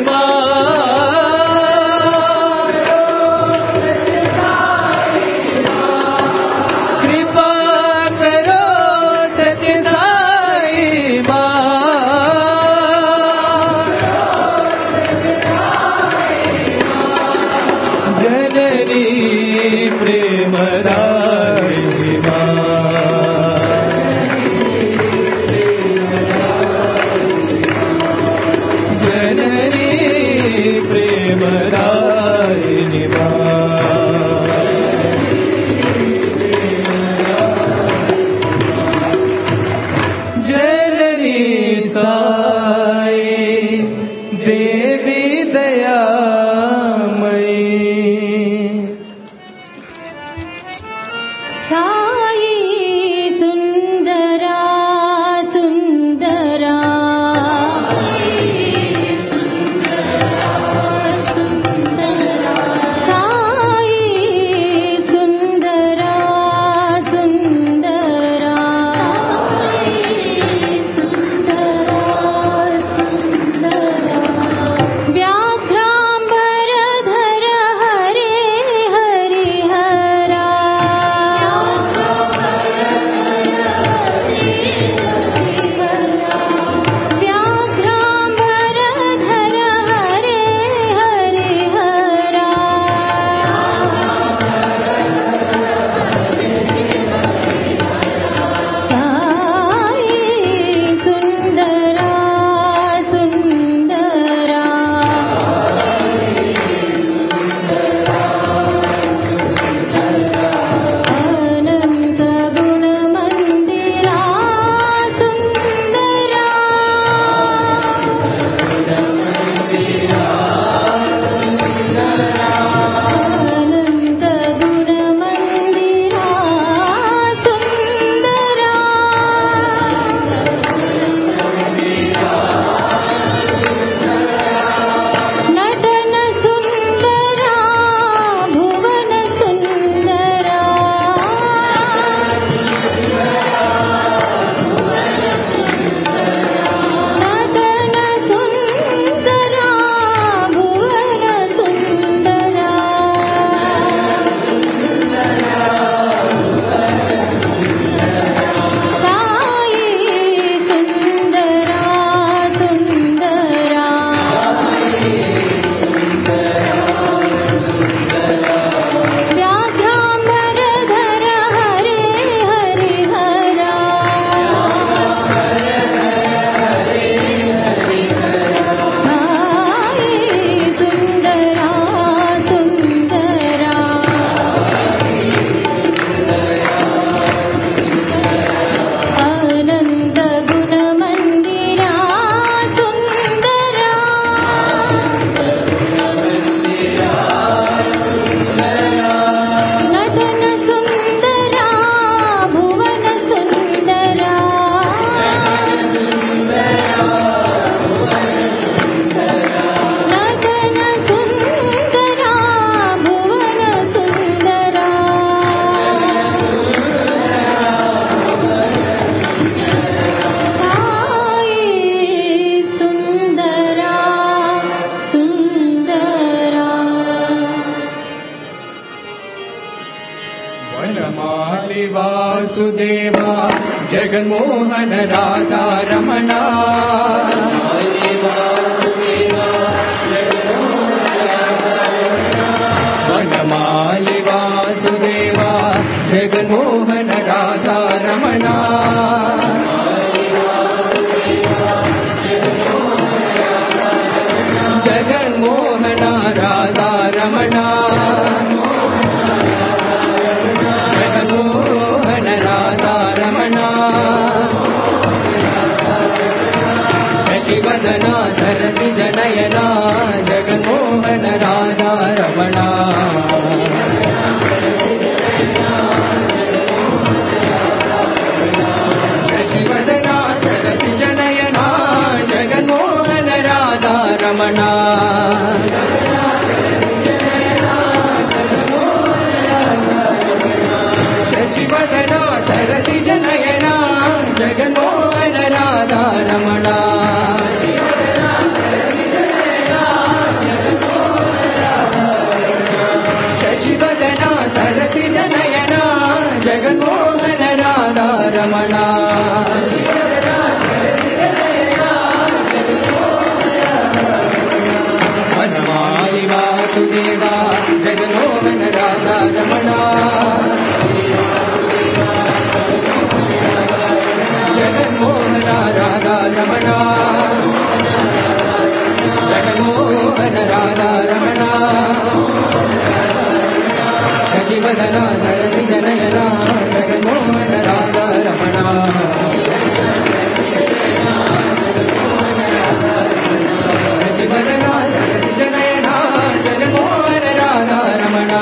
S6: कृपा करो सत्य साई जननी प्रेमदायिनी जननी प्रेमदायिनी जननी साई देवी दयामयी
S7: సాయి సుందరా సుందరా సాయి సుందరా సుందరా సుందరా సుందరా
S6: వాసుదేవా జగన్మోహన రాధా రమణ వనమాలి వాసుదేవా జగన్మోహన రాధా రమణ జగన్మోహన రాధా రమణ జగన్మోహన రాధా రమణ శశివదన సరసి జనయన జగన్మోహన రాధా రమణ శశివదన సరసి జనయన జగన్మోహన రాధా రమణ శశివదన సరసి జనయన జగన్మోహన రాధా రమణ శశివదన సరసి జనయన జగన్మోహన రాధా రమణ వనమాలి వాసుదేవా జగన్మోహన రాధా రమణ జగన్మోహన రాధా రమణ జగన్మోహన రాధా రమణ శశివదన సరసి జనయన జగన్మోహన రాధా రమణ శశివదన సరసి జనయన జగన్మోహన రాధా రమణ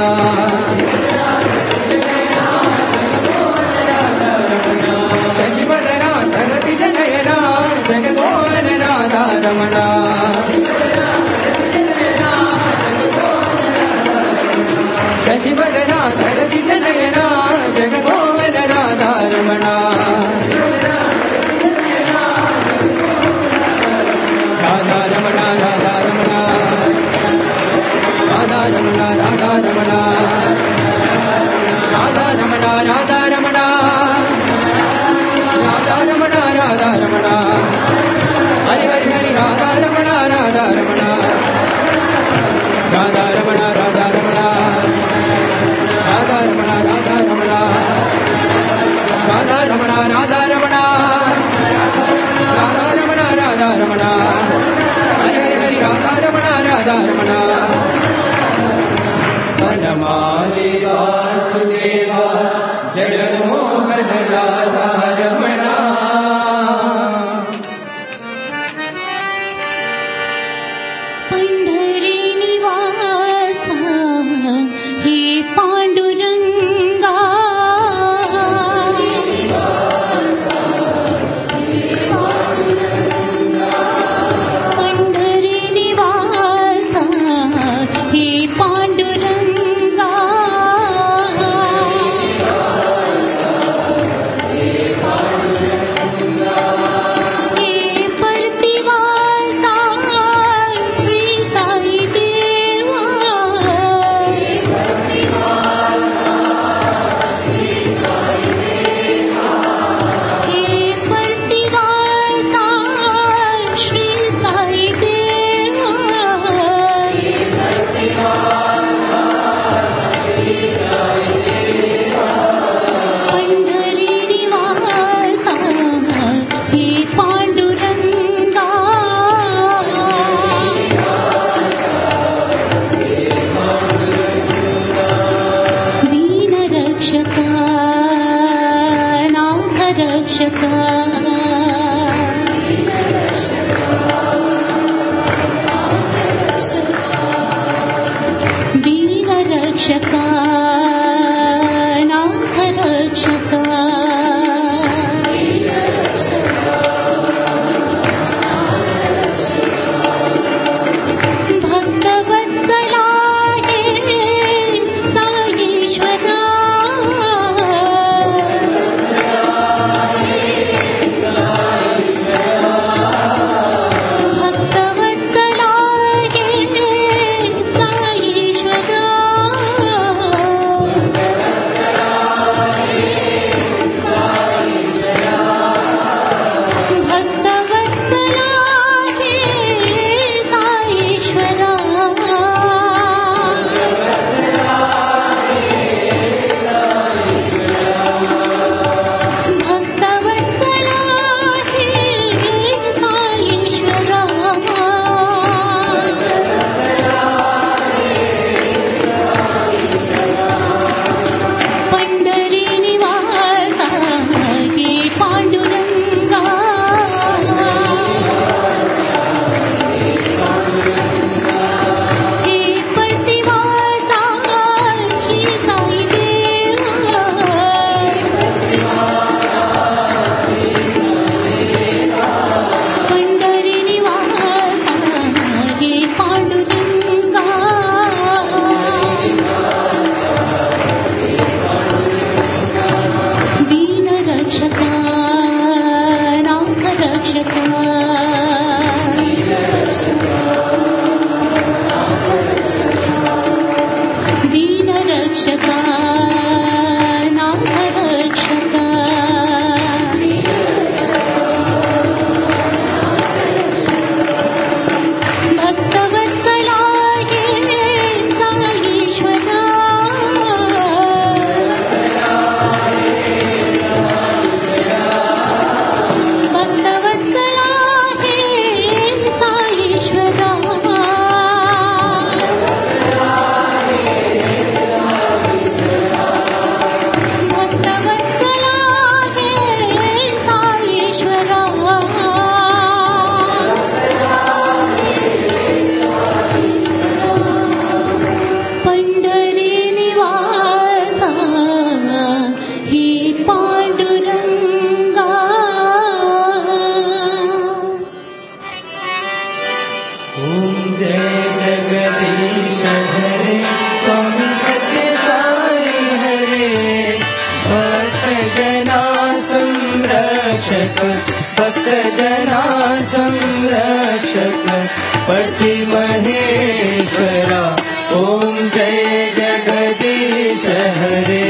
S6: శశివదన సరసి జనయన జగన్మోహన రాధా రమణ శశివదన సరసి జనయన జగన్మోహన రాధా రమణ రాధా రమణ రాధా రమణ రాధా రమణ రాధా రమణ రాధా రమణ రాధా రమణ రాధా రమణ రాధా రమణ హరి హరి హరి రాధా రమణ రాధా రమణ రాధా రమణ రాధా రమణ రాధా రమణ రాధా రమణ రాధా రమణ రాధా రమణ రాధా రమణ రాధా రమణ హరి హరి హరి రాధా రమణ రాధా రమణ వనమాలి వాసుదేవా జగన్మోహన రాధా రమణ
S7: पंढरी निवासा हे पांडुरंगा पंढरी निवासा हे पांडुरंगा
S6: ॐ जय जगदीश हरे स्वामी सत्य साई हरे भक्त जना संरक्षक भक्त जना संरक्षक पति महेश्वरा ॐ जय जगदीश हरे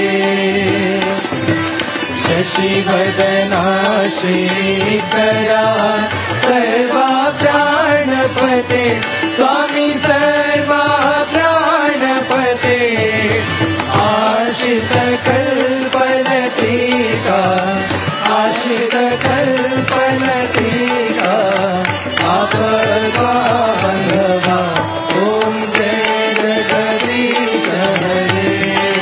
S6: शशिवदना श्रीकरा सर्वा प्राणपते स्वामी सर्वा प्राणपते आशित कल्पलतिका आशित कल्पलतिका आपद्बान्धवा ॐ जय जगदीश हरे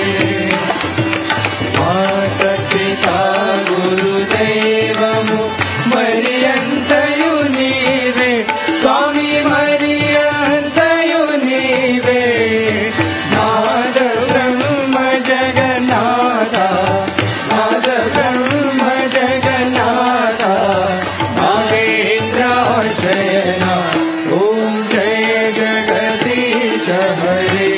S6: మాతపితా గురుదైవము మరియంతయు నీవే స్వామి మరియంతయు నీవే నాద బ్రహ్మ జగన్నాథ నాద బ్రహ్మ జగన్నాథ నాగేంద్రాశయన ఓం జయ జగదీశ హరే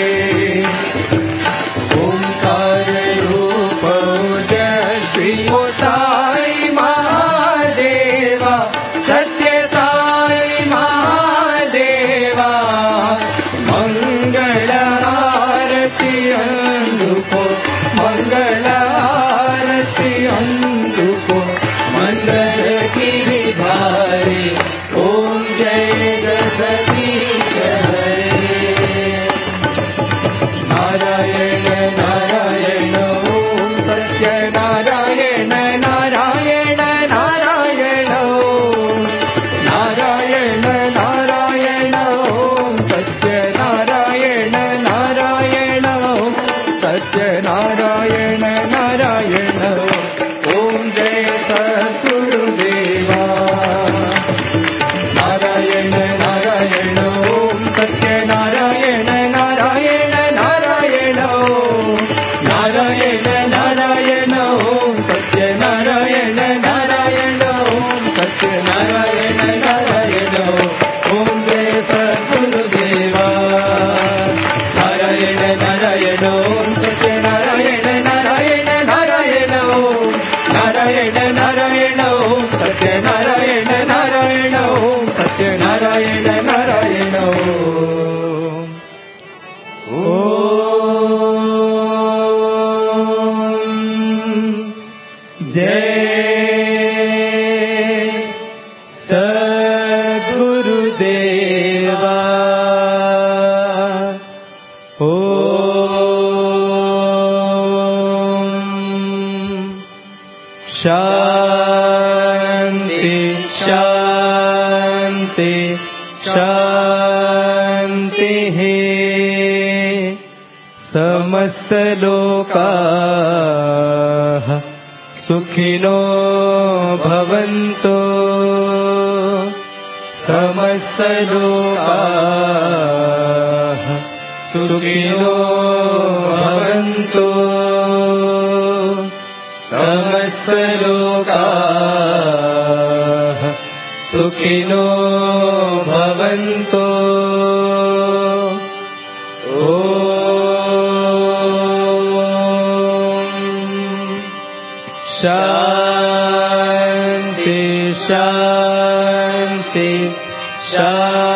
S6: ओंकार रूप जय श्री ओ साई महादेवा सत्य साई महादेवा मंगल आरती अंदुको मंगल आरती अंदुको मंगल गिरिधारी ओम जय जगदीश हरे नारायण नारायण ॐ सत्य नारायण नारायण नारायण ॐ नारायण नारायण ॐ सत्य नारायण नारायण ॐ सत्य नारायण नारायण ॐ जय सद्गुरुदेवा नारायण नारायण ॐ सत्य नारायण नारायण नारायण ॐ नारायण नारायण ॐ सत्य नारायण नारायण ॐ सत्य नारायण नारायण ॐ जय सद्गुरुदेवा नारायण नारायण ॐ सत्य नारायण नारायण नारायण ॐ नारायण नारायण ॐ सत्य नारायण नारायण ॐ सत्य नारायण नारायण ॐ जय सद्गुरुदेवा ॐ शान्ति शान्ति शान्तिः समस्तलोकाः सुखिनो भवन्तु समस्तलोकाः सुखिनो भवन्तु समस्तलोकाः सुखिनो भवन्तु ॐ शान्ति शान्ति शान्ति